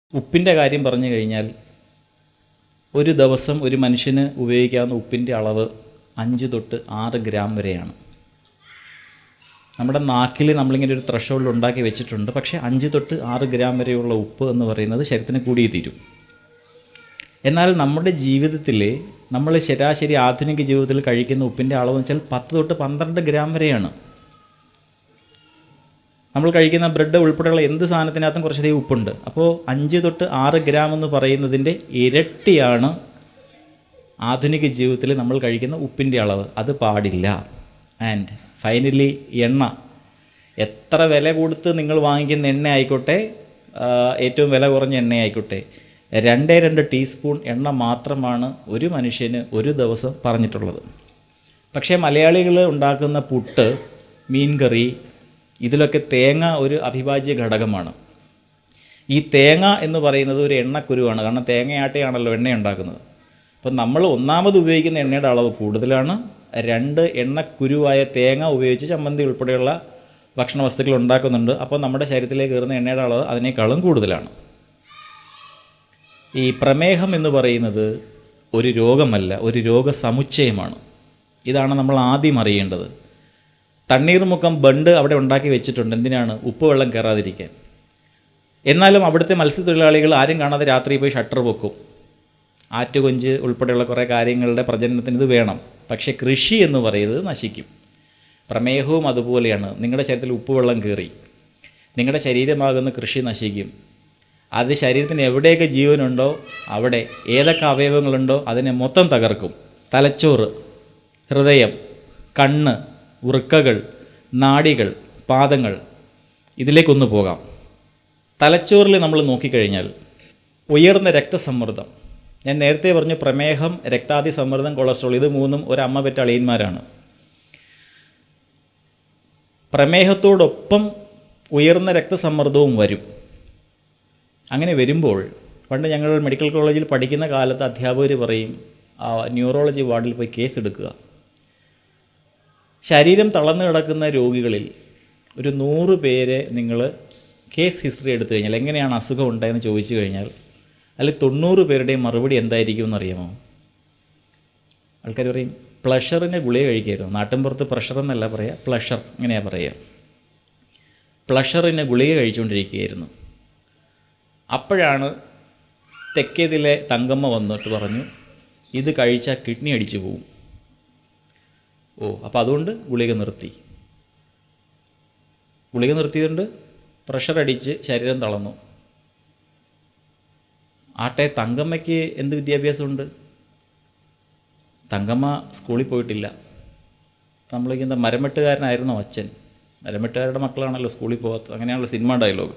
ഉപ്പിൻ്റെ കാര്യം പറഞ്ഞു കഴിഞ്ഞാൽ ഒരു ദിവസം ഒരു മനുഷ്യന് ഉപയോഗിക്കാവുന്ന ഉപ്പിൻ്റെ അളവ് അഞ്ച് തൊട്ട് ആറ് ഗ്രാം വരെയാണ് നമ്മുടെ നാക്കിൽ നമ്മളിങ്ങനെ ഒരു ത്രഷോൾഡ് ഉണ്ടാക്കി വെച്ചിട്ടുണ്ട് പക്ഷേ അഞ്ച് തൊട്ട് ആറ് ഗ്രാം വരെയുള്ള ഉപ്പ് എന്ന് പറയുന്നത് ശരീരത്തിന് കൂടിയേ തീരും എന്നാൽ നമ്മുടെ ജീവിതത്തിൽ നമ്മൾ ശരാശരി ആധുനിക ജീവിതത്തിൽ കഴിക്കുന്ന ഉപ്പിൻ്റെ അളവ് എന്ന് വെച്ചാൽ പത്ത് തൊട്ട് പന്ത്രണ്ട് ഗ്രാം വരെയാണ് നമ്മൾ കഴിക്കുന്ന ബ്രെഡ് ഉൾപ്പെടെയുള്ള എന്ത് സാധനത്തിനകത്തും കുറച്ചധികം ഉപ്പുണ്ട് അപ്പോൾ അഞ്ച് തൊട്ട് ആറ് ഗ്രാം എന്ന് പറയുന്നതിൻ്റെ ഇരട്ടിയാണ് ആധുനിക ജീവിതത്തിൽ നമ്മൾ കഴിക്കുന്ന ഉപ്പിൻ്റെ അളവ് അത് പാടില്ല ആൻഡ് ഫൈനലി എണ്ണ എത്ര വില കൊടുത്ത് നിങ്ങൾ വാങ്ങിക്കുന്ന എണ്ണ ആയിക്കോട്ടെ ആ, ഏറ്റവും വില കുറഞ്ഞ എണ്ണ ആയിക്കോട്ടെ രണ്ടേ രണ്ട് ടീസ്പൂൺ എണ്ണ മാത്രമാണ് ഒരു മനുഷ്യന് ഒരു ദിവസം പറഞ്ഞിട്ടുള്ളത് പക്ഷേ മലയാളികൾ ഉണ്ടാക്കുന്ന പുട്ട് മീൻകറി ഇതിലൊക്കെ തേങ്ങ ഒരു അവിഭാജ്യ ഘടകമാണ് ഈ തേങ്ങ എന്ന് പറയുന്നത് ഒരു എണ്ണക്കുരുവാണ് കാരണം തേങ്ങയാട്ടയാണല്ലോ എണ്ണ ഉണ്ടാക്കുന്നത് അപ്പം നമ്മൾ ഒന്നാമത് ഉപയോഗിക്കുന്ന എണ്ണയുടെ അളവ് കൂടുതലാണ് രണ്ട് എണ്ണക്കുരുവായ തേങ്ങ ഉപയോഗിച്ച് ചമ്മന്തി ഉൾപ്പെടെയുള്ള ഭക്ഷണ വസ്തുക്കൾ ഉണ്ടാക്കുന്നുണ്ട് അപ്പോൾ നമ്മുടെ ശരീരത്തിലേക്ക് കയറുന്ന എണ്ണയുടെ അളവ് അതിനേക്കാളും കൂടുതലാണ് ഈ പ്രമേഹം എന്ന് പറയുന്നത് ഒരു രോഗമല്ല ഒരു രോഗസമുച്ചയമാണ് ഇതാണ് നമ്മൾ ആദ്യം അറിയേണ്ടത് തണ്ണീർമുക്കം ബണ്ട് അവിടെ ഉണ്ടാക്കി വെച്ചിട്ടുണ്ട് എന്തിനാണ് ഉപ്പ് വെള്ളം കയറാതിരിക്കാൻ എന്നാലും അവിടുത്തെ മത്സ്യത്തൊഴിലാളികൾ ആരും കാണാതെ രാത്രി പോയി ഷട്ടർ പൊക്കും ആറ്റുകൊഞ്ച് ഉൾപ്പെടെയുള്ള കുറേ കാര്യങ്ങളുടെ പ്രജനനത്തിന് ഇത് വേണം പക്ഷേ കൃഷി എന്ന് പറയുന്നത് നശിക്കും പ്രമേഹവും അതുപോലെയാണ് നിങ്ങളുടെ ശരീരത്തിൽ ഉപ്പുവെള്ളം കയറി നിങ്ങളുടെ ശരീരമാകുന്ന കൃഷി നശിക്കും അത് ശരീരത്തിന് എവിടെയൊക്കെ ജീവനുണ്ടോ അവിടെ ഏതൊക്കെ അവയവങ്ങളുണ്ടോ അതിനെ മൊത്തം തകർക്കും തലച്ചോറ് ഹൃദയം കണ്ണ് വൃക്കകൾ നാഡികൾ പാദങ്ങൾ ഇതിലേക്കൊന്ന് പോകാം തലച്ചോറിൽ നമ്മൾ നോക്കിക്കഴിഞ്ഞാൽ ഉയർന്ന രക്തസമ്മർദ്ദം ഞാൻ നേരത്തെ പറഞ്ഞു പ്രമേഹം രക്താതി സമ്മർദ്ദം കൊളസ്ട്രോൾ ഇത് മൂന്നും ഒരു അമ്മ പെറ്റ അളിയന്മാരാണ് പ്രമേഹത്തോടൊപ്പം ഉയർന്ന രക്തസമ്മർദ്ദവും വരും അങ്ങനെ വരുമ്പോൾ പണ്ട് ഞങ്ങൾ മെഡിക്കൽ കോളേജിൽ പഠിക്കുന്ന കാലത്ത് അധ്യാപകർ പറയും ആ ന്യൂറോളജി വാർഡിൽ പോയി കേസ് എടുക്കുക ശരീരം തളർന്നു കിടക്കുന്ന രോഗികളിൽ ഒരു നൂറ് പേരെ നിങ്ങൾ കേസ് ഹിസ്റ്ററി എടുത്തു കഴിഞ്ഞാൽ എങ്ങനെയാണ് അസുഖം ഉണ്ടായെന്ന് ചോദിച്ചു കഴിഞ്ഞാൽ അതിൽ തൊണ്ണൂറ് പേരുടെയും മറുപടി എന്തായിരിക്കും എന്നറിയാമോ ആൾക്കാർ പറയും പ്ലഷറിന് ഗുളിക കഴിക്കായിരുന്നു നാട്ടിൻപുറത്ത് പ്രഷർ എന്നല്ല പറയുക പ്ലഷർ ഇങ്ങനെയാണ് പറയുക പ്ലഷറിന് ഗുളിക കഴിച്ചുകൊണ്ടിരിക്കുകയായിരുന്നു അപ്പോഴാണ് തെക്കേതിലെ തങ്കമ്മ വന്നിട്ട് പറഞ്ഞു ഇത് കഴിച്ചാൽ കിഡ്നി അടിച്ചു പോവും ഓ അപ്പോൾ അതുകൊണ്ട് ഗുളിക നിർത്തി ഗുളിക നിർത്തിയതുകൊണ്ട് പ്രഷർ അടിച്ച് ശരീരം തളർന്നു ആട്ടെ തങ്കമ്മയ്ക്ക് എന്ത് വിദ്യാഭ്യാസമുണ്ട് തങ്കമ്മ സ്കൂളിൽ പോയിട്ടില്ല നമ്മളിങ്ങനെ മരമെട്ടുകാരനായിരുന്നോ അച്ഛൻ മരമെട്ടുകാരുടെ മക്കളാണല്ലോ സ്കൂളിൽ പോകാത്തത് അങ്ങനെയാണല്ലോ സിനിമ ഡയലോഗ്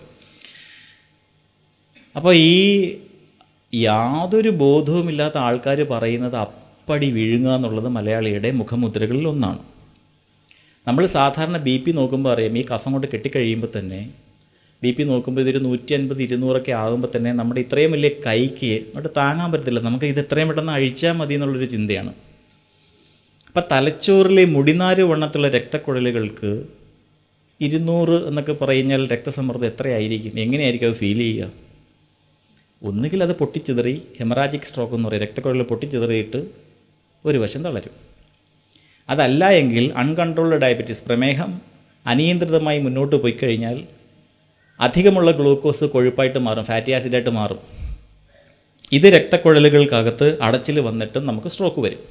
അപ്പോൾ ഈ യാതൊരു ബോധവുമില്ലാത്ത ആൾക്കാർ പറയുന്നത് അപ്പടി വീഴുക എന്നുള്ളത് മലയാളിയുടെ മുഖമുദ്രകളിൽ ഒന്നാണ് നമ്മൾ സാധാരണ ബി പി നോക്കുമ്പോൾ അറിയാം ഈ കഫം കൊണ്ട് കെട്ടിക്കഴിയുമ്പോൾ തന്നെ ബി പി നോക്കുമ്പോൾ ഇതൊരു നൂറ്റി അൻപത് ഇരുന്നൂറൊക്കെ ആകുമ്പോൾ തന്നെ നമ്മുടെ ഇത്രയും വലിയ കൈക്ക് അങ്ങോട്ട് താങ്ങാൻ പറ്റത്തില്ല നമുക്ക് ഇത് എത്രയും പെട്ടെന്ന് അഴിച്ചാൽ മതി എന്നുള്ളൊരു ചിന്തയാണ് അപ്പം തലച്ചോറിലെ മുടിനാര് വണ്ണത്തുള്ള രക്തക്കുഴലുകൾക്ക് ഇരുന്നൂറ് എന്നൊക്കെ പറഞ്ഞാൽ രക്തസമ്മർദ്ദം എത്രയായിരിക്കും എങ്ങനെയായിരിക്കും അത് ഫീൽ ചെയ്യുക ഒന്നുകിൽ അത് പൊട്ടിച്ചിതറി ഹെമറാജിക് സ്ട്രോക്ക് എന്ന് പറയും രക്തക്കുഴൽ പൊട്ടിച്ചിതറിയിട്ട് ഒരു വശം തളരും അതല്ല എങ്കിൽ അൺകൺട്രോൾഡ് ഡയബറ്റീസ് പ്രമേഹം അനിയന്ത്രിതമായി മുന്നോട്ട് പോയി കഴിഞ്ഞാൽ അധികമുള്ള ഗ്ലൂക്കോസ് കൊഴുപ്പായിട്ട് മാറും ഫാറ്റി ആസിഡായിട്ട് മാറും ഇത് രക്തക്കുഴലുകൾക്കകത്ത് അടച്ചിൽ വന്നിട്ടും നമുക്ക് സ്ട്രോക്ക് വരും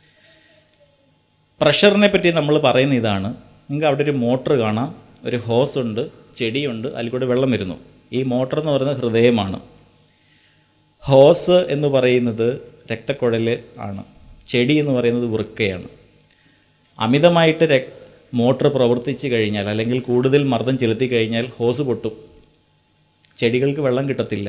പ്രഷറിനെ പറ്റി നമ്മൾ പറയുന്ന ഇതാണ് നിങ്ങൾക്ക് അവിടെ ഒരു മോട്ടർ കാണാം ഒരു ഹോസ് ഉണ്ട് ചെടിയുണ്ട് അതിൽ കൂടെ വെള്ളം വരുന്നു ഈ മോട്ടർ എന്ന് പറയുന്നത് ഹൃദയമാണ് ഹോസ് എന്ന് പറയുന്നത് രക്തക്കുഴൽ ആണ് ചെടി എന്ന് പറയുന്നത് വൃക്കയാണ് അമിതമായിട്ട് രക് മോട്ടർ പ്രവർത്തിച്ച് കഴിഞ്ഞാൽ അല്ലെങ്കിൽ കൂടുതൽ മർദ്ദം ചെലുത്തി കഴിഞ്ഞാൽ ഹോസ് പൊട്ടും ചെടികൾക്ക് വെള്ളം കിട്ടത്തില്ല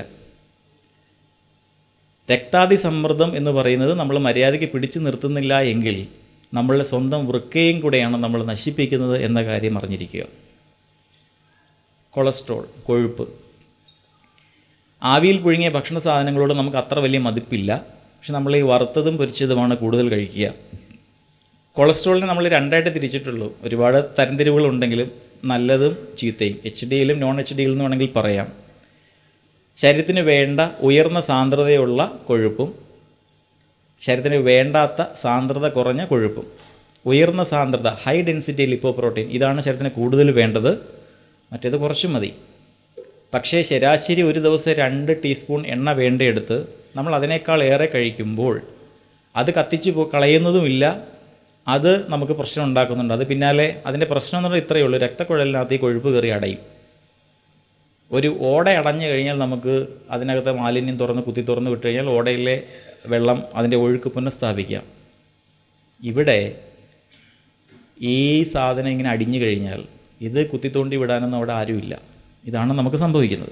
രക്താതി സമ്മർദ്ദം എന്ന് പറയുന്നത് നമ്മൾ മര്യാദയ്ക്ക് പിടിച്ചു നിർത്തുന്നില്ല എങ്കിൽ നമ്മളുടെ സ്വന്തം വൃക്കയും കൂടെയാണ് നമ്മൾ നശിപ്പിക്കുന്നത് എന്ന കാര്യം അറിഞ്ഞിരിക്കുക കൊളസ്ട്രോൾ കൊഴുപ്പ് ആവിയിൽ പുഴുങ്ങിയ ഭക്ഷണ സാധനങ്ങളോട് നമുക്ക് അത്ര വലിയ മതിപ്പില്ല പക്ഷെ നമ്മൾ ഈ വറുത്തതും പൊരിച്ചതുമാണ് കൂടുതൽ കഴിക്കുക കൊളസ്ട്രോളിനെ നമ്മൾ രണ്ടായിട്ട് തിരിച്ചിട്ടുള്ളൂ ഒരുപാട് തരംതിരിവുകളുണ്ടെങ്കിലും നല്ലതും ചീത്തയും എച്ച് ഡിയിലും നോൺ എച്ച് ഡിയിലും എന്ന് വേണമെങ്കിൽ പറയാം ശരീരത്തിന് വേണ്ട ഉയർന്ന സാന്ദ്രതയുള്ള കൊഴുപ്പും ശരീരത്തിന് വേണ്ടാത്ത സാന്ദ്രത കുറഞ്ഞ കൊഴുപ്പും ഉയർന്ന സാന്ദ്രത ഹൈ ഡെൻസിറ്റി ലിപ്പോ പ്രോട്ടീൻ ഇതാണ് ശരീരത്തിന് കൂടുതൽ വേണ്ടത് മറ്റേത് കുറച്ചും മതി പക്ഷേ ശരാശരി ഒരു ദിവസം രണ്ട് ടീസ്പൂൺ എണ്ണ വേണ്ടയെടുത്ത് നമ്മൾ അതിനേക്കാൾ ഏറെ കഴിക്കുമ്പോൾ അത് കത്തിച്ച് പോ കളയുന്നതുമില്ല അത് നമുക്ക് പ്രശ്നം ഉണ്ടാക്കുന്നുണ്ട് അത് പിന്നാലെ അതിൻ്റെ പ്രശ്നം എന്ന് പറഞ്ഞാൽ ഇത്രയേ ഉള്ളൂ രക്തക്കുഴലിനകത്ത് ഈ കൊഴുപ്പ് കയറി അടയും ഒരു ഓട അടഞ്ഞു കഴിഞ്ഞാൽ നമുക്ക് അതിനകത്തെ മാലിന്യം തുറന്ന് കുത്തി തുറന്ന് വിട്ട് കഴിഞ്ഞാൽ ഓടയിലെ വെള്ളം അതിൻ്റെ ഒഴുക്ക് പുനഃസ്ഥാപിക്കാം ഇവിടെ ഈ സാധനം ഇങ്ങനെ അടിഞ്ഞു കഴിഞ്ഞാൽ ഇത് കുത്തിത്തോണ്ടി വിടാനൊന്നും അവിടെ ആരുമില്ല ഇതാണ് നമുക്ക് സംഭവിക്കുന്നത്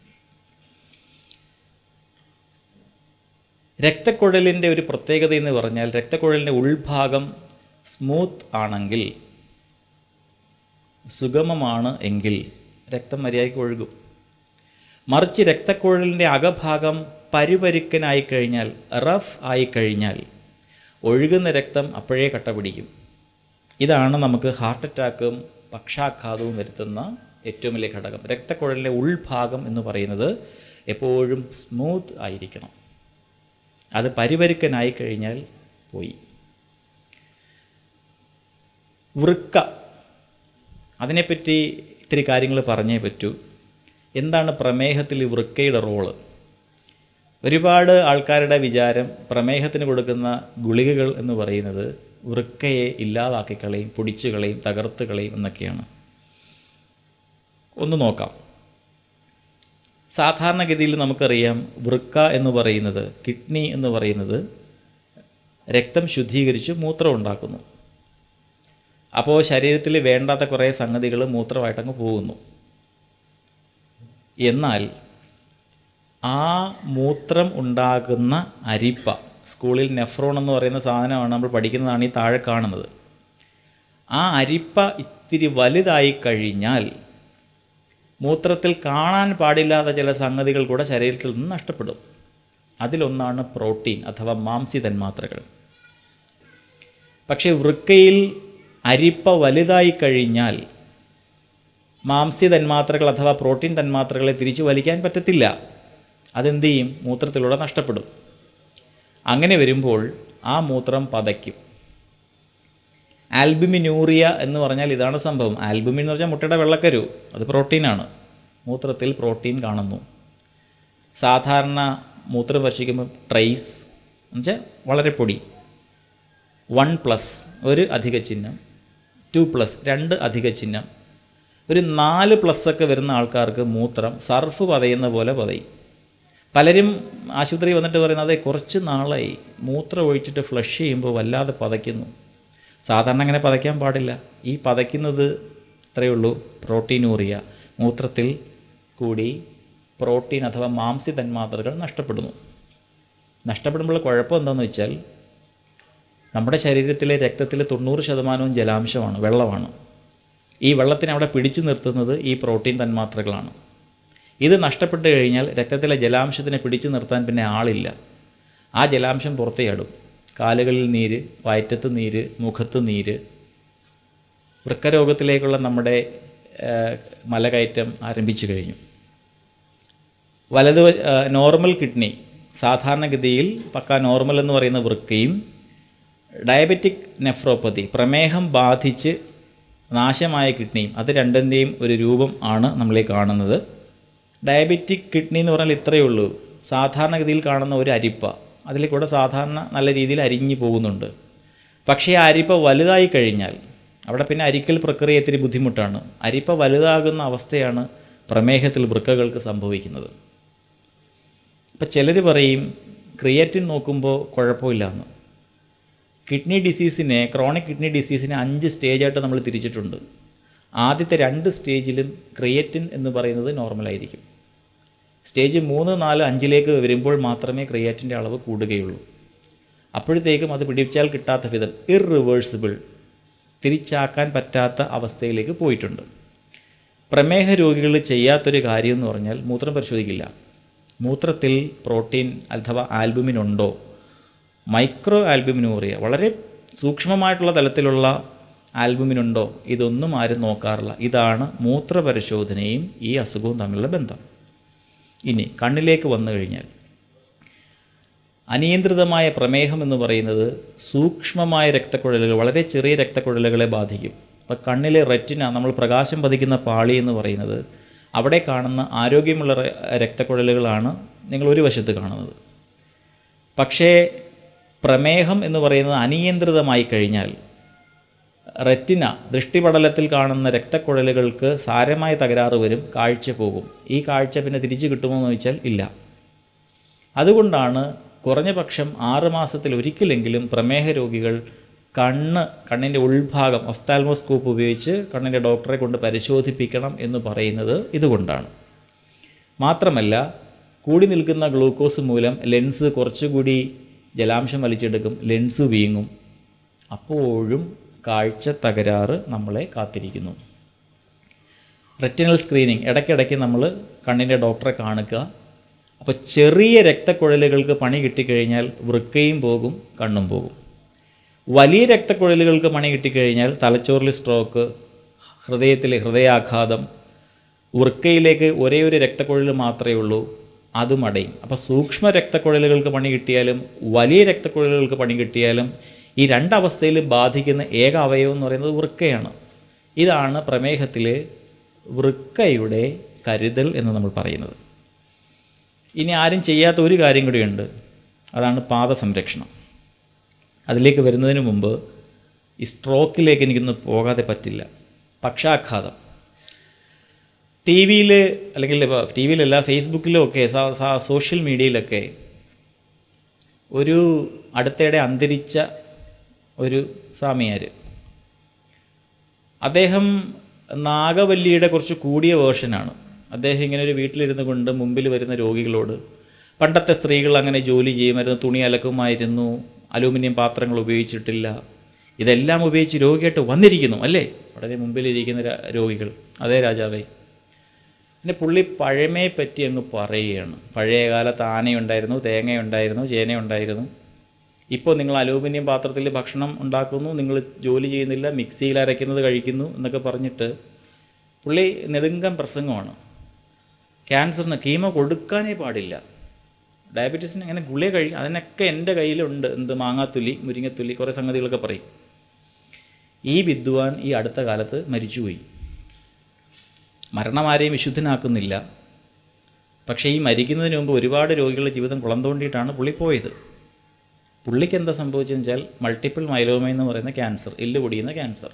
രക്തക്കുഴലിൻ്റെ ഒരു പ്രത്യേകത എന്ന് പറഞ്ഞാൽ രക്തക്കുഴലിൻ്റെ ഉൾഭാഗം സ്മൂത്ത് ആണെങ്കിൽ സുഗമമാണ് എങ്കിൽ രക്തം മര്യാദയ്ക്ക് ഒഴുകും മറിച്ച് രക്തക്കുഴലിൻ്റെ അകഭാഗം പരുപരുക്കനായി കഴിഞ്ഞാൽ റഫ് ആയി കഴിഞ്ഞാൽ ഒഴുകുന്ന രക്തം അപ്പോഴേ കട്ട പിടിക്കും ഇതാണ് നമുക്ക് ഹാർട്ട് അറ്റാക്കും പക്ഷാഘാതവും വരുത്തുന്ന ഏറ്റവും വലിയ ഘടകം രക്തക്കുഴലിൻ്റെ ഉൾഭാഗം എന്ന് പറയുന്നത് എപ്പോഴും സ്മൂത്ത് ആയിരിക്കണം അത് പരിപരുക്കനായി കഴിഞ്ഞാൽ പോയി വൃക്ക അതിനെപ്പറ്റി ഇത്തിരി കാര്യങ്ങൾ പറഞ്ഞേ പറ്റൂ എന്താണ് പ്രമേഹത്തിൽ ഈ വൃക്കയുടെ റോള് ഒരുപാട് ആൾക്കാരുടെ വിചാരം പ്രമേഹത്തിന് കൊടുക്കുന്ന ഗുളികകൾ എന്ന് പറയുന്നത് വൃക്കയെ ഇല്ലാതാക്കി കളയും പൊടിച്ചു കളയും തകർത്ത് കളയും എന്നൊക്കെയാണ് ഒന്ന് നോക്കാം സാധാരണഗതിയിൽ നമുക്കറിയാം വൃക്ക എന്ന് പറയുന്നത് കിഡ്നി എന്ന് പറയുന്നത് രക്തം ശുദ്ധീകരിച്ച് മൂത്രം ഉണ്ടാക്കുന്നു അപ്പോൾ ശരീരത്തിൽ വേണ്ടാത്ത കുറേ സംഗതികൾ മൂത്രമായിട്ടങ്ങ് പോകുന്നു എന്നാൽ ആ മൂത്രം ഉണ്ടാകുന്ന അരിപ്പ സ്കൂളിൽ നെഫ്രോൺ എന്ന് പറയുന്ന സാധനമാണ് നമ്മൾ പഠിക്കുന്നതാണ് ഈ താഴെ കാണുന്നത് ആ അരിപ്പ ഇത്തിരി വലുതായി കഴിഞ്ഞാൽ മൂത്രത്തിൽ കാണാൻ പാടില്ലാത്ത ചില സംഗതികൾ കൂടെ ശരീരത്തിൽ നിന്ന് നഷ്ടപ്പെടും അതിലൊന്നാണ് പ്രോട്ടീൻ അഥവാ മാംസി തന്മാത്രകൾ പക്ഷേ വൃക്കയിൽ അരിപ്പ വലുതായി കഴിഞ്ഞാൽ മാംസ്യ തന്മാത്രകൾ അഥവാ പ്രോട്ടീൻ തന്മാത്രകളെ തിരിച്ചു വലിക്കാൻ പറ്റത്തില്ല അതെന്ത് ചെയ്യും മൂത്രത്തിലൂടെ നഷ്ടപ്പെടും അങ്ങനെ വരുമ്പോൾ ആ മൂത്രം പതയ്ക്കും ആൽബുമിനൂറിയ എന്ന് പറഞ്ഞാൽ ഇതാണ് സംഭവം ആൽബുമിൻ എന്ന് പറഞ്ഞാൽ മുട്ടയുടെ വെള്ളക്കരു അത് പ്രോട്ടീനാണ് മൂത്രത്തിൽ പ്രോട്ടീൻ കാണുന്നു സാധാരണ മൂത്രം ഭക്ഷിക്കുമ്പോൾ ട്രൈസ് എന്നുവെച്ചാൽ വളരെ പൊടി വൺ പ്ലസ് ഒരു അധിക ചിഹ്നം ടു പ്ലസ് രണ്ട് അധിക ചിഹ്നം ഒരു നാല് പ്ലസ്സൊക്കെ വരുന്ന ആൾക്കാർക്ക് മൂത്രം സർഫ് പതയുന്ന പോലെ പതയും പലരും ആശുപത്രി വന്നിട്ട് പറയുന്നത് അതെ കുറച്ച് നാളായി മൂത്രം ഒഴിച്ചിട്ട് ഫ്ലഷ് ചെയ്യുമ്പോൾ വല്ലാതെ പതയ്ക്കുന്നു സാധാരണ അങ്ങനെ പതയ്ക്കാൻ പാടില്ല ഈ പതയ്ക്കുന്നത് ഇത്രയേ ഉള്ളൂ പ്രോട്ടീനൂറിയ മൂത്രത്തിൽ കൂടി പ്രോട്ടീൻ അഥവാ മാംസ്യ തന്മാത്രകൾ നഷ്ടപ്പെടുന്നു നഷ്ടപ്പെടുമ്പോൾ കുഴപ്പം എന്താണെന്ന് വെച്ചാൽ നമ്മുടെ ശരീരത്തിലെ രക്തത്തിലെ തൊണ്ണൂറ് ശതമാനവും ജലാംശമാണ് വെള്ളമാണ് ഈ വെള്ളത്തിനെ അവിടെ പിടിച്ചു നിർത്തുന്നത് ഈ പ്രോട്ടീൻ തന്മാത്രകളാണ് ഇത് നഷ്ടപ്പെട്ട് കഴിഞ്ഞാൽ രക്തത്തിലെ ജലാംശത്തിനെ പിടിച്ചു നിർത്താൻ പിന്നെ ആളില്ല ആ ജലാംശം പുറത്തേയാടും കാലുകളിൽ നീര് വയറ്റത്ത് നീര് മുഖത്ത് നീര് വൃക്കരോഗത്തിലേക്കുള്ള നമ്മുടെ ഏഹ്, മലകയറ്റം ആരംഭിച്ചു കഴിഞ്ഞു വലത് വ- ഏഹ്, നോർമൽ കിഡ്നി സാധാരണഗതിയിൽ പക്ക നോർമൽ എന്ന് പറയുന്ന വൃക്കയും ഡയബറ്റിക് നെഫ്രോപ്പതി പ്രമേഹം ബാധിച്ച് നാശമായ കിഡ്നിയും അത് രണ്ടിൻ്റെയും ഒരു രൂപം ആണ് നമ്മളീ കാണുന്നത് ഡയബറ്റിക് കിഡ്നി എന്ന് പറഞ്ഞാൽ ഇത്രയേ ഉള്ളൂ സാധാരണഗതിയിൽ കാണുന്ന ഒരു അരിപ്പ അതിൽ കൂടെ സാധാരണ നല്ല രീതിയിൽ അരിഞ്ഞു പോകുന്നുണ്ട് പക്ഷേ ആ അരിപ്പ വലുതായി കഴിഞ്ഞാൽ അവിടെ പിന്നെ അരിക്കൽ പ്രക്രിയ ഇത്തിരി ബുദ്ധിമുട്ടാണ് അരിപ്പ വലുതാകുന്ന അവസ്ഥയാണ് പ്രമേഹത്തിൽ വൃക്കകൾക്ക് സംഭവിക്കുന്നത് ഇപ്പം ചിലർ പറയും ക്രിയേറ്റിൻ നോക്കുമ്പോൾ കുഴപ്പമില്ല എന്ന് കിഡ്നി ഡിസീസിനെ ക്രോണിക് കിഡ്നി ഡിസീസിനെ അഞ്ച് സ്റ്റേജായിട്ട് നമ്മൾ തിരിച്ചിട്ടുണ്ട് ആദ്യത്തെ രണ്ട് സ്റ്റേജിലും ക്രിയേറ്റിൻ എന്ന് പറയുന്നത് നോർമലായിരിക്കും സ്റ്റേജ് മൂന്ന് നാല് അഞ്ചിലേക്ക് വരുമ്പോൾ മാത്രമേ ക്രിയേറ്റിൻ്റെ അളവ് കൂടുകയുള്ളൂ അപ്പോഴത്തേക്കും അത് പിടിച്ചാൽ കിട്ടാത്ത വിധം ഇറിവേഴ്സിബിൾ തിരിച്ചാക്കാൻ പറ്റാത്ത അവസ്ഥയിലേക്ക് പോയിട്ടുണ്ട് പ്രമേഹ രോഗികൾ ചെയ്യാത്തൊരു കാര്യം എന്ന് പറഞ്ഞാൽ മൂത്രം പരിശോധിക്കില്ല മൂത്രത്തിൽ പ്രോട്ടീൻ അഥവാ ആൽബുമിൻ ഉണ്ടോ മൈക്രോ ആൽബുമിനൂറിയ വളരെ സൂക്ഷ്മമായിട്ടുള്ള തലത്തിലുള്ള ആൽബുമിൻ ഉണ്ടോ ഇതൊന്നും ആരും നോക്കാറില്ല ഇതാണ് മൂത്രപരിശോധനയും ഈ അസുഖവും തമ്മിലുള്ള ബന്ധം ഇനി കണ്ണിലേക്ക് വന്നു കഴിഞ്ഞാൽ അനിയന്ത്രിതമായ പ്രമേഹം എന്ന് പറയുന്നത് സൂക്ഷ്മമായ രക്തക്കുഴലുകൾ വളരെ ചെറിയ രക്തക്കുഴലുകളെ ബാധിക്കും അപ്പോൾ കണ്ണിലെ റെറ്റിന നമ്മൾ പ്രകാശം പതിക്കുന്ന പാളി എന്ന് പറയുന്നത് അവിടെ കാണുന്ന ആരോഗ്യമുള്ള ര- രക്തക്കുഴലുകളാണ് നിങ്ങൾ ഒരു വശത്ത് കാണുന്നത് പക്ഷേ പ്രമേഹം എന്ന് പറയുന്നത് അനിയന്ത്രിതമായി കഴിഞ്ഞാൽ റെറ്റിന ദൃഷ്ടിപടലത്തിൽ കാണുന്ന രക്തക്കുഴലുകൾക്ക് സാരമായ തകരാറ് വരും കാഴ്ച പോകും ഈ കാഴ്ച പിന്നെ തിരിച്ചു കിട്ടുമോ എന്ന് ചോദിച്ചാൽ ഇല്ല അതുകൊണ്ടാണ് കുറഞ്ഞ പക്ഷം ആറ് മാസത്തിൽ ഒരിക്കലെങ്കിലും പ്രമേഹ രോഗികൾ കണ്ണ് കണ്ണിൻ്റെ ഉൾഭാഗം ഒഫ്താൽമോസ്കോപ്പ് ഉപയോഗിച്ച് കണ്ണിൻ്റെ ഡോക്ടറെ കൊണ്ട് പരിശോധിപ്പിക്കണം എന്ന് പറയുന്നത് ഇതുകൊണ്ടാണ് മാത്രമല്ല കൂടി നിൽക്കുന്ന ഗ്ലൂക്കോസ് മൂലം ലെൻസ് കുറച്ചുകൂടി ജലാംശം വലിച്ചെടുക്കും ലെൻസ് വീങ്ങും അപ്പോഴും കാഴ്ച തകരാറ് നമ്മളെ കാത്തിരിക്കുന്നു റെറ്റിനൽ സ്ക്രീനിങ് ഇടയ്ക്കിടയ്ക്ക് നമ്മൾ കണ്ണിൻ്റെ ഡോക്ടറെ കാണുക അപ്പോൾ ചെറിയ രക്തക്കുഴലുകൾക്ക് പണി കിട്ടിക്കഴിഞ്ഞാൽ വൃക്കയും പോകും കണ്ണും പോകും വലിയ രക്തക്കുഴലുകൾക്ക് പണി കിട്ടിക്കഴിഞ്ഞാൽ തലച്ചോറിൽ സ്ട്രോക്ക് ഹൃദയത്തിലെ ഹൃദയാഘാതം വൃക്കയിലേക്ക് ഒരേ ഒരു രക്തക്കുഴൽ മാത്രമേ ഉള്ളൂ അതും അടയും അപ്പോൾ സൂക്ഷ്മ രക്തക്കുഴലുകൾക്ക് പണി കിട്ടിയാലും വലിയ രക്തക്കുഴലുകൾക്ക് പണി കിട്ടിയാലും ഈ രണ്ടവസ്ഥയിലും ബാധിക്കുന്ന ഏക അവയവം എന്ന് പറയുന്നത് വൃക്കയാണ് ഇതാണ് പ്രമേഹത്തിലെ വൃക്കയുടെ കരുതൽ എന്ന് നമ്മൾ പറയുന്നത് ഇനി ആരും ചെയ്യാത്ത ഒരു കാര്യം കൂടിയുണ്ട് അതാണ് പാദ സംരക്ഷണം അതിലേക്ക് വരുന്നതിന് മുമ്പ് ഈ സ്ട്രോക്കിലേക്ക് എനിക്കൊന്ന് പോകാതെ പറ്റില്ല പക്ഷാഘാതം ടി വിയിൽ അല്ലെങ്കിൽ ടി വിയിലല്ല ഫേസ്ബുക്കിലും ഒക്കെ സാ- സാ- സോഷ്യൽ മീഡിയയിലൊക്കെ ഒരു അടുത്തിടെ അന്തരിച്ച ഒരു സ്വാമിയാർ അദ്ദേഹം നാഗവല്ലിയുടെ കുറച്ച് കൂടിയ വേർഷനാണ് അദ്ദേഹം ഇങ്ങനെ ഒരു വീട്ടിലിരുന്ന് കൊണ്ട് മുമ്പിൽ വരുന്ന രോഗികളോട് പണ്ടത്തെ സ്ത്രീകൾ അങ്ങനെ ജോലി ചെയ്യുമായിരുന്നു തുണി അലക്കുമായിരുന്നു അലൂമിനിയം പാത്രങ്ങൾ ഉപയോഗിച്ചിട്ടില്ല ഇതെല്ലാം ഉപയോഗിച്ച് രോഗിയായിട്ട് വന്നിരിക്കുന്നു അല്ലേ വളരെ മുമ്പിലിരിക്കുന്ന രാ- രോഗികൾ അതേ രാജാവേ പിന്നെ പുള്ളി പഴമയെ പറ്റി അങ്ങ് പറയുകയാണ് പഴയ കാലത്ത് ആനയുണ്ടായിരുന്നു തേങ്ങയുണ്ടായിരുന്നു ചേനയുണ്ടായിരുന്നു ഇപ്പോൾ നിങ്ങൾ അലൂമിനിയം പാത്രത്തിൽ ഭക്ഷണം ഉണ്ടാക്കുന്നു നിങ്ങൾ ജോലി ചെയ്യുന്നില്ല മിക്സിയിൽ അരയ്ക്കുന്നത് കഴിക്കുന്നു എന്നൊക്കെ പറഞ്ഞിട്ട് പുള്ളി നെടുങ്കം പ്രസംഗമാണ് ക്യാൻസറിന് കീമോ കൊടുക്കാനേ പാടില്ല ഡയബറ്റീസിന് അങ്ങനെ ഗുളിക കഴി അതിനൊക്കെ എൻ്റെ കയ്യിലുണ്ട് എന്ത് മാങ്ങാത്തുല്ലി മുരിങ്ങത്തുല്ലി കുറേ സംഗതികളൊക്കെ പറയും ഈ വിദ്വാൻ ഈ അടുത്ത കാലത്ത് മരിച്ചുപോയി മരണം ആരെയും വിശുദ്ധനാക്കുന്നില്ല പക്ഷേ ഈ മരിക്കുന്നതിന് മുമ്പ് ഒരുപാട് രോഗികളുടെ ജീവിതം കുളം തോണ്ടിയിട്ടാണ് പുള്ളി പോയത് പുള്ളിക്ക് എന്താ സംഭവിച്ചതെന്ന് വെച്ചാൽ മൾട്ടിപ്പിൾ മൈലോമ എന്ന് പറയുന്ന ക്യാൻസർ എല്ല് പൊടിയുന്ന ക്യാൻസർ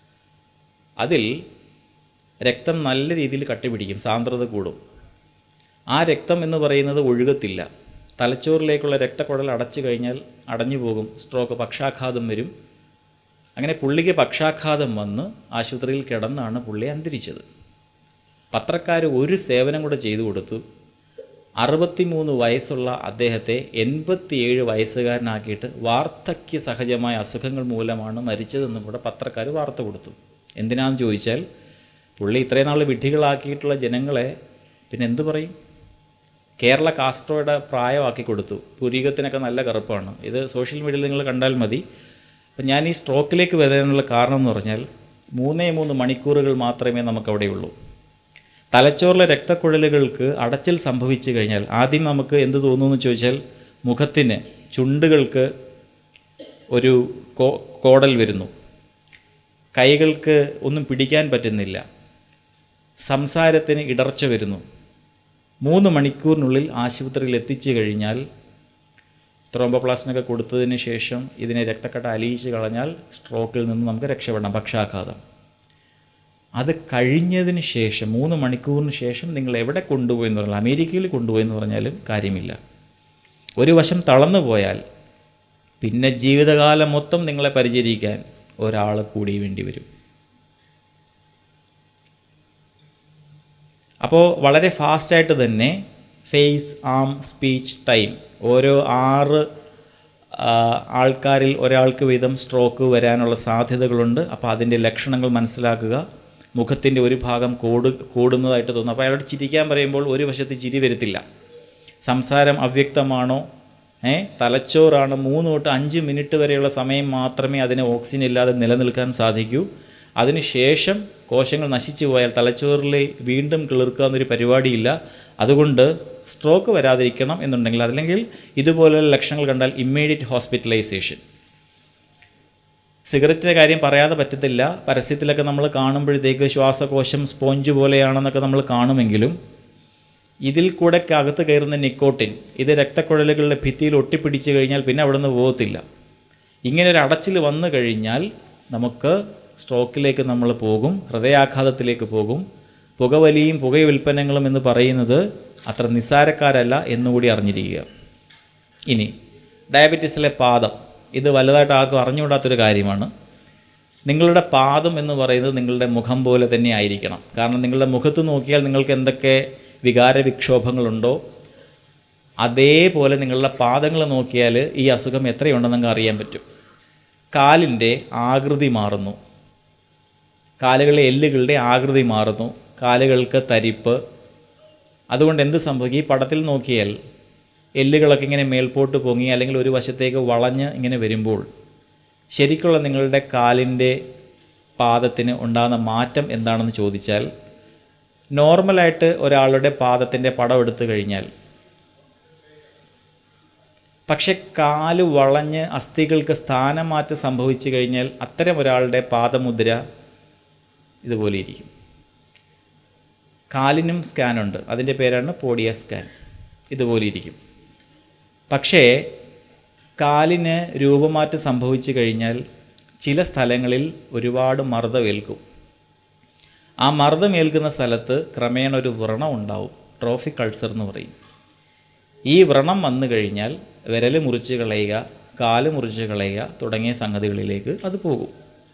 അതിൽ രക്തം നല്ല രീതിയിൽ കട്ടിപിടിക്കും സാന്ദ്രത കൂടും ആ രക്തം എന്ന് പറയുന്നത് ഒഴുകത്തില്ല തലച്ചോറിലേക്കുള്ള രക്തക്കുഴൽ അടച്ചു കഴിഞ്ഞാൽ അടഞ്ഞു പോകും സ്ട്രോക്ക് പക്ഷാഘാതം വരും അങ്ങനെ പുള്ളിക്ക് പക്ഷാഘാതം വന്ന് ആശുപത്രിയിൽ കിടന്നാണ് പുള്ളി അന്തരിച്ചത് പത്രക്കാർ ഒരു സേവനം കൂടെ ചെയ്തു കൊടുത്തു അറുപത്തിമൂന്ന് വയസ്സുള്ള അദ്ദേഹത്തെ എൺപത്തിയേഴ് വയസ്സുകാരനാക്കിയിട്ട് വാർദ്ധക്യ സഹജമായ അസുഖങ്ങൾ മൂലമാണ് മരിച്ചതെന്നും കൂടെ പത്രക്കാർ വാർത്ത കൊടുത്തു എന്തിനാണെന്ന് ചോദിച്ചാൽ പുള്ളി ഇത്രയും നാൾ വിഡ്ഢികളാക്കിയിട്ടുള്ള ജനങ്ങളെ പിന്നെ എന്തു പറയും കേരള കാസ്ട്രോയുടെ പ്രായമാക്കി കൊടുത്തു പുരീകത്തിനൊക്കെ നല്ല കറുപ്പാണ് ഇത് സോഷ്യൽ മീഡിയയിൽ നിങ്ങൾ കണ്ടാൽ മതി അപ്പം ഞാൻ ഈ സ്ട്രോക്കിലേക്ക് വരാനുള്ള കാരണം എന്ന് പറഞ്ഞാൽ മൂന്നേ മൂന്ന് മണിക്കൂറുകൾ മാത്രമേ നമുക്കവിടെയുള്ളൂ തലച്ചോറിലെ രക്തക്കുഴലുകൾക്ക് അടച്ചിൽ സംഭവിച്ചു കഴിഞ്ഞാൽ ആദ്യം നമുക്ക് എന്ത് തോന്നുമെന്ന് ചോദിച്ചാൽ മുഖത്തിന് ചുണ്ടുകൾക്ക് ഒരു കോ കോടൽ വരുന്നു കൈകൾക്ക് ഒന്നും പിടിക്കാൻ പറ്റുന്നില്ല സംസാരത്തിന് ഇടർച്ച വരുന്നു മൂന്ന് മണിക്കൂറിനുള്ളിൽ ആശുപത്രിയിൽ എത്തിച്ചു കഴിഞ്ഞാൽ ത്രോംബോപ്ലാസ്റ്റിനൊക്കെ കൊടുത്തതിന് ശേഷം ഇതിനെ രക്തക്കട്ട അലിയിച്ച് കളഞ്ഞാൽ സ്ട്രോക്കിൽ നിന്ന് നമുക്ക് രക്ഷപ്പെടാം പക്ഷാഘാതം അത് കഴിഞ്ഞതിന് ശേഷം മൂന്ന് മണിക്കൂറിന് ശേഷം നിങ്ങൾ എവിടെ കൊണ്ടുപോയി എന്ന് പറഞ്ഞാൽ അമേരിക്കയിൽ കൊണ്ടുപോയി എന്ന് പറഞ്ഞാലും കാര്യമില്ല ഒരു വശം തളർന്നു പോയാൽ പിന്നെ ജീവിതകാലം മൊത്തം നിങ്ങളെ പരിചരിക്കാൻ ഒരാൾ കൂടി വേണ്ടി വരും അപ്പോൾ വളരെ ഫാസ്റ്റായിട്ട് തന്നെ ഫേസ് ആം സ്പീച്ച് ടൈം ഓരോ ആറ് ആ, ആൾക്കാരിൽ ഒരാൾക്ക് വീതം സ്ട്രോക്ക് വരാനുള്ള സാധ്യതകളുണ്ട് അപ്പോൾ അതിൻ്റെ ലക്ഷണങ്ങൾ മനസ്സിലാക്കുക മുഖത്തിൻ്റെ ഒരു ഭാഗം കൂട് കൂടുന്നതായിട്ട് തോന്നും അപ്പോൾ അയാളോട് ചിരിക്കാൻ പറയുമ്പോൾ ഒരു വശത്ത് ചിരി വരത്തില്ല സംസാരം അവ്യക്തമാണോ ഏ തലച്ചോറാണ് മൂന്ന് തൊട്ട് അഞ്ച് മിനിറ്റ് വരെയുള്ള സമയം മാത്രമേ അതിന് ഓക്സിജൻ ഇല്ലാതെ നിലനിൽക്കാൻ സാധിക്കൂ അതിനുശേഷം കോശങ്ങൾ നശിച്ചു പോയാൽ തലച്ചോറിൽ വീണ്ടും കിളിർക്കുക എന്നൊരു പരിപാടിയില്ല അതുകൊണ്ട് സ്ട്രോക്ക് വരാതിരിക്കണം എന്നുണ്ടെങ്കിൽ അല്ലെങ്കിൽ ഇതുപോലുള്ള ലക്ഷണങ്ങൾ കണ്ടാൽ ഇമ്മീഡിയറ്റ് ഹോസ്പിറ്റലൈസേഷൻ സിഗരറ്റിൻ്റെ കാര്യം പറയാതെ പറ്റത്തില്ല പരസ്യത്തിലൊക്കെ നമ്മൾ കാണുമ്പോഴത്തേക്ക് ശ്വാസകോശം സ്പോഞ്ച് പോലെയാണെന്നൊക്കെ നമ്മൾ കാണുമെങ്കിലും ഇതിൽ കൂടെ അകത്ത് കയറുന്ന നിക്കോട്ടിൻ ഇത് രക്തക്കുഴലുകളുടെ ഭിത്തിയിൽ ഒട്ടിപ്പിടിച്ച് കഴിഞ്ഞാൽ പിന്നെ അവിടെ നിന്ന് പോകത്തില്ല ഇങ്ങനെ ഒരു അടച്ചിൽ വന്നു കഴിഞ്ഞാൽ നമുക്ക് സ്ട്രോക്കിലേക്ക് നമ്മൾ പോകും ഹൃദയാഘാതത്തിലേക്ക് പോകും പുകവലിയും പുക ഉൽപ്പന്നങ്ങളും എന്ന് പറയുന്നത് അത്ര നിസ്സാരക്കാരല്ല എന്നുകൂടി അറിഞ്ഞിരിക്കുക ഇനി ഡയബറ്റീസിലെ പാദം ഇത് വലുതായിട്ട് ആർക്കും അറിഞ്ഞുകൂടാത്തൊരു കാര്യമാണ് നിങ്ങളുടെ പാദം എന്ന് പറയുന്നത് നിങ്ങളുടെ മുഖം പോലെ തന്നെ ആയിരിക്കണം കാരണം നിങ്ങളുടെ മുഖത്ത് നോക്കിയാൽ നിങ്ങൾക്ക് എന്തൊക്കെ വികാര വിക്ഷോഭങ്ങളുണ്ടോ അതേപോലെ നിങ്ങളുടെ പാദങ്ങൾ നോക്കിയാൽ ഈ അസുഖം എത്രയുണ്ടെന്ന് നിങ്ങൾക്ക് അറിയാൻ പറ്റും കാലിൻ്റെ ആകൃതി മാറുന്നു കാലുകളിലെ എല്ലുകളുടെ ആകൃതി മാറുന്നു കാലുകൾക്ക് തരിപ്പ് അതുകൊണ്ട് എന്ത് സംഭവിക്കും ഈ പടത്തിൽ നോക്കിയാൽ എല്ലുകളൊക്കെ ഇങ്ങനെ മേൽപോട്ട് പൊങ്ങി അല്ലെങ്കിൽ ഒരു വശത്തേക്ക് വളഞ്ഞ് ഇങ്ങനെ വരുമ്പോൾ ശരിക്കുള്ള നിങ്ങളുടെ കാലിൻ്റെ പാദത്തിന് ഉണ്ടാകുന്ന മാറ്റം എന്താണെന്ന് ചോദിച്ചാൽ നോർമലായിട്ട് ഒരാളുടെ പാദത്തിൻ്റെ പടം എടുത്തു കഴിഞ്ഞാൽ പക്ഷെ കാല് വളഞ്ഞ് അസ്ഥികൾക്ക് സ്ഥാനമാറ്റം സംഭവിച്ചു കഴിഞ്ഞാൽ അത്തരം ഒരാളുടെ പാദമുദ്ര ഇതുപോലെ ഇരിക്കും കാലിനും സ്കാനുണ്ട് അതിൻ്റെ പേരാണ് പോഡിയ സ്കാൻ ഇതുപോലെ ഇരിക്കും പക്ഷേ കാലിന് രൂപമാറ്റം സംഭവിച്ചു കഴിഞ്ഞാൽ ചില സ്ഥലങ്ങളിൽ ഒരുപാട് മർദ്ദമേൽക്കും ആ മർദ്ദമേൽക്കുന്ന സ്ഥലത്ത് ക്രമേണ ഒരു വ്രണം ഉണ്ടാവും ട്രോഫിക് അൾസർ എന്ന് പറയും ഈ വ്രണം വന്നു കഴിഞ്ഞാൽ വിരൽ മുറിച്ച് കളയുക കാല് മുറിച്ച് കളയുക തുടങ്ങിയ സംഗതികളിലേക്ക് അത് പോകും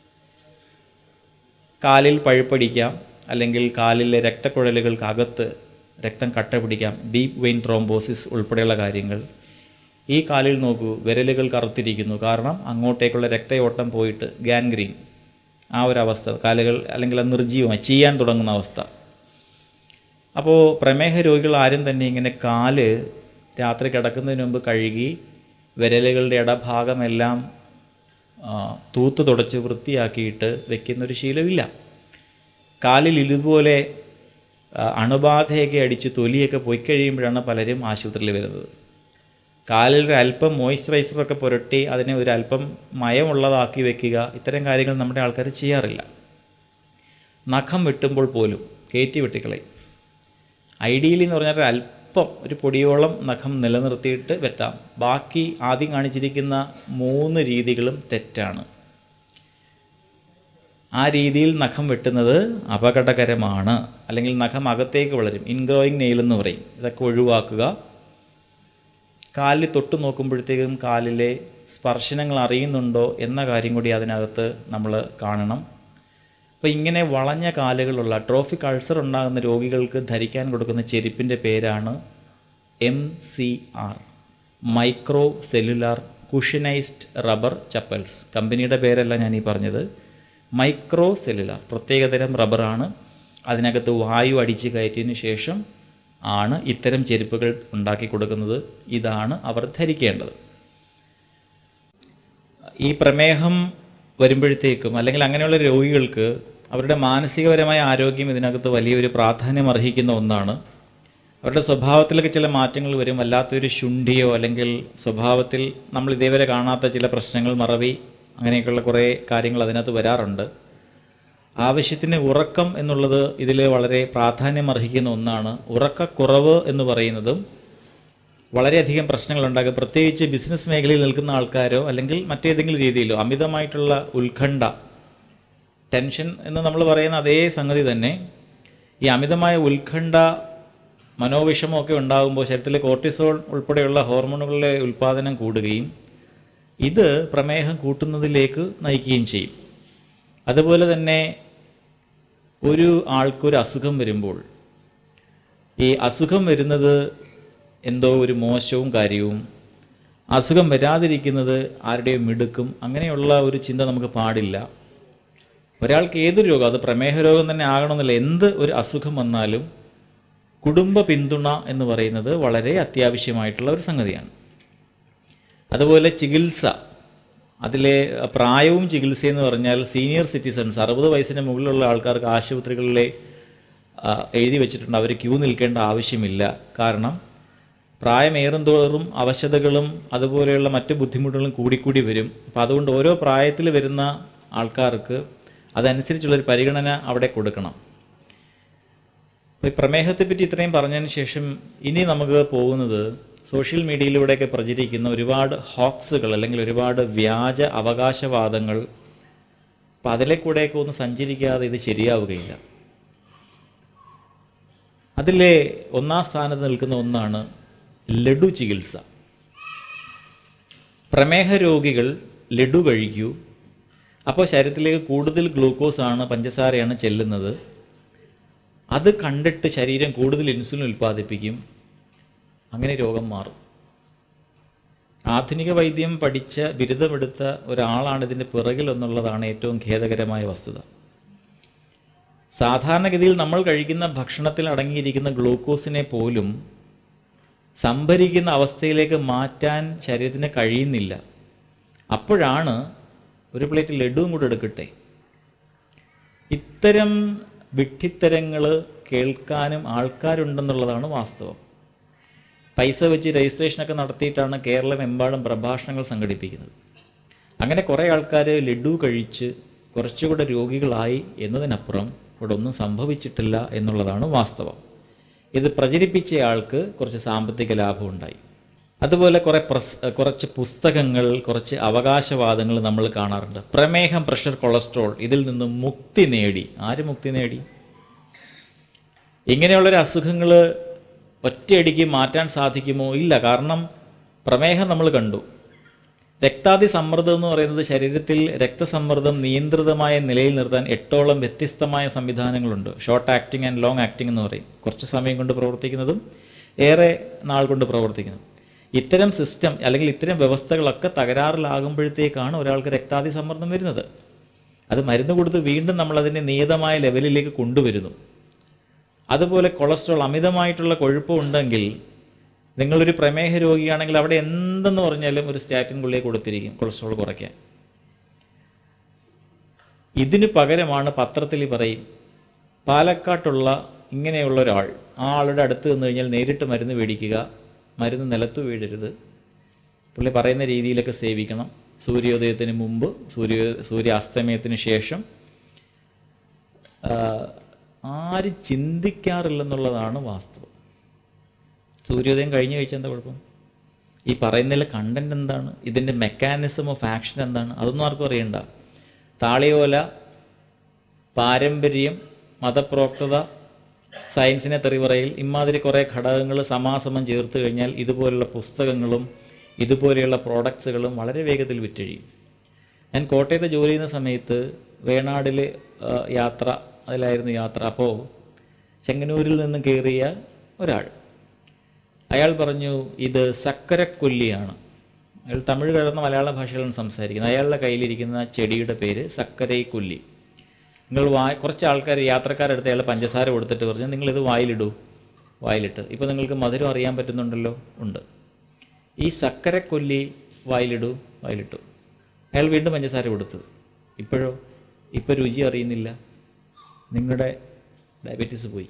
കാലിൽ പഴുപ്പടിക്കാം അല്ലെങ്കിൽ കാലിലെ രക്തക്കുഴലുകൾക്കകത്ത് രക്തം കട്ട പിടിക്കാം ഡീപ്പ് വെയിൻ ത്രോംബോസിസ് ഉൾപ്പെടെയുള്ള കാര്യങ്ങൾ ഈ കാലിൽ നോക്കൂ വിരലുകൾ കറുത്തിരിക്കുന്നു കാരണം അങ്ങോട്ടേക്കുള്ള രക്തയോട്ടം പോയിട്ട് ഗാൻഗ്രീൻ ആ ഒരു അവസ്ഥ കാലുകൾ അല്ലെങ്കിൽ അത് നിർജീവമായി ചെയ്യാൻ തുടങ്ങുന്ന അവസ്ഥ അപ്പോൾ പ്രമേഹ രോഗികൾ ആരും തന്നെ ഇങ്ങനെ കാല് രാത്രി കിടക്കുന്നതിന് മുമ്പ് കഴുകി വിരലുകളുടെ ഇടഭാഗമെല്ലാം ആ, തൂത്ത് തുടച്ച് വൃത്തിയാക്കിയിട്ട് വെക്കുന്നൊരു ശീലമില്ല കാലിൽ ഇതുപോലെ ആ, അണുബാധയൊക്കെ അടിച്ച് തൊലിയൊക്കെ പോയി കഴിയുമ്പോഴാണ് പലരും ആശുപത്രിയിൽ വരുന്നത് കാലിൽ ഒരു അല്പം മോയ്സ്ചറൈസറൊക്കെ പുരട്ടി അതിനെ ഒരു അല്പം മയമുള്ളതാക്കി വെക്കുക ഇത്തരം കാര്യങ്ങൾ നമ്മുടെ ആൾക്കാർ ചെയ്യാറില്ല നഖം വെട്ടുമ്പോൾ പോലും കയറ്റി വെട്ടിക്കളയും ഐഡിയലി എന്ന് പറഞ്ഞാൽ ഒരു അല്പം ഒരു പൊടിയോളം നഖം നിലനിർത്തിയിട്ട് വെട്ടാം ബാക്കി ആദ്യം കാണിച്ചിരിക്കുന്ന മൂന്ന് രീതികളും തെറ്റാണ് ആ രീതിയിൽ നഖം വെട്ടുന്നത് അപകടകരമാണ് അല്ലെങ്കിൽ നഖം അകത്തേക്ക് വളരും ഇൻഗ്രോയിങ് നെയിൽ എന്ന് പറയും ഇതൊക്കെ ഒഴിവാക്കുക കാലിൽ തൊട്ട് നോക്കുമ്പോഴത്തേക്കും കാലിലെ സ്പർശനങ്ങൾ അറിയുന്നുണ്ടോ എന്ന കാര്യം കൂടി അതിനകത്ത് നമ്മൾ കാണണം അപ്പോൾ ഇങ്ങനെ വളഞ്ഞ കാലുകളുള്ള ട്രോഫിക് അൾസർ ഉണ്ടാകുന്ന രോഗികൾക്ക് ധരിക്കാൻ കൊടുക്കുന്ന ചെരുപ്പിൻ്റെ പേരാണ് M C R micro cellular cushionised rubber chappals കമ്പനിയുടെ പേരല്ല ഞാൻ ഈ പറഞ്ഞത് മൈക്രോ സെല്ലുലാർ പ്രത്യേകതരം റബ്ബറാണ് അതിനകത്ത് വായു അടിച്ച് കയറ്റിയതിന് ശേഷം ആണ് ഇത്തരം ചെരുപ്പുകൾ ഉണ്ടാക്കി കൊടുക്കുന്നത് ഇതാണ് അവർ ധരിക്കേണ്ടത് ഈ പ്രമേഹം വരുമ്പോഴത്തേക്കും അല്ലെങ്കിൽ അങ്ങനെയുള്ള രോഗികൾക്ക് അവരുടെ മാനസികപരമായ ആരോഗ്യം ഇതിനകത്ത് വലിയൊരു പ്രാധാന്യം അർഹിക്കുന്ന ഒന്നാണ് അവരുടെ സ്വഭാവത്തിലൊക്കെ ചില മാറ്റങ്ങൾ വരും വല്ലാത്തൊരു ശുണ്ഠിയോ അല്ലെങ്കിൽ സ്വഭാവത്തിൽ നമ്മൾ ഇതേവരെ കാണാത്ത ചില പ്രശ്നങ്ങൾ മറവി അങ്ങനെയൊക്കെയുള്ള കുറേ കാര്യങ്ങൾ അതിനകത്ത് വരാറുണ്ട് ആവശ്യത്തിന് ഉറക്കം എന്നുള്ളത് ഇതിൽ വളരെ പ്രാധാന്യം അർഹിക്കുന്ന ഒന്നാണ് ഉറക്കക്കുറവ് എന്ന് പറയുന്നതും വളരെയധികം പ്രശ്നങ്ങൾ ഉണ്ടാകും പ്രത്യേകിച്ച് ബിസിനസ് മേഖലയിൽ നിൽക്കുന്ന ആൾക്കാരോ അല്ലെങ്കിൽ മറ്റേതെങ്കിലും രീതിയിലോ അമിതമായിട്ടുള്ള ഉത്കണ്ഠ ടെൻഷൻ എന്ന് നമ്മൾ പറയുന്ന അതേ സംഗതി തന്നെ ഈ അമിതമായ ഉത്കണ്ഠ മനോവിഷമമൊക്കെ ഉണ്ടാകുമ്പോൾ ശരീരത്തിലെ കോർട്ടിസോൾ ഉൾപ്പെടെയുള്ള ഹോർമോണുകളുടെ ഉൽപ്പാദനം കൂടുകയും ഇത് പ്രമേഹം കൂട്ടുന്നതിലേക്ക് നയിക്കുകയും ചെയ്യും അതുപോലെ തന്നെ ഒരു ആൾക്കൊരു അസുഖം വരുമ്പോൾ ഈ അസുഖം വരുന്നത് എന്തോ ഒരു മോശവും കാര്യവും അസുഖം വരാതിരിക്കുന്നത് ആരുടെയും മിടുക്കും അങ്ങനെയുള്ള ഒരു ചിന്ത നമുക്ക് പാടില്ല ഒരാൾക്ക് ഏതൊരു രോഗം അത് പ്രമേഹ രോഗം തന്നെ ആകണമെന്നില്ല എന്ത് ഒരു അസുഖം വന്നാലും കുടുംബ പിന്തുണ എന്ന് പറയുന്നത് വളരെ അത്യാവശ്യമായിട്ടുള്ള ഒരു സംഗതിയാണ് അതുപോലെ ചികിത്സ അതിലെ പ്രായവും ചികിത്സയെന്ന് പറഞ്ഞാൽ സീനിയർ സിറ്റിസൺസ് അറുപത് വയസ്സിന് മുകളിലുള്ള ആൾക്കാർക്ക് ആശുപത്രികളിലെ ആ, എഴുതി വെച്ചിട്ടുണ്ട് അവർ ക്യൂ നിൽക്കേണ്ട ആവശ്യമില്ല കാരണം പ്രായമേറും തോറും അവശതകളും അതുപോലെയുള്ള മറ്റ് ബുദ്ധിമുട്ടുകളും കൂടിക്കൂടി വരും അപ്പം അതുകൊണ്ട് ഓരോ പ്രായത്തിൽ വരുന്ന ആൾക്കാർക്ക് അതനുസരിച്ചുള്ളൊരു പരിഗണന അവിടെ കൊടുക്കണം അപ്പോൾ ഈ പ്രമേഹത്തെ പറ്റി ഇത്രയും പറഞ്ഞതിന് ശേഷം ഇനി നമുക്ക് പോകുന്നത് സോഷ്യൽ മീഡിയയിലൂടെയൊക്കെ പ്രചരിക്കുന്ന ഒരുപാട് ഹോക്സുകൾ അല്ലെങ്കിൽ ഒരുപാട് വ്യാജ അവകാശവാദങ്ങൾ അപ്പം അതിലെ കൂടെയൊക്കെ ഒന്ന് സഞ്ചരിക്കാതെ ഇത് ശരിയാവുകയില്ല അതിലെ ഒന്നാം സ്ഥാനത്ത് നിൽക്കുന്ന ഒന്നാണ് ലഡു ചികിത്സ പ്രമേഹ രോഗികൾ ലഡു കഴിക്കൂ അപ്പോൾ ശരീരത്തിലേക്ക് കൂടുതൽ ഗ്ലൂക്കോസ് ആണ് പഞ്ചസാരയാണ് ചെല്ലുന്നത് അത് കണ്ടിട്ട് ശരീരം കൂടുതൽ ഇൻസുലിൻ ഉൽപ്പാദിപ്പിക്കും അങ്ങനെ രോഗം മാറും ആധുനിക വൈദ്യം പഠിച്ച ബിരുദമെടുത്ത ഒരാളാണ് ഇതിൻ്റെ പിറകിൽ എന്നുള്ളതാണ് ഏറ്റവും ഖേദകരമായ വസ്തുത സാധാരണഗതിയിൽ നമ്മൾ കഴിക്കുന്ന ഭക്ഷണത്തിൽ അടങ്ങിയിരിക്കുന്ന ഗ്ലൂക്കോസിനെ പോലും സംഭരിക്കുന്ന അവസ്ഥയിലേക്ക് മാറ്റാൻ ശരീരത്തിന് കഴിയുന്നില്ല അപ്പോഴാണ് ഒരു പ്ലേറ്റ് ലഡുവും കൂടെ എടുക്കട്ടെ ഇത്തരം വിഡ്ഢിത്തരങ്ങൾ കേൾക്കാനും ആൾക്കാരുണ്ടെന്നുള്ളതാണ് വാസ്തവം പൈസ വെച്ച് രജിസ്ട്രേഷനൊക്കെ നടത്തിയിട്ടാണ് കേരളമെമ്പാടും പ്രഭാഷണങ്ങൾ സംഘടിപ്പിക്കുന്നത് അങ്ങനെ കുറേ ആൾക്കാർ ലഡു കഴിച്ച് കുറച്ചുകൂടെ രോഗികളായി എന്നതിനപ്പുറം ഇവിടെ ഒന്നും സംഭവിച്ചിട്ടില്ല എന്നുള്ളതാണ് വാസ്തവം ഇത് പ്രചരിപ്പിച്ചയാൾക്ക് കുറച്ച് സാമ്പത്തിക ലാഭം ഉണ്ടായി അതുപോലെ കുറേ പ്രസ് കുറച്ച് പുസ്തകങ്ങൾ കുറച്ച് അവകാശവാദങ്ങൾ നമ്മൾ കാണാറുണ്ട് പ്രമേഹം പ്രഷർ കൊളസ്ട്രോൾ ഇതിൽ നിന്നും മുക്തി നേടി ആര് മുക്തി നേടി ഇങ്ങനെയുള്ളൊരു അസുഖങ്ങൾ ഒറ്റയടിക്ക് മാറ്റാൻ സാധിക്കുമോ ഇല്ല കാരണം പ്രമേഹം നമ്മൾ കണ്ടു രക്താതി സമ്മർദ്ദം എന്ന് പറയുന്നത് ശരീരത്തിൽ രക്തസമ്മർദ്ദം നിയന്ത്രിതമായ നിലയിൽ നിർത്താൻ എട്ടോളം വ്യത്യസ്തമായ സംവിധാനങ്ങളുണ്ട് short acting and long acting എന്ന് പറയും കുറച്ച് സമയം കൊണ്ട് പ്രവർത്തിക്കുന്നതും ഏറെ നാൾ കൊണ്ട് പ്രവർത്തിക്കുന്നതും ഇത്തരം സിസ്റ്റം അല്ലെങ്കിൽ ഇത്തരം വ്യവസ്ഥകളൊക്കെ തകരാറിലാകുമ്പോഴത്തേക്കാണ് ഒരാൾക്ക് രക്താതി സമ്മർദ്ദം വരുന്നത് അത് മരുന്ന് കൊടുത്ത് വീണ്ടും നമ്മളതിനെ നിയതമായ ലെവലിലേക്ക് കൊണ്ടുവരുന്നു അതുപോലെ കൊളസ്ട്രോൾ അമിതമായിട്ടുള്ള കൊഴുപ്പ് ഉണ്ടെങ്കിൽ നിങ്ങളൊരു പ്രമേഹ രോഗിയാണെങ്കിൽ അവിടെ എന്തെന്ന് പറഞ്ഞാലും ഒരു സ്റ്റാറ്റിൻ ഗുളിക കൊടുത്തിരിക്കും കൊളസ്ട്രോൾ കുറയ്ക്കാൻ ഇതിന് പകരമാണ് പത്രത്തിൽ ഈ പറയും പാലക്കാട്ടുള്ള ഇങ്ങനെയുള്ള ഒരാൾ ആ ആളുടെ അടുത്ത് നിന്ന് കഴിഞ്ഞാൽ നേരിട്ട് മരുന്ന് മേടിക്കുക മരുന്ന് നിലത്ത് വീഴരുത് പുള്ളി പറയുന്ന രീതിയിലൊക്കെ സേവിക്കണം സൂര്യോദയത്തിന് മുമ്പ് സൂര്യ സൂര്യാസ്തമയത്തിന് ശേഷം ആ, ആരും ചിന്തിക്കാറില്ലെന്നുള്ളതാണ് വാസ്തവം സൂര്യോദയം കഴിഞ്ഞ് കഴിച്ചാൽ എന്താ കുഴപ്പം ഈ പറയുന്നതിലെ കണ്ടന്റ് എന്താണ് ഇതിൻ്റെ മെക്കാനിസം ഓഫ് ആക്ഷൻ എന്താണ് അതൊന്നും ആർക്കും അറിയണ്ട താളിയോല പാരമ്പര്യം മതപ്രോക്തത സയൻസിനെ തെറിവറയിൽ ഇമാതിരി കുറേ ഘടകങ്ങൾ സമാസമം ചേർത്ത് കഴിഞ്ഞാൽ ഇതുപോലുള്ള പുസ്തകങ്ങളും ഇതുപോലെയുള്ള പ്രോഡക്ട്സുകളും വളരെ വേഗത്തിൽ വിറ്റഴിയും ഞാൻ കോട്ടയത്ത് ജോലി ചെയ്യുന്ന സമയത്ത് വേണാടിൽ ആ, യാത്ര അതിലായിരുന്നു യാത്ര അപ്പോൾ ചെങ്ങന്നൂരിൽ നിന്ന് കയറിയ ഒരാൾ അയാൾ പറഞ്ഞു ഇത് സക്കരക്കൊല്ലിയാണ് അയാൾ തമിഴ് കലർന്ന മലയാള ഭാഷയിലാണ് സംസാരിക്കുന്നത് അയാളുടെ കയ്യിലിരിക്കുന്ന ചെടിയുടെ പേര് സക്കരൈക്കൊല്ലി നിങ്ങൾ വായ കുറച്ച് ആൾക്കാർ യാത്രക്കാരെടുത്ത് അയാൾ പഞ്ചസാര കൊടുത്തിട്ട് പറഞ്ഞു നിങ്ങളിത് വായിലിടൂ വായിലിട്ട് ഇപ്പോൾ നിങ്ങൾക്ക് മധുരം അറിയാൻ പറ്റുന്നുണ്ടല്ലോ ഉണ്ട് ഈ സക്കരക്കൊല്ലി വായിലിടൂ വായിലിട്ടു അയാൾ വീണ്ടും പഞ്ചസാര കൊടുത്തു ഇപ്പോഴോ ഇപ്പോൾ രുചി അറിയുന്നില്ല നിങ്ങളുടെ ഡയബറ്റീസ് പോയി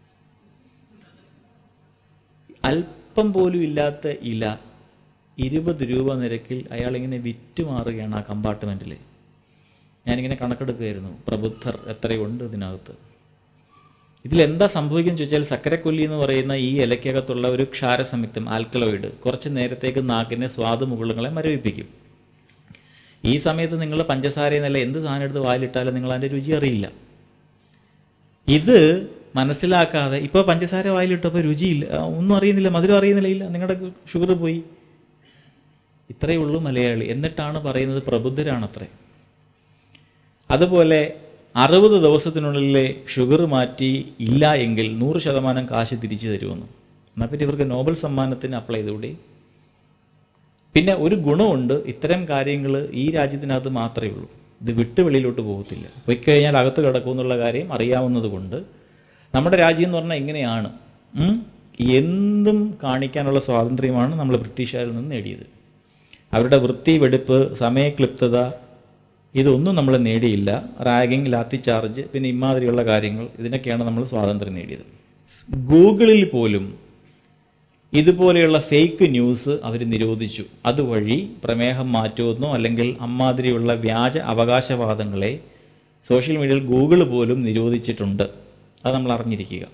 അല്പം പോലും ഇല്ലാത്ത ഇല ഇരുപത് രൂപ നിരക്കിൽ അയാൾ ഇങ്ങനെ വിറ്റുമാറുകയാണ് ആ കമ്പാർട്ട്മെൻറ്റിൽ ഞാനിങ്ങനെ കണക്കെടുക്കുകയായിരുന്നു പ്രബുദ്ധർ എത്രയുണ്ട് ഇതിനകത്ത് ഇതിലെന്താ സംഭവിക്കുന്നത് ചോദിച്ചാൽ സക്കരക്കൊല്ലി എന്ന് പറയുന്ന ഈ ഇലയ്ക്കകത്തുള്ള ഒരു ക്ഷാരസംയുക്തം ആൽക്കലോയിഡ് കുറച്ച് നേരത്തേക്ക് നാക്കിനെ സ്വാദുമുകുളങ്ങളെ മരവിപ്പിക്കും ഈ സമയത്ത് നിങ്ങൾ പഞ്ചസാര എന്നല്ല എന്ത് സാധനം എടുത്ത് വായിലിട്ടാലും നിങ്ങൾ അതിൻ്റെ രുചി അറിയില്ല ഇത് മനസ്സിലാക്കാതെ ഇപ്പോൾ പഞ്ചസാര വായിലിട്ടപ്പോൾ രുചിയില്ല ആ, ഒന്നും അറിയുന്നില്ല മധുരം അറിയുന്നില്ല ഇല്ല നിങ്ങളുടെ ഷുഗർ പോയി ഇത്രയേ ഉള്ളൂ മലയാളി എന്നിട്ടാണ് പറയുന്നത് പ്രബുദ്ധരാണത്രേ അതുപോലെ അറുപത് ദിവസത്തിനുള്ളിലെ ഷുഗർ മാറ്റി ഇല്ല എങ്കിൽ നൂറ് ശതമാനം കാശ് തിരിച്ചു തരുമെന്ന് എന്നാൽ പിന്നെ ഇവർക്ക് നോബൽ സമ്മാനത്തിന് അപ്ലൈ ചെയ്തുകൂടി പിന്നെ ഒരു ഗുണമുണ്ട് ഇത്തരം കാര്യങ്ങൾ ഈ രാജ്യത്തിനകത്ത് മാത്രമേ ഉള്ളൂ ഇത് വിട്ട് വെളിയിലോട്ട് പോകത്തില്ല പോയി കഴിഞ്ഞാൽ അകത്ത് കിടക്കും എന്നുള്ള കാര്യം അറിയാവുന്നത് കൊണ്ട് നമ്മുടെ രാജ്യം എന്ന് പറഞ്ഞാൽ ഇങ്ങനെയാണ് ഉം? എന്തും കാണിക്കാനുള്ള സ്വാതന്ത്ര്യമാണ് നമ്മൾ ബ്രിട്ടീഷുകാരിൽ നിന്ന് നേടിയത് അവരുടെ വൃത്തി വെടിപ്പ് സമയക്ലിപ്തത ഇതൊന്നും നമ്മൾ നേടിയില്ല റാഗിങ് ലാത്തി ചാർജ് പിന്നെ ഇമാതിരിയുള്ള കാര്യങ്ങൾ ഇതിനൊക്കെയാണ് നമ്മൾ സ്വാതന്ത്ര്യം നേടിയത് ഗൂഗിളിൽ പോലും ഇതുപോലെയുള്ള ഫേക്ക് ന്യൂസ് അവർ നിരോധിച്ചു അതുവഴി പ്രമേഹം മാറ്റുമെന്നോ അല്ലെങ്കിൽ അമ്മാതിരിയുള്ള വ്യാജ അവകാശവാദങ്ങളെ സോഷ്യൽ മീഡിയയിൽ ഗൂഗിൾ പോലും നിരോധിച്ചിട്ടുണ്ട് അത് നമ്മൾ അറിഞ്ഞിരിക്കുക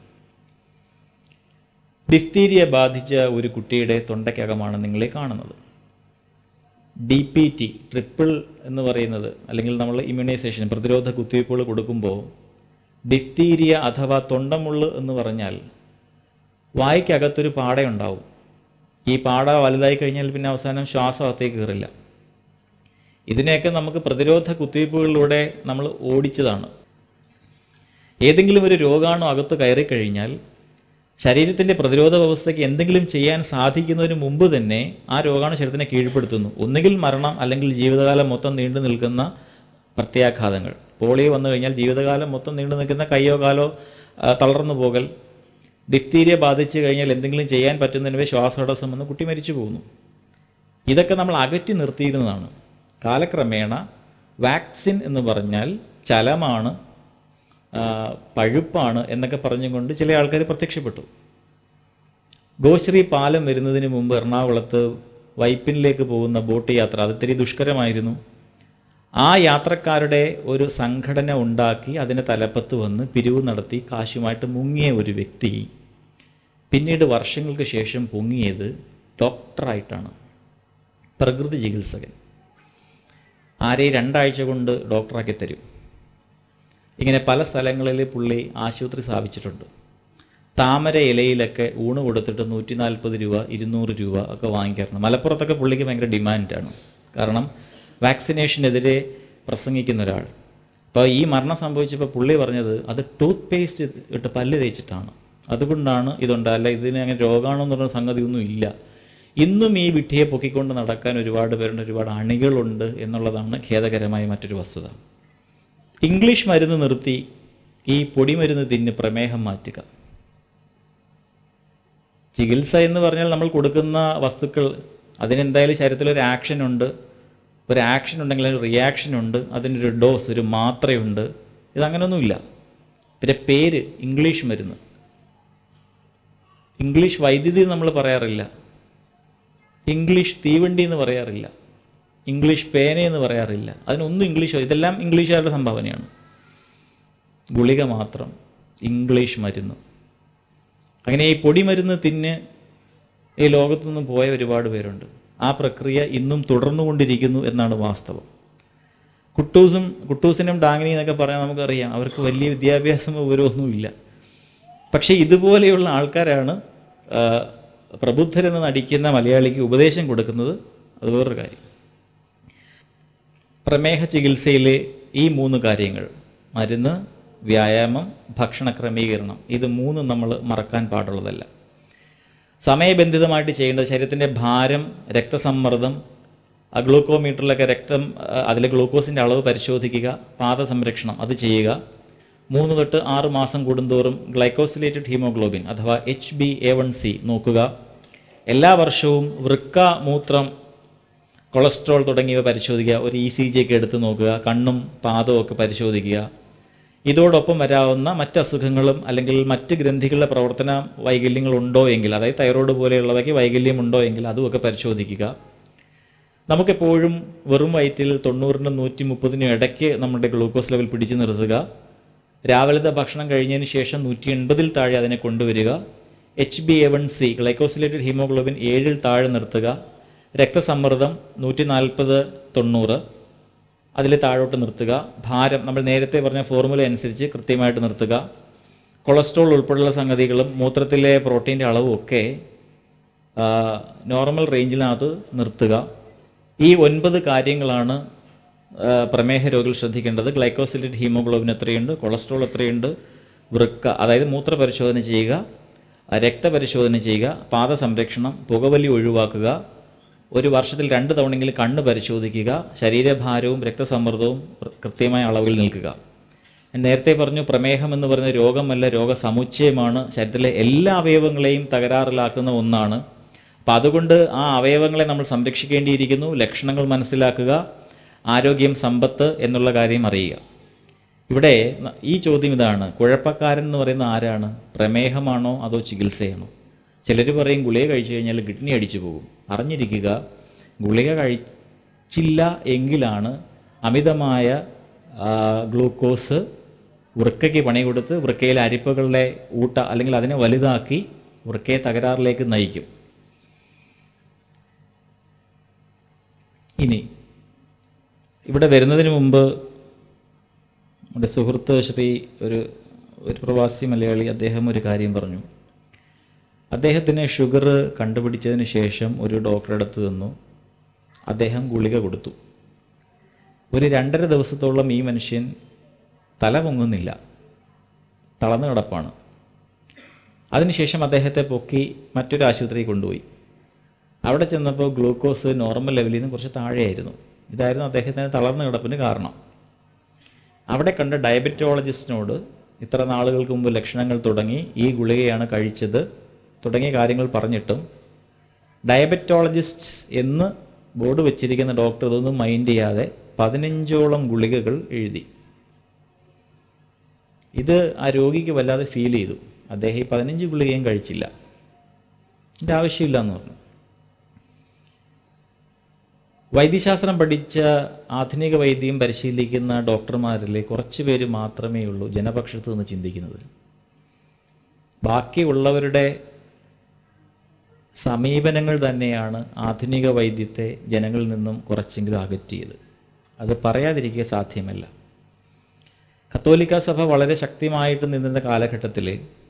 ഡിഫ്തീരിയ ബാധിച്ച ഒരു കുട്ടിയുടെ തൊണ്ടയ്ക്കകമാണ് നിങ്ങളെ കാണുന്നത് ഡി പി ടി ട്രിപ്പിൾ എന്ന് പറയുന്നത് അല്ലെങ്കിൽ നമ്മൾ ഇമ്മ്യൂണൈസേഷൻ പ്രതിരോധ കുത്തിവയ്പ്പുകൾ കൊടുക്കുമ്പോൾ ഡിഫ്തീരിയ അഥവാ തൊണ്ടമുള്ള് എന്ന് പറഞ്ഞാൽ വായ്ക്കകത്തൊരു പാടയുണ്ടാവും ഈ പാട വലുതായി കഴിഞ്ഞാൽ പിന്നെ അവസാനം ശ്വാസം അകത്തേക്ക് കയറില്ല ഇതിനെയൊക്കെ നമുക്ക് പ്രതിരോധ കുത്തിവയ്പ്പുകളിലൂടെ നമ്മൾ ഓടിച്ചതാണ് ഏതെങ്കിലും ഒരു രോഗാണു അകത്ത് കയറി കഴിഞ്ഞാൽ ശരീരത്തിൻ്റെ പ്രതിരോധ വ്യവസ്ഥയ്ക്ക് എന്തെങ്കിലും ചെയ്യാൻ സാധിക്കുന്നതിന് മുമ്പ് തന്നെ ആ രോഗാണു ശരീരത്തിനെ കീഴ്പ്പെടുത്തുന്നു ഒന്നുകിൽ മരണം അല്ലെങ്കിൽ ജീവിതകാലം മൊത്തം നീണ്ടു നിൽക്കുന്ന പ്രത്യാഘാതങ്ങൾ പോളിയോ വന്നു കഴിഞ്ഞാൽ ജീവിതകാലം മൊത്തം നീണ്ടു നിൽക്കുന്ന കയ്യോ കാലോ ആ, തളർന്നു പോകൽ ഡിഫ്തീരിയ ബാധിച്ചു കഴിഞ്ഞാൽ എന്തെങ്കിലും ചെയ്യാൻ പറ്റുന്നതിന് ശ്വാസതടസ്സം വന്ന് കുട്ടി മരിച്ചു പോകുന്നു ഇതൊക്കെ നമ്മൾ അകറ്റി നിർത്തിയിരുന്നതാണ് കാലക്രമേണ വാക്സിൻ എന്ന് പറഞ്ഞാൽ ചലമാണ് ആ, പഴുപ്പാണ് എന്നൊക്കെ പറഞ്ഞുകൊണ്ട് ചില ആൾക്കാർ പ്രത്യക്ഷപ്പെട്ടു ഗോശ്രീ പാലം വരുന്നതിന് മുമ്പ് എറണാകുളത്ത് വൈപ്പിനിലേക്ക് പോകുന്ന ബോട്ട് യാത്ര അത് ഇത്തിരി ദുഷ്കരമായിരുന്നു ആ യാത്രക്കാരുടെ ഒരു സംഘടന ഉണ്ടാക്കി അതിന് തലപ്പത്ത് വന്ന് പിരിവ് നടത്തി കാശുമായിട്ട് മുങ്ങിയ ഒരു വ്യക്തി പിന്നീട് വർഷങ്ങൾക്ക് ശേഷം പൊങ്ങിയത് ഡോക്ടറായിട്ടാണ് പ്രകൃതി ചികിത്സകൻ ആരെയും രണ്ടാഴ്ച കൊണ്ട് ഡോക്ടറാക്കി തരും ഇങ്ങനെ പല സ്ഥലങ്ങളിൽ പുള്ളി ആശുപത്രി സ്ഥാപിച്ചിട്ടുണ്ട് താമര ഇലയിലൊക്കെ ഊണ് കൊടുത്തിട്ട് നൂറ്റി നാൽപ്പത് രൂപ ഇരുന്നൂറ് രൂപ ഒക്കെ വാങ്ങിക്കാറുണ്ട് മലപ്പുറത്തൊക്കെ പുള്ളിക്ക് ഭയങ്കര ഡിമാൻഡാണ് കാരണം വാക്സിനേഷനെതിരെ പ്രസംഗിക്കുന്ന ഒരാൾ അപ്പോൾ ഈ മരണം സംഭവിച്ചപ്പോൾ പുള്ളി പറഞ്ഞത് അത് ടൂത്ത് പേസ്റ്റ് ഇട്ട് പല്ല് തേച്ചിട്ടാണ് അതുകൊണ്ടാണ് ഇതുണ്ട് അല്ല ഇതിന് അങ്ങനെ രോഗമാണെന്ന് പറഞ്ഞ സംഗതി ഒന്നും ഇല്ല ഇന്നും ഈ വിഡ്ഢിയെ പൊക്കിക്കൊണ്ട് നടക്കാൻ ഒരുപാട് പേരുണ്ട് ഒരുപാട് അണികളുണ്ട് എന്നുള്ളതാണ് ഖേദകരമായ മറ്റൊരു വസ്തുത ഇംഗ്ലീഷ് മരുന്ന് നിർത്തി ഈ പൊടിമരുന്ന് തിന്ന് പ്രമേഹം മാറ്റുക ചികിത്സ എന്ന് പറഞ്ഞാൽ നമ്മൾ കൊടുക്കുന്ന വസ്തുക്കൾ അതിനെന്തായാലും ശരീരത്തിൽ ഒരു ആക്ഷൻ ഉണ്ട് ഒരു ആക്ഷൻ ഉണ്ടെങ്കിൽ ഒരു റിയാക്ഷൻ ഉണ്ട് അതിനൊരു ഡോസ് ഒരു മാത്രയുണ്ട് ഇതങ്ങനൊന്നുമില്ല പിന്നെ പേര് ഇംഗ്ലീഷ് മരുന്ന് ഇംഗ്ലീഷ് വൈദ്യുതി നമ്മൾ പറയാറില്ല ഇംഗ്ലീഷ് തീവണ്ടി എന്ന് പറയാറില്ല ഇംഗ്ലീഷ് പേന എന്ന് പറയാറില്ല അതിനൊന്നും ഇംഗ്ലീഷ് ഇതെല്ലാം ഇംഗ്ലീഷുകാരുടെ സംഭാവനയാണ് ഗുളിക മാത്രം ഇംഗ്ലീഷ് മരുന്ന് അങ്ങനെ ഈ പൊടിമരുന്ന് തിന്ന് ഈ ലോകത്തു നിന്നും പോയ ഒരുപാട് പേരുണ്ട് ആ പ്രക്രിയ ഇന്നും തുടർന്നുകൊണ്ടിരിക്കുന്നു എന്നാണ് വാസ്തവം കുട്ടൂസും കുട്ടൂസിനും ഡാങ്ങിനി എന്നൊക്കെ പറയാൻ നമുക്കറിയാം അവർക്ക് വലിയ വിദ്യാഭ്യാസം വിവരമൊന്നുമില്ല പക്ഷേ ഇതുപോലെയുള്ള ആൾക്കാരാണ് ആ, പ്രബുദ്ധരെന്ന് നടിക്കുന്ന മലയാളിക്ക് ഉപദേശം കൊടുക്കുന്നത് അത് വേറൊരു കാര്യം പ്രമേഹ ചികിത്സയിലെ ഈ മൂന്ന് കാര്യങ്ങൾ മരുന്ന് വ്യായാമം ഭക്ഷണ ക്രമീകരണം ഇത് മൂന്നും നമ്മൾ മറക്കാൻ പാടുള്ളതല്ല സമയബന്ധിതമായിട്ട് ചെയ്യേണ്ടത് ശരീരത്തിൻ്റെ ഭാരം രക്തസമ്മർദ്ദം ആ ഗ്ലൂക്കോമീറ്ററിലൊക്കെ രക്തം അതിൽ ഗ്ലൂക്കോസിൻ്റെ അളവ് പരിശോധിക്കുക പാദ സംരക്ഷണം അത് ചെയ്യുക മൂന്ന് തൊട്ട് ആറ് മാസം കൂടുന്തോറും ഗ്ലൈക്കോസിലേറ്റഡ് ഹീമോഗ്ലോബിൻ അഥവാ H B A one C നോക്കുക എല്ലാ വർഷവും വൃക്ക മൂത്രം കൊളസ്ട്രോൾ തുടങ്ങിയവ പരിശോധിക്കുക ഒരു ഇ സി ജി ഒക്കെ എടുത്ത് നോക്കുക കണ്ണും പാദവും ഒക്കെ പരിശോധിക്കുക ഇതോടൊപ്പം വരാവുന്ന മറ്റ് അസുഖങ്ങളും അല്ലെങ്കിൽ മറ്റ് ഗ്രന്ഥികളുടെ പ്രവർത്തന വൈകല്യങ്ങളുണ്ടോ എങ്കിൽ അതായത് തൈറോയ്ഡ് പോലെയുള്ളവയ്ക്ക് വൈകല്യമുണ്ടോ എങ്കിൽ അതുമൊക്കെ പരിശോധിക്കുക നമുക്കെപ്പോഴും വെറും വയറ്റിൽ തൊണ്ണൂറിനും നൂറ്റി മുപ്പതിനും ഇടയ്ക്ക് നമ്മുടെ ഗ്ലൂക്കോസ് ലെവൽ പിടിച്ചു നിർത്തുക രാവിലത്തെ ഭക്ഷണം കഴിഞ്ഞതിന് ശേഷം നൂറ്റി എൺപതിൽ താഴെ അതിനെ കൊണ്ടുവരിക H B A one C glycosylated haemoglobin ഏഴിൽ താഴെ നിർത്തുക രക്തസമ്മർദ്ദം നൂറ്റി നാൽപ്പത് തൊണ്ണൂറ് അതിൽ താഴോട്ട് നിർത്തുക ഭാരം നമ്മൾ നേരത്തെ പറഞ്ഞ ഫോർമുല അനുസരിച്ച് കൃത്യമായിട്ട് നിർത്തുക കൊളസ്ട്രോൾ ഉൾപ്പെടെയുള്ള സംഗതികളും മൂത്രത്തിലെ പ്രോട്ടീൻ്റെ അളവും ഒക്കെ ആ, നോർമൽ റേഞ്ചിനകത്ത് നിർത്തുക ഈ ഒൻപത് കാര്യങ്ങളാണ് ആ, പ്രമേഹ രോഗികൾ ശ്രദ്ധിക്കേണ്ടത് ഗ്ലൈക്കോസിലേറ്റ് ഹീമോഗ്ലോബിൻ എത്രയുണ്ട് കൊളസ്ട്രോൾ എത്രയുണ്ട് വൃക്ക അതായത് മൂത്രപരിശോധന ചെയ്യുക ആ, രക്തപരിശോധന ചെയ്യുക പാദ സംരക്ഷണം പുകവലി ഒഴിവാക്കുക ഒരു വർഷത്തിൽ രണ്ട് തവണയെങ്കിലും കണ്ണ് പരിശോധിക്കുക ശരീരഭാരവും രക്തസമ്മർദ്ദവും കൃത്യമായ അളവിൽ നിൽക്കുക ഞാൻ നേരത്തെ പറഞ്ഞു പ്രമേഹം എന്ന് പറയുന്ന രോഗമല്ല രോഗസമുച്ചയമാണ് ശരീരത്തിലെ എല്ലാ അവയവങ്ങളെയും തകരാറിലാക്കുന്ന ഒന്നാണ് അപ്പം അതുകൊണ്ട് ആ അവയവങ്ങളെ നമ്മൾ സംരക്ഷിക്കേണ്ടിയിരിക്കുന്നു ലക്ഷണങ്ങൾ മനസ്സിലാക്കുക ആരോഗ്യം സമ്പത്ത് എന്നുള്ള കാര്യം അറിയുക ഇവിടെ ന- ഈ ചോദ്യം ഇതാണ് കുഴപ്പക്കാരൻ എന്ന് പറയുന്ന ആരാണ് പ്രമേഹമാണോ അതോ ചികിത്സയാണോ ചിലർ പറയും ഗുളിക കഴിച്ചു കഴിഞ്ഞാൽ കിഡ്നി അടിച്ചു പോകും അറിഞ്ഞിരിക്കുക ഗുളിക കഴിച്ചില്ല എങ്കിലാണ് അമിതമായ ആ, ഗ്ലൂക്കോസ് വൃക്കയ്ക്ക് പണി കൊടുത്ത് വൃക്കയിലെ അരിപ്പകളുടെ ഊട്ട അല്ലെങ്കിൽ അതിനെ വലുതാക്കി വൃക്കയെ തകരാറിലേക്ക് നയിക്കും ഇനി ഇവിടെ വരുന്നതിന് മുമ്പ് നമ്മുടെ സുഹൃത്ത് ശ്രീ ഒരു ഒരു പ്രവാസി മലയാളി അദ്ദേഹം ഒരു കാര്യം പറഞ്ഞു അദ്ദേഹത്തിന് ഷുഗർ കണ്ടുപിടിച്ചതിന് ശേഷം ഒരു ഡോക്ടറെ അടുത്ത് നിന്നു അദ്ദേഹം ഗുളിക കൊടുത്തു ഒരു രണ്ടര ദിവസത്തോളം ഈ മനുഷ്യൻ തല പൊങ്ങുന്നില്ല തളർന്നു കിടപ്പാണ് അതിനുശേഷം അദ്ദേഹത്തെ പൊക്കി മറ്റൊരു ആശുപത്രിയിൽ കൊണ്ടുപോയി അവിടെ ചെന്നപ്പോൾ ഗ്ലൂക്കോസ് നോർമൽ ലെവലിൽ നിന്ന് കുറച്ച് താഴെയായിരുന്നു ഇതായിരുന്നു അദ്ദേഹത്തിന് തളർന്നു കിടപ്പിന് കാരണം അവിടെ കണ്ട ഡയബറ്റോളജിസ്റ്റിനോട് ഇത്ര നാളുകൾക്ക് മുമ്പ് ലക്ഷണങ്ങൾ തുടങ്ങി ഈ ഗുളികയാണ് കഴിച്ചത് തുടങ്ങിയ കാര്യങ്ങൾ പറഞ്ഞിട്ടും ഡയബറ്റോളജിസ്റ്റ് എന്ന് ബോർഡ് വെച്ചിരിക്കുന്ന ഡോക്ടർ ഇതൊന്നും മൈൻഡ് ചെയ്യാതെ പതിനഞ്ചോളം ഗുളികകൾ എഴുതി ഇത് ആ രോഗിക്ക് വല്ലാതെ ഫീൽ ചെയ്തു അദ്ദേഹം ഈ പതിനഞ്ച് ഗുളികയും കഴിച്ചില്ല ഇതിൻ്റെ ആവശ്യമില്ല എന്ന് പറഞ്ഞു വൈദ്യശാസ്ത്രം പഠിച്ച ആധുനിക വൈദ്യം പരിശീലിക്കുന്ന ഡോക്ടർമാരിൽ കുറച്ച് പേര് മാത്രമേ ഉള്ളൂ ജനപക്ഷത്ത് നിന്ന് ചിന്തിക്കുന്നത് ബാക്കിയുള്ളവരുടെ സമീപനങ്ങൾ തന്നെയാണ് ആധുനിക വൈദ്യത്തെ ജനങ്ങളിൽ നിന്നും കുറച്ചെങ്കിലും അകറ്റിയത് അത് പറയാതിരിക്കുക സാധ്യമല്ല കത്തോലിക്ക സഭ വളരെ ശക്തിമായിട്ട് നിന്നിരുന്ന കാലഘട്ടത്തിൽ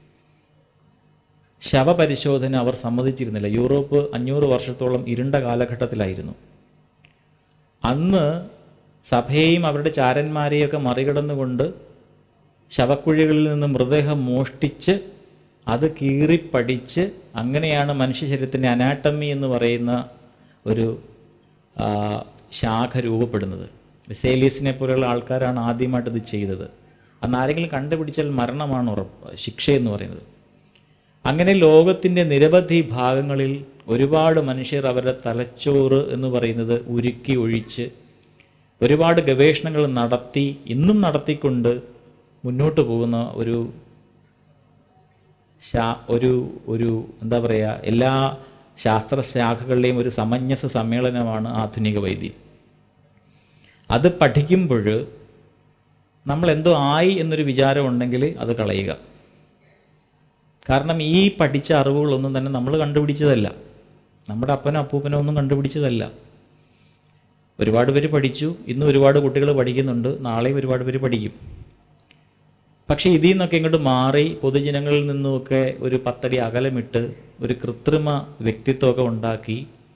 ശവപരിശോധന അവർ സമ്മതിച്ചിരുന്നില്ല യൂറോപ്പ് അഞ്ഞൂറ് വർഷത്തോളം ഇരുണ്ട കാലഘട്ടത്തിലായിരുന്നു അന്ന് സഭയെയും അവരുടെ ചാരന്മാരെയൊക്കെ മറികടന്നുകൊണ്ട് ശവക്കുഴികളിൽ നിന്ന് മൃതദേഹം മോഷ്ടിച്ച് അത് കീറിപ്പടിച്ച് അങ്ങനെയാണ് മനുഷ്യ ശരീരത്തിൻ്റെ അനാട്ടമി എന്ന് പറയുന്ന ഒരു ആ, ശാഖ രൂപപ്പെടുന്നത് വെസേലിയസിനെ പോലെയുള്ള ആൾക്കാരാണ് ആദ്യമായിട്ട് ഇത് ചെയ്തത് അന്ന് ആരെങ്കിലും കണ്ടുപിടിച്ചാൽ മരണമാണ് ഉറപ്പ് ശിക്ഷയെന്ന് പറയുന്നത് അങ്ങനെ ലോകത്തിൻ്റെ നിരവധി ഭാഗങ്ങളിൽ ഒരുപാട് മനുഷ്യർ അവരുടെ തലച്ചോറ് എന്ന് പറയുന്നത് ഉരുക്കി ഒഴിച്ച് ഒരുപാട് ഗവേഷണങ്ങൾ നടത്തി ഇന്നും നടത്തിക്കൊണ്ട് മുന്നോട്ട് പോകുന്ന ഒരു ശാ ഒരു ഒരു എന്താ പറയുക എല്ലാ ശാസ്ത്രശാഖകളുടെയും ഒരു സമഞ്ജസ സമ്മേളനമാണ് ആധുനിക വൈദ്യം അത് പഠിക്കുമ്പോൾ നമ്മൾ എന്തോ ആയി എന്നൊരു വിചാരം ഉണ്ടെങ്കിൽ അത് കളയുക കാരണം ഈ പഠിച്ച അറിവുകളൊന്നും തന്നെ നമ്മൾ കണ്ടുപിടിച്ചതല്ല നമ്മുടെ അപ്പനോ അപ്പൂപ്പനോ ഒന്നും കണ്ടുപിടിച്ചതല്ല ഒരുപാട് പേര് പഠിച്ചു ഇന്ന് ഒരുപാട് കുട്ടികൾ പഠിക്കുന്നുണ്ട് നാളെയും ഒരുപാട് പേര് പഠിക്കും പക്ഷേ ഇതിൽ നിന്നൊക്കെ ഇങ്ങോട്ട് മാറി പൊതുജനങ്ങളിൽ നിന്നുമൊക്കെ ഒരു പത്തടി അകലമിട്ട് ഒരു കൃത്രിമ വ്യക്തിത്വമൊക്കെ ഉണ്ടാക്കി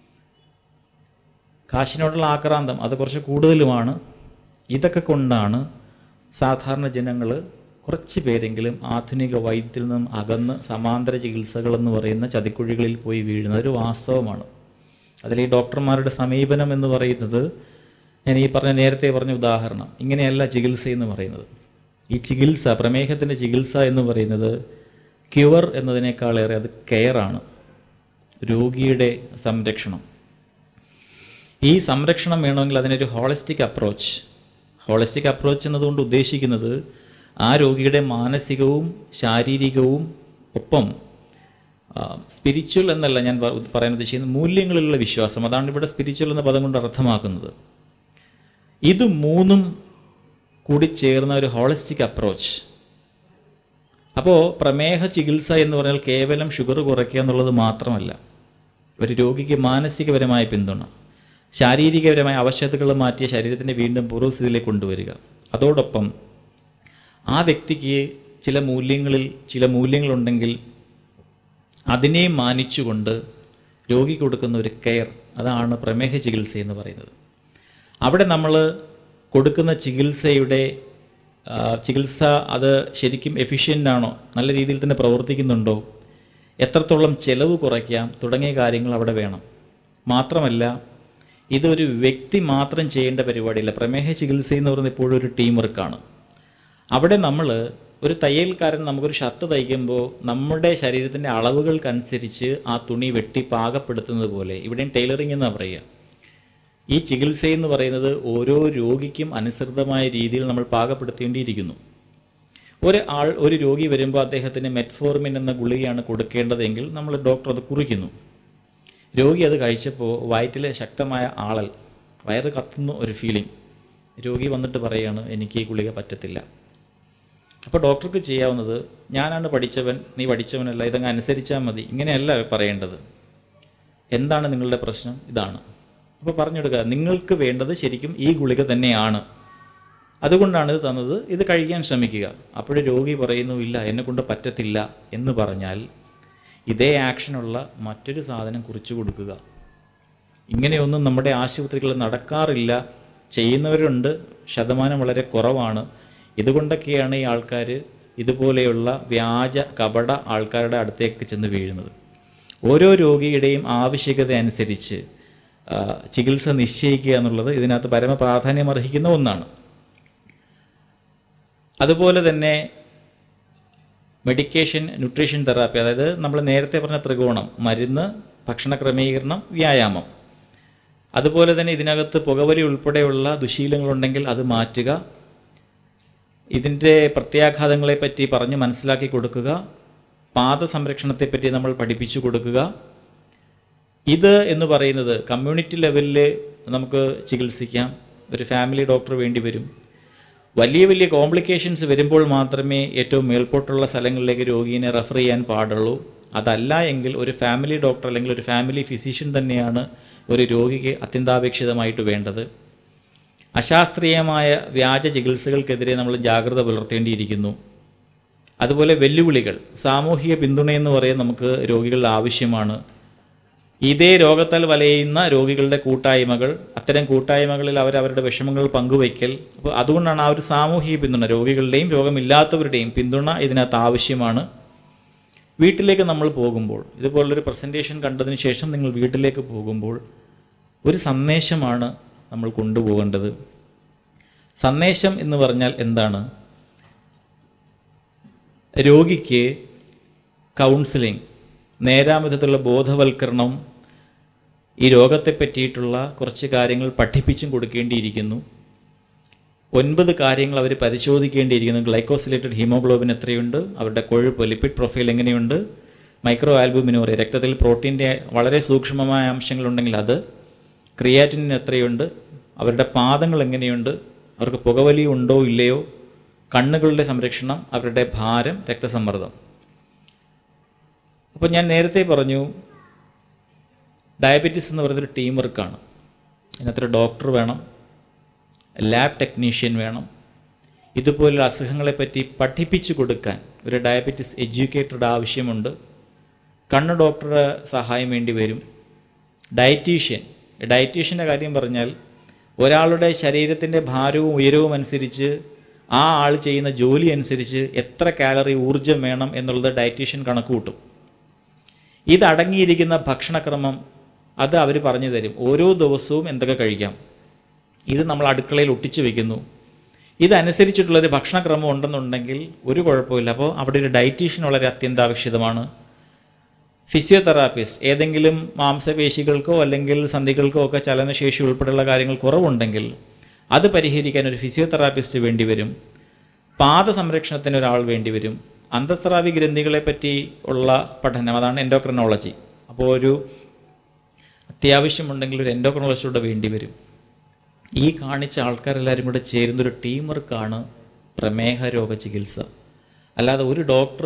കാശിനോടുള്ള ആക്രാന്തം അത് കുറച്ച് കൂടുതലുമാണ് ഇതൊക്കെ കൊണ്ടാണ് സാധാരണ ജനങ്ങൾ കുറച്ച് പേരെങ്കിലും ആധുനിക വൈദ്യത്തിൽ നിന്നും അകന്ന് സമാന്തര ചികിത്സകൾ എന്ന് പറയുന്ന ചതിക്കുഴികളിൽ പോയി വീഴുന്നത് ഒരു വാസ്തവമാണ് അതിൽ ഈ ഡോക്ടർമാരുടെ സമീപനം എന്ന് പറയുന്നത് ഞാൻ ഈ പറഞ്ഞ നേരത്തെ പറഞ്ഞ ഉദാഹരണം ഇങ്ങനെയല്ല ചികിത്സ എന്ന് പറയുന്നത് ഈ ചികിത്സ പ്രമേഹത്തിൻ്റെ ചികിത്സ എന്ന് പറയുന്നത് ക്യുവർ എന്നതിനേക്കാളേറെ അത് കെയറാണ് രോഗിയുടെ സംരക്ഷണം ഈ സംരക്ഷണം വേണമെങ്കിൽ അതിനൊരു ഹോളിസ്റ്റിക് അപ്രോച്ച് ഹോളിസ്റ്റിക് അപ്രോച്ച് എന്നതുകൊണ്ട് ഉദ്ദേശിക്കുന്നത് ആ രോഗിയുടെ മാനസികവും ശാരീരികവും ഒപ്പം സ്പിരിച്വൽ എന്നല്ല ഞാൻ പ- പറയാൻ ഉദ്ദേശിക്കുന്നത് മൂല്യങ്ങളിലുള്ള വിശ്വാസം അതാണ് ഇവിടെ സ്പിരിച്വൽ എന്ന പദം കൊണ്ട് അർത്ഥമാക്കുന്നത് ഇത് മൂന്നും കൂടി ചേർന്ന ഒരു ഹോളിസ്റ്റിക് അപ്രോച്ച് അപ്പോൾ പ്രമേഹ ചികിത്സ എന്ന് പറഞ്ഞാൽ കേവലം ഷുഗർ കുറയ്ക്കുക എന്നുള്ളത് മാത്രമല്ല ഒരു രോഗിക്ക് മാനസികപരമായ പിന്തുണ ശാരീരികപരമായ അവശതകൾ മാറ്റിയ ശരീരത്തിനെ വീണ്ടും പൂർവ്വസ്ഥിതിയിലേക്ക് കൊണ്ടുവരിക അതോടൊപ്പം ആ വ്യക്തിക്ക് ചില മൂല്യങ്ങളിൽ ചില മൂല്യങ്ങളുണ്ടെങ്കിൽ അതിനെയും മാനിച്ചുകൊണ്ട് രോഗി കൊടുക്കുന്ന ഒരു കെയർ അതാണ് പ്രമേഹ ചികിത്സ എന്ന് പറയുന്നത് അവിടെ നമ്മൾ കൊടുക്കുന്ന ചികിത്സയുടെ ആ, ചികിത്സ അത് ശരിക്കും എഫിഷ്യൻ്റ് ആണോ നല്ല രീതിയിൽ തന്നെ പ്രവർത്തിക്കുന്നുണ്ടോ എത്രത്തോളം ചെലവ് കുറയ്ക്കാം തുടങ്ങിയ കാര്യങ്ങൾ അവിടെ വേണം മാത്രമല്ല ഇതൊരു വ്യക്തി മാത്രം ചെയ്യേണ്ട പരിപാടിയല്ല പ്രമേഹ ചികിത്സ എന്ന് പറയുന്നത് ഇപ്പോഴും ഒരു ടീം വർക്കാണ് അവിടെ നമ്മൾ ഒരു തയ്യൽക്കാരൻ നമുക്കൊരു ഷർട്ട് തയ്ക്കുമ്പോൾ നമ്മുടെ ശരീരത്തിൻ്റെ അളവുകൾക്കനുസരിച്ച് ആ തുണി വെട്ടി പാകപ്പെടുത്തുന്നത് പോലെ ഇവിടെയും ടൈലറിംഗ് എന്നാണ് പറയുക ഈ ചികിത്സയെന്ന് പറയുന്നത് ഓരോ രോഗിക്കും അനുസൃതമായ രീതിയിൽ നമ്മൾ പാകപ്പെടുത്തേണ്ടിയിരിക്കുന്നു ഒരു ആൾ ഒരു രോഗി വരുമ്പോൾ അദ്ദേഹത്തിന് മെറ്റ്ഫോർമിൻ എന്ന ഗുളികയാണ് കൊടുക്കേണ്ടതെങ്കിൽ നമ്മൾ ഡോക്ടർ അത് കുറിക്കുന്നു രോഗി അത് കഴിച്ചപ്പോൾ വയറ്റിലെ ശക്തമായ ആളൽ വയറ് കത്തുന്ന ഒരു ഫീലിംഗ് രോഗി വന്നിട്ട് പറയുകയാണ് എനിക്ക് ഈ ഗുളിക പറ്റത്തില്ല അപ്പോൾ ഡോക്ടർക്ക് ചെയ്യാവുന്നത് ഞാനാണ് പഠിച്ചവൻ നീ പഠിച്ചവനല്ല ഇതങ്ങ് അനുസരിച്ചാൽ മതി ഇങ്ങനെയല്ല പറയേണ്ടത് എന്താണ് നിങ്ങളുടെ പ്രശ്നം ഇതാണ് അപ്പോൾ പറഞ്ഞെടുക്കുക നിങ്ങൾക്ക് വേണ്ടത് ശരിക്കും ഈ ഗുളിക തന്നെയാണ് അതുകൊണ്ടാണ് ഇത് തന്നത് ഇത് കഴിക്കാൻ ശ്രമിക്കുക അപ്പോൾ രോഗി പറയുന്നു ഇല്ല എന്നെ കൊണ്ട് പറ്റത്തില്ല എന്ന് പറഞ്ഞാൽ ഇതേ ആക്ഷനുള്ള മറ്റൊരു സാധനം കുറിച്ചു കൊടുക്കുക ഇങ്ങനെയൊന്നും നമ്മുടെ ആശുപത്രികളിൽ നടക്കാറില്ല ചെയ്യുന്നവരുണ്ട് ശതമാനം വളരെ കുറവാണ് ഇതുകൊണ്ടൊക്കെയാണ് ഈ ആൾക്കാർ ഇതുപോലെയുള്ള വ്യാജ കപട ആൾക്കാരുടെ അടുത്തേക്ക് ചെന്ന് വീഴുന്നത് ഓരോ രോഗിയുടെയും ആവശ്യകത അനുസരിച്ച് ആ, ചികിത്സ നിശ്ചയിക്കുക എന്നുള്ളത് ഇതിനകത്ത് പരമപ്രാധാന്യം അർഹിക്കുന്ന ഒന്നാണ് അതുപോലെ തന്നെ മെഡിക്കേഷൻ ന്യൂട്രീഷൻ തെറാപ്പി അതായത് നമ്മൾ നേരത്തെ പറഞ്ഞ ത്രികോണം മരുന്ന് ഭക്ഷണ ക്രമീകരണം വ്യായാമം അതുപോലെ തന്നെ ഇതിനകത്ത് പുകവലി ഉൾപ്പെടെയുള്ള ദുശീലങ്ങളുണ്ടെങ്കിൽ അത് മാറ്റുക ഇതിൻ്റെ പ്രത്യാഘാതങ്ങളെ പറ്റി പറഞ്ഞ് മനസ്സിലാക്കി കൊടുക്കുക പാദ സംരക്ഷണത്തെപ്പറ്റി നമ്മൾ പഠിപ്പിച്ചു കൊടുക്കുക ഇത് എന്ന് പറയുന്നത് കമ്മ്യൂണിറ്റി ലെവലിൽ നമുക്ക് ചികിത്സിക്കാം ഒരു ഫാമിലി ഡോക്ടർ വേണ്ടി വരും വലിയ വലിയ കോംപ്ലിക്കേഷൻസ് വരുമ്പോൾ മാത്രമേ ഏറ്റവും മേൽപോട്ടുള്ള സ്ഥലങ്ങളിലേക്ക് രോഗീനെ റെഫർ ചെയ്യാൻ പാടുള്ളൂ അതല്ല എങ്കിൽ ഒരു ഫാമിലി ഡോക്ടർ അല്ലെങ്കിൽ ഒരു ഫാമിലി ഫിസിഷ്യൻ തന്നെയാണ് ഒരു രോഗിക്ക് അത്യന്താപേക്ഷിതമായിട്ട് വേണ്ടത് അശാസ്ത്രീയമായ വ്യാജ ചികിത്സകൾക്കെതിരെ നമ്മൾ ജാഗ്രത പുലർത്തേണ്ടിയിരിക്കുന്നു അതുപോലെ വെല്ലുവിളികൾ സാമൂഹിക പിന്തുണയെന്ന് പറയാൻ നമുക്ക് രോഗികളുടെ ആവശ്യമാണ് ഇതേ രോഗത്താൽ വലയുന്ന രോഗികളുടെ കൂട്ടായ്മകൾ അത്തരം കൂട്ടായ്മകളിൽ അവർ അവരുടെ വിഷമങ്ങൾ പങ്കുവയ്ക്കൽ അപ്പോൾ അതുകൊണ്ടാണ് ആ ഒരു സാമൂഹിക പിന്തുണ രോഗികളുടെയും രോഗമില്ലാത്തവരുടെയും പിന്തുണ ഇതിനകത്ത് ആവശ്യമാണ് വീട്ടിലേക്ക് നമ്മൾ പോകുമ്പോൾ ഇതുപോലുള്ളൊരു പ്രസൻറ്റേഷൻ കണ്ടതിന് ശേഷം നിങ്ങൾ വീട്ടിലേക്ക് പോകുമ്പോൾ ഒരു സന്ദേശമാണ് നമ്മൾ കൊണ്ടുപോകേണ്ടത് സന്ദേശം എന്ന് പറഞ്ഞാൽ എന്താണ് രോഗിക്ക് കൗൺസിലിംഗ് നേരാവിധത്തിലുള്ള ബോധവൽക്കരണം ഈ രോഗത്തെ പറ്റിയിട്ടുള്ള കുറച്ച് കാര്യങ്ങൾ പഠിപ്പിച്ചും കൊടുക്കേണ്ടിയിരിക്കുന്നു ഒൻപത് കാര്യങ്ങൾ അവർ പരിശോധിക്കേണ്ടിയിരിക്കുന്നു ഗ്ലൈക്കോസിലേറ്റഡ് ഹീമോഗ്ലോബിൻ എത്രയുണ്ട് അവരുടെ കൊഴുപ്പ് ലിപ്പിഡ് പ്രൊഫൈൽ എങ്ങനെയുണ്ട് മൈക്രോ ആൽബുമിനോറി രക്തത്തിൽ പ്രോട്ടീൻ്റെ വളരെ സൂക്ഷ്മമായ അംശങ്ങളുണ്ടെങ്കിൽ അത് ക്രിയാറ്റിനിന് എത്രയുണ്ട് അവരുടെ പാദങ്ങൾ എങ്ങനെയുണ്ട് അവർക്ക് പുകവലി ഉണ്ടോ ഇല്ലയോ കണ്ണുകളുടെ സംരക്ഷണം അവരുടെ ഭാരം രക്തസമ്മർദ്ദം അപ്പോൾ ഞാൻ നേരത്തെ പറഞ്ഞു ഡയബറ്റീസ് എന്ന് പറയുന്നൊരു ടീം വർക്കാണ് ഇതിനകത്തൊരു ഡോക്ടർ വേണം ലാബ് ടെക്നീഷ്യൻ വേണം ഇതുപോലുള്ള അസുഖങ്ങളെപ്പറ്റി പഠിപ്പിച്ചു കൊടുക്കാൻ ഒരു ഡയബറ്റീസ് എഡ്യൂക്കേറ്ററുടെ ആവശ്യമുണ്ട് കണ്ണ് ഡോക്ടറുടെ സഹായം വേണ്ടി വരും ഡയറ്റീഷ്യൻ ഡയറ്റീഷ്യൻ്റെ കാര്യം പറഞ്ഞാൽ ഒരാളുടെ ശരീരത്തിൻ്റെ ഭാരവും ഉയരവും അനുസരിച്ച് ആ ആൾ ചെയ്യുന്ന ജോലി അനുസരിച്ച് എത്ര കാലറി ഊർജ്ജം വേണം എന്നുള്ളത് ഡയറ്റീഷ്യൻ കണക്ക് കൂട്ടും ഇതടങ്ങിയിരിക്കുന്ന ഭക്ഷണക്രമം അത് അവർ പറഞ്ഞു തരും ഓരോ ദിവസവും എന്തൊക്കെ കഴിക്കാം ഇത് നമ്മൾ അടുക്കളയിൽ ഒട്ടിച്ചു വെക്കുന്നു ഇതനുസരിച്ചിട്ടുള്ളൊരു ഭക്ഷണക്രമം ഉണ്ടെന്നുണ്ടെങ്കിൽ ഒരു കുഴപ്പമില്ല അപ്പോൾ അവിടെ ഒരു ഡയറ്റീഷ്യൻ വളരെ അത്യന്താപേക്ഷിതമാണ് ഫിസിയോതെറാപ്പിസ്റ്റ് ഏതെങ്കിലും മാംസപേശികൾക്കോ അല്ലെങ്കിൽ സന്ധികൾക്കോ ഒക്കെ ചലനശേഷി ഉൾപ്പെടെയുള്ള കാര്യങ്ങൾ കുറവുണ്ടെങ്കിൽ അത് പരിഹരിക്കാൻ ഒരു ഫിസിയോതെറാപ്പിസ്റ്റ് വേണ്ടി വരും പാദ സംരക്ഷണത്തിന് ഒരാൾ വേണ്ടി വരും അന്തസ്രാവി ഗ്രന്ഥികളെ പറ്റി ഉള്ള പഠനം അതാണ് എൻഡോക്രിനോളജി അപ്പോൾ ഒരു അത്യാവശ്യമുണ്ടെങ്കിൽ ഒരു എൻഡോക്രിനോളജിസ്റ്റോടെ വേണ്ടി വരും ഈ കാണിച്ച ആൾക്കാരെല്ലാവരും കൂടെ ചേരുന്നൊരു ടീം വർക്കാണ് പ്രമേഹ രോഗ ചികിത്സ അല്ലാതെ ഒരു ഡോക്ടർ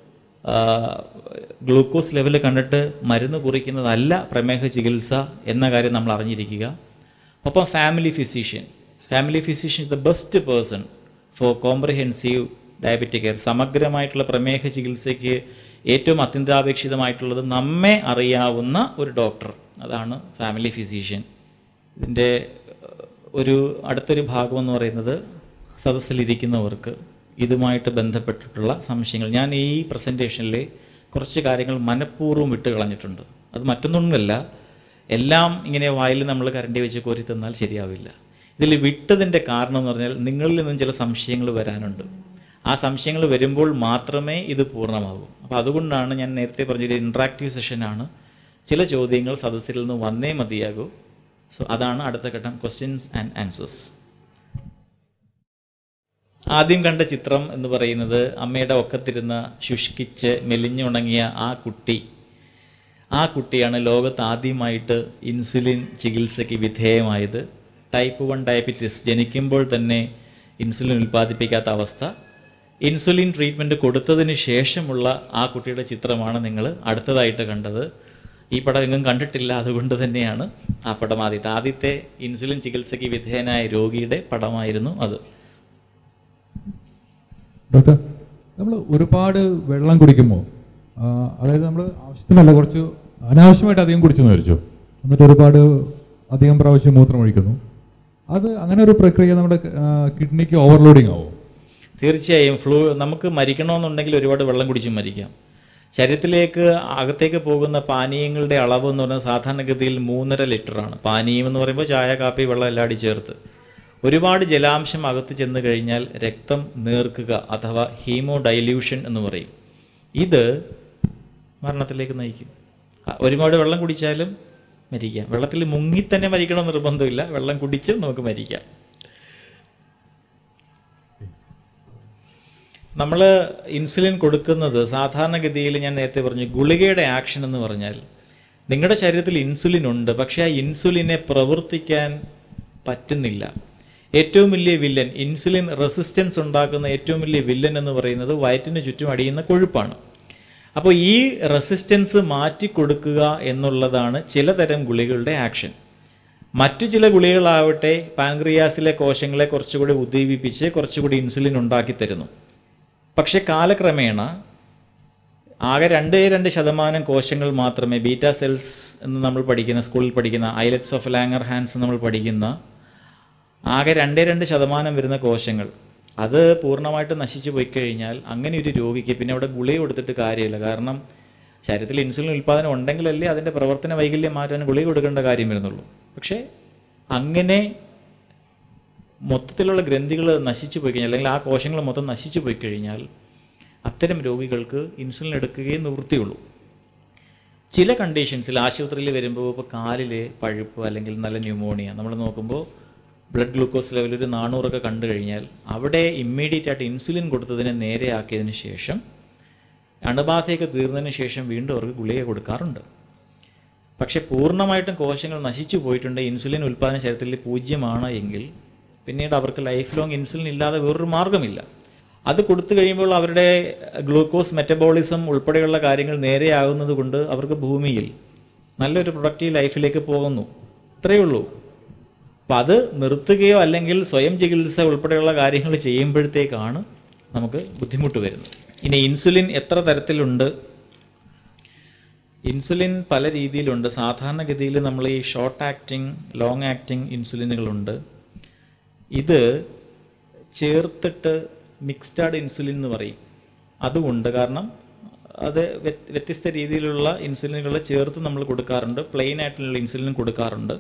ഗ്ലൂക്കോസ് ലെവൽ കണ്ടിട്ട് മരുന്ന് കുറിക്കുന്നതല്ല പ്രമേഹ ചികിത്സ എന്ന കാര്യം നമ്മൾ അറിഞ്ഞിരിക്കുക ഒപ്പം family physician family physician the best person for comprehensive diabetic care സമഗ്രമായിട്ടുള്ള പ്രമേഹ ചികിത്സയ്ക്ക് ഏറ്റവും അത്യന്താപേക്ഷിതമായിട്ടുള്ളത് നമ്മെ അറിയാവുന്ന ഒരു ഡോക്ടർ അതാണ് ഫാമിലി ഫിസിഷ്യൻ ഇതിൻ്റെ ഒരു അടുത്തൊരു ഭാഗം എന്ന് പറയുന്നത് സദസ്സിലിരിക്കുന്നവർക്ക് ഇതുമായിട്ട് ബന്ധപ്പെട്ടിട്ടുള്ള സംശയങ്ങൾ ഞാൻ ഈ പ്രസൻറ്റേഷനിൽ കുറച്ച് കാര്യങ്ങൾ മനഃപൂർവ്വം വിട്ട് കളഞ്ഞിട്ടുണ്ട് അത് മറ്റൊന്നുമല്ല എല്ലാം ഇങ്ങനെ വായിൽ നമ്മൾ കരണ്ടി വെച്ച് കോരി തന്നാൽ ശരിയാവില്ല ഇതിൽ വിട്ടതിൻ്റെ കാരണം എന്ന് പറഞ്ഞാൽ നിങ്ങളിൽ നിന്നും ചില സംശയങ്ങൾ വരാനുണ്ട് ആ സംശയങ്ങൾ വരുമ്പോൾ മാത്രമേ ഇത് പൂർണ്ണമാകൂ അപ്പോൾ അതുകൊണ്ടാണ് ഞാൻ നേരത്തെ പറഞ്ഞൊരു ഇൻട്രാക്റ്റീവ് സെഷനാണ് ചില ചോദ്യങ്ങൾ സദസ്സിൽ നിന്ന് വന്നേ മതിയാകൂ സോ അതാണ് അടുത്ത ഘട്ടം ക്വസ്റ്റ്യൻസ് ആൻഡ് ആൻസേഴ്സ് ആദ്യം കണ്ട ചിത്രം എന്ന് പറയുന്നത് അമ്മയുടെ ഒക്കത്തിരുന്ന ശുഷ്കിച്ച് മെലിഞ്ഞുണങ്ങിയ ആ കുട്ടി ആ കുട്ടിയാണ് ലോകത്ത് ആദ്യമായിട്ട് ഇൻസുലിൻ ചികിത്സയ്ക്ക് വിധേയമായത് ടൈപ്പ് വൺ ഡയബറ്റിസ് ജനിക്കുമ്പോൾ തന്നെ ഇൻസുലിൻ ഉൽപ്പാദിപ്പിക്കാത്ത അവസ്ഥ ഇൻസുലിൻ ട്രീറ്റ്മെൻറ്റ് കൊടുത്തതിന് ശേഷമുള്ള ആ കുട്ടിയുടെ ചിത്രമാണ് നിങ്ങൾ അടുത്തതായിട്ട് കണ്ടത് ഈ പടം എങ്ങും കണ്ടിട്ടില്ല അതുകൊണ്ട് തന്നെയാണ് ആ പടം ആദ്യത്തെ ആദ്യത്തെ ഇൻസുലിൻ ചികിത്സയ്ക്ക് വിധേയനായ രോഗിയുടെ പടമായിരുന്നു അത് ഡോക്ടർ നമ്മൾ ഒരുപാട് വെള്ളം കുടിക്കുമ്പോൾ ആ, അതായത് നമ്മൾ ആവശ്യത്തിനല്ല കുറച്ച് അനാവശ്യമായിട്ട് അധികം കുടിച്ചെന്ന് വിചാരിച്ചു എന്നിട്ട് ഒരുപാട് അധികം പ്രാവശ്യം മൂത്രം ഒഴിക്കുന്നു അത് അങ്ങനെ ഒരു പ്രക്രിയ നമ്മുടെ കിഡ്നിക്ക് ഓവർലോഡിങ് ആവും തീർച്ചയായും ഫ്ലൂ നമുക്ക് മരിക്കണമെന്നുണ്ടെങ്കിൽ ഒരുപാട് വെള്ളം കുടിച്ചും മരിക്കാം ശരീരത്തിലേക്ക് അകത്തേക്ക് പോകുന്ന പാനീയങ്ങളുടെ അളവ് എന്ന് പറയുന്നത് സാധാരണഗതിയിൽ മൂന്നര ലിറ്ററാണ് പാനീയം എന്ന് പറയുമ്പോൾ ചായ കാപ്പി വെള്ളം എല്ലാം അടി ചേർത്ത് ഒരുപാട് ജലാംശം അകത്ത് ചെന്ന് കഴിഞ്ഞാൽ രക്തം നേർക്കുക അഥവാ ഹീമോ ഡൈല്യൂഷൻ എന്ന് പറയും ഇത് മരണത്തിലേക്ക് നയിക്കും ആ, ഒരുപാട് വെള്ളം കുടിച്ചാലും മരിക്കാം വെള്ളത്തിൽ മുങ്ങി തന്നെ മരിക്കണം എന്ന് നിർബന്ധമില്ല വെള്ളം കുടിച്ച് നമുക്ക് മരിക്കാം നമ്മൾ ഇൻസുലിൻ കൊടുക്കുന്നത് സാധാരണഗതിയിൽ ഞാൻ നേരത്തെ പറഞ്ഞു ഗുളികയുടെ ആക്ഷൻ എന്ന് പറഞ്ഞാൽ നിങ്ങളുടെ ശരീരത്തിൽ ഇൻസുലിൻ ഉണ്ട് പക്ഷേ ആ ഇൻസുലിനെ പ്രവർത്തിക്കാൻ പറ്റുന്നില്ല ഏറ്റവും വലിയ വില്ലൻ ഇൻസുലിൻ റെസിസ്റ്റൻസ് ഉണ്ടാക്കുന്ന ഏറ്റവും വലിയ വില്ലൻ എന്ന് പറയുന്നത് വയറ്റിന് ചുറ്റും അടിയുന്ന കൊഴുപ്പാണ് അപ്പോൾ ഈ റെസിസ്റ്റൻസ് മാറ്റി കൊടുക്കുക എന്നുള്ളതാണ് ചിലതരം ഗുളികളുടെ ആക്ഷൻ മറ്റു ചില ഗുളികളാവട്ടെ പാൻക്രിയാസിലെ കോശങ്ങളെ കുറച്ചുകൂടി ഉദ്ദീപിപ്പിച്ച് കുറച്ചുകൂടി ഇൻസുലിൻ ഉണ്ടാക്കി തരുന്നു പക്ഷെ കാലക്രമേണ ആകെ രണ്ടേ രണ്ട് ശതമാനം കോശങ്ങൾ മാത്രമേ ബീറ്റ സെൽസ് എന്ന് നമ്മൾ പഠിക്കുന്ന സ്കൂളിൽ പഠിക്കുന്ന ഐലറ്റ്സ് ഓഫ് ലാങ്ങർ ഹാൻഡ്സ് നമ്മൾ പഠിക്കുന്ന ആകെ രണ്ടേ രണ്ട് ശതമാനം വരുന്ന കോശങ്ങൾ അത് പൂർണ്ണമായിട്ട് നശിച്ചു പോയി കഴിഞ്ഞാൽ അങ്ങനെ ഒരു രോഗിക്ക് പിന്നെ അവിടെ ഗുളിക കൊടുത്തിട്ട് കാര്യമില്ല കാരണം ശരീരത്തിൽ ഇൻസുലിൻ ഉൽപ്പാദനം ഉണ്ടെങ്കിലല്ലേ അതിൻ്റെ പ്രവർത്തന വൈകല്യം മാറ്റാൻ ഗുളിക കൊടുക്കേണ്ട കാര്യം വരുന്നുള്ളൂ പക്ഷേ അങ്ങനെ മൊത്തത്തിലുള്ള ഗ്രന്ഥികൾ നശിച്ചു പോയി കഴിഞ്ഞാൽ അല്ലെങ്കിൽ ആ കോശങ്ങൾ മൊത്തം നശിച്ചു പോയി കഴിഞ്ഞാൽ അത്തരം രോഗികൾക്ക് ഇൻസുലിൻ എടുക്കുകയും നിവൃത്തിയുള്ളൂ ചില കണ്ടീഷൻസിൽ ആശുപത്രിയിൽ വരുമ്പോൾ ഇപ്പോൾ കാലിൽ പഴുപ്പ് അല്ലെങ്കിൽ നല്ല ന്യൂമോണിയ നമ്മൾ നോക്കുമ്പോൾ ബ്ലഡ് ഗ്ലൂക്കോസ് ലെവൽ ഒരു നാനൂറൊക്കെ കണ്ടു കഴിഞ്ഞാൽ അവിടെ ഇമ്മീഡിയറ്റ് ആയിട്ട് ഇൻസുലിൻ കൊടുത്തതിനെ നേരെയാക്കിയതിന് ശേഷം അണുബാധയൊക്കെ തീർന്നതിന് ശേഷം വീണ്ടും അവർക്ക് ഗുളിക കൊടുക്കാറുണ്ട് പക്ഷേ പൂർണ്ണമായിട്ടും കോശങ്ങൾ നശിച്ചു പോയിട്ടുണ്ട് ഇൻസുലിൻ ഉൽപ്പാദന ശരീരത്തിൽ പൂജ്യമാണ് എങ്കിൽ പിന്നീട് അവർക്ക് ലൈഫ് ലോങ് ഇൻസുലിൻ ഇല്ലാതെ വേറൊരു മാർഗ്ഗമില്ല അത് കൊടുത്തു കഴിയുമ്പോൾ അവരുടെ ഗ്ലൂക്കോസ് മെറ്റബോളിസം ഉൾപ്പെടെയുള്ള കാര്യങ്ങൾ നേരെയാകുന്നത് കൊണ്ട് അവർക്ക് ഭൂമിയിൽ നല്ലൊരു പ്രൊഡക്റ്റീവ് ലൈഫിലേക്ക് പോകുന്നു ഇത്രയേ ഉള്ളൂ അപ്പം അത് നിർത്തുകയോ അല്ലെങ്കിൽ സ്വയം ചികിത്സ ഉൾപ്പെടെയുള്ള കാര്യങ്ങൾ ചെയ്യുമ്പോഴത്തേക്കാണ് നമുക്ക് ബുദ്ധിമുട്ട് വരുന്നത് ഇനി ഇൻസുലിൻ എത്ര തരത്തിലുണ്ട് ഇൻസുലിൻ പല രീതിയിലുണ്ട് സാധാരണഗതിയിൽ നമ്മൾ ഈ ഷോർട്ട് ആക്ടിങ് ലോങ് ആക്ടിങ് ഇൻസുലിനുകളുണ്ട് ഇത് ചേർത്തിട്ട് മിക്സ്ഡ് ഇൻസുലിൻ എന്ന് പറയും അതുമുണ്ട് കാരണം അത് വ്യത്- വ്യത്യസ്ത രീതിയിലുള്ള ഇൻസുലിനുകൾ ചേർത്ത് നമ്മൾ കൊടുക്കാറുണ്ട് പ്ലെയിൻ ആയിട്ടുള്ള ഇൻസുലിൻ കൊടുക്കാറുണ്ട്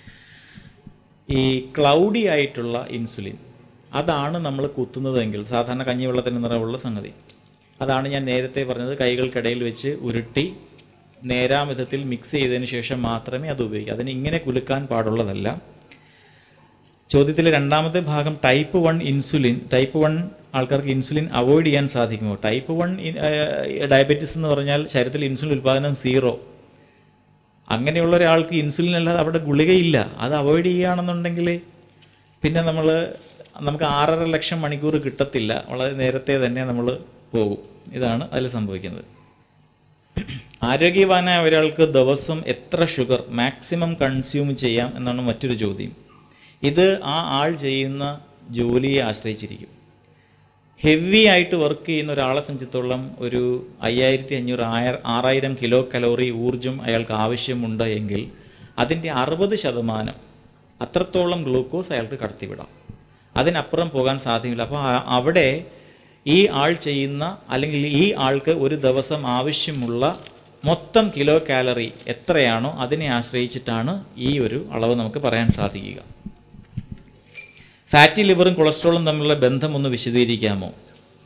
ഈ ക്ലൗഡി ആയിട്ടുള്ള ഇൻസുലിൻ അതാണ് നമ്മൾ കുത്തുന്നതെങ്കിൽ സാധാരണ കഞ്ഞിവെള്ളത്തിന് നിറവുള്ള സംഗതി അതാണ് ഞാൻ നേരത്തെ പറഞ്ഞത് കൈകൾക്കിടയിൽ വെച്ച് ഉരുട്ടി നേരാം വിധത്തിൽ മിക്സ് ചെയ്തതിന് ശേഷം മാത്രമേ അത് ഉപയോഗിക്കൂ അതിന് ഇങ്ങനെ കുലുക്കാൻ പാടുള്ളതല്ല ചോദ്യത്തിലെ രണ്ടാമത്തെ ഭാഗം type one insulin type one ആൾക്കാർക്ക് ഇൻസുലിൻ അവോയ്ഡ് ചെയ്യാൻ സാധിക്കുമോ ടൈപ്പ് വൺ ഡയബറ്റീസ് എന്ന് പറഞ്ഞാൽ ശരീരത്തിൽ ഇൻസുലിൻ ഉൽപ്പാദനം സീറോ അങ്ങനെയുള്ള ഒരാൾക്ക് ഇൻസുലിൻ അല്ലാതെ അവിടെ ഗുളികയില്ല അത് അവോയ്ഡ് ചെയ്യുകയാണെന്നുണ്ടെങ്കിൽ പിന്നെ നമ്മൾ നമുക്ക് ആറര ലക്ഷം മണിക്കൂർ കിട്ടത്തില്ല വളരെ നേരത്തെ തന്നെ നമ്മൾ പോകും ഇതാണ് അതിൽ സംഭവിക്കുന്നത് ആരോഗ്യവാനായ ഒരാൾക്ക് ദിവസം എത്ര ഷുഗർ മാക്സിമം കൺസ്യൂം ചെയ്യാം എന്നാണ് മറ്റൊരു ചോദ്യം ഇത് ആ ആൾ ചെയ്യുന്ന ജോലിയെ ആശ്രയിച്ചിരിക്കും ഹെവി ആയിട്ട് വർക്ക് ചെയ്യുന്ന ഒരാളെ സംബന്ധിച്ചിടത്തോളം ഒരു അയ്യായിരത്തി അഞ്ഞൂറ് ആയ ആറായിരം കിലോ കലോറി ഊർജം അയാൾക്ക് ആവശ്യമുണ്ട് എങ്കിൽ അതിൻ്റെ അറുപത് ശതമാനം അത്രത്തോളം ഗ്ലൂക്കോസ് അയാൾക്ക് കടത്തിവിടാം അതിനപ്പുറം പോകാൻ സാധ്യമല്ല അപ്പോൾ ആ- അവിടെ ഈ ആൾ ചെയ്യുന്ന അല്ലെങ്കിൽ ഈ ആൾക്ക് ഒരു ദിവസം ആവശ്യമുള്ള മൊത്തം കിലോ കാലറി എത്രയാണോ അതിനെ ആശ്രയിച്ചിട്ടാണ് ഈ ഒരു അളവ് നമുക്ക് പറയാൻ സാധിക്കുക ഫാറ്റി ലിവറും കൊളസ്ട്രോളും തമ്മിലുള്ള ബന്ധം ഒന്ന് വിശദീകരിക്കാമോ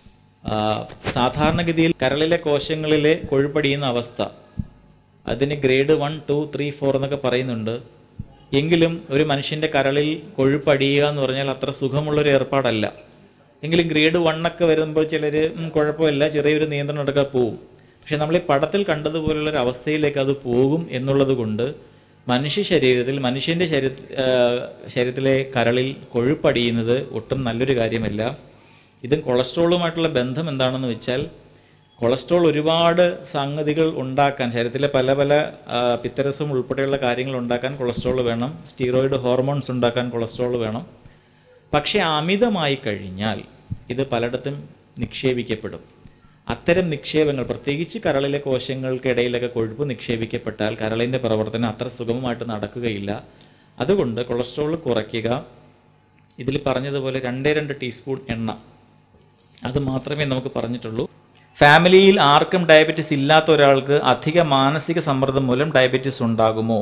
ആ, സാധാരണഗതിയിൽ കരളിലെ കോശങ്ങളിലെ കൊഴുപ്പടിയുന്ന അവസ്ഥ അതിന് grade one two three four എന്നൊക്കെ പറയുന്നുണ്ട് എങ്കിലും ഒരു മനുഷ്യൻ്റെ കരളിൽ കൊഴുപ്പടിയുക എന്ന് പറഞ്ഞാൽ അത്ര സുഖമുള്ളൊരു ഏർപ്പാടല്ല എങ്കിലും ഗ്രേഡ് വണ്ണൊക്കെ വരുമ്പോൾ ചിലർ കുഴപ്പമില്ല ചെറിയൊരു നിയന്ത്രണമൊക്കെ പോവും പക്ഷെ നമ്മൾ ഈ പടത്തിൽ കണ്ടതുപോലുള്ള ഒരു അവസ്ഥയിലേക്ക് അത് പോകും എന്നുള്ളത് കൊണ്ട് മനുഷ്യ ശരീരത്തിൽ മനുഷ്യൻ്റെ ശരീര ആ, ശരീരത്തിലെ കരളിൽ കൊഴുപ്പടിയുന്നത് ഒട്ടും നല്ലൊരു കാര്യമല്ല ഇതും കൊളസ്ട്രോളുമായിട്ടുള്ള ബന്ധം എന്താണെന്ന് വെച്ചാൽ കൊളസ്ട്രോൾ ഒരുപാട് സംഗതികൾ ഉണ്ടാക്കാൻ ശരീരത്തിലെ പല പല ആ, പിത്തരസം ഉൾപ്പെടെയുള്ള കാര്യങ്ങൾ ഉണ്ടാക്കാൻ കൊളസ്ട്രോൾ വേണം സ്റ്റീറോയിഡ് ഹോർമോൺസ് ഉണ്ടാക്കാൻ കൊളസ്ട്രോൾ വേണം പക്ഷേ അമിതമായി കഴിഞ്ഞാൽ ഇത് പലയിടത്തും നിക്ഷേപിക്കപ്പെടും അത്തരം നിക്ഷേപങ്ങൾ പ്രത്യേകിച്ച് കരളിലെ കോശങ്ങൾക്കിടയിലൊക്കെ കൊഴുപ്പ് നിക്ഷേപിക്കപ്പെട്ടാൽ കരളിൻ്റെ പ്രവർത്തനം അത്ര സുഗമമായിട്ട് നടക്കുകയില്ല അതുകൊണ്ട് കൊളസ്ട്രോൾ കുറയ്ക്കുക ഇതിൽ പറഞ്ഞതുപോലെ രണ്ടേ രണ്ട് ടീസ്പൂൺ എണ്ണ അത് മാത്രമേ നമുക്ക് പറഞ്ഞിട്ടുള്ളൂ ഫാമിലിയിൽ ആർക്കും ഡയബറ്റീസ് ഇല്ലാത്ത ഒരാൾക്ക് അധിക മാനസിക സമ്മർദ്ദം മൂലം ഡയബറ്റീസ് ഉണ്ടാകുമോ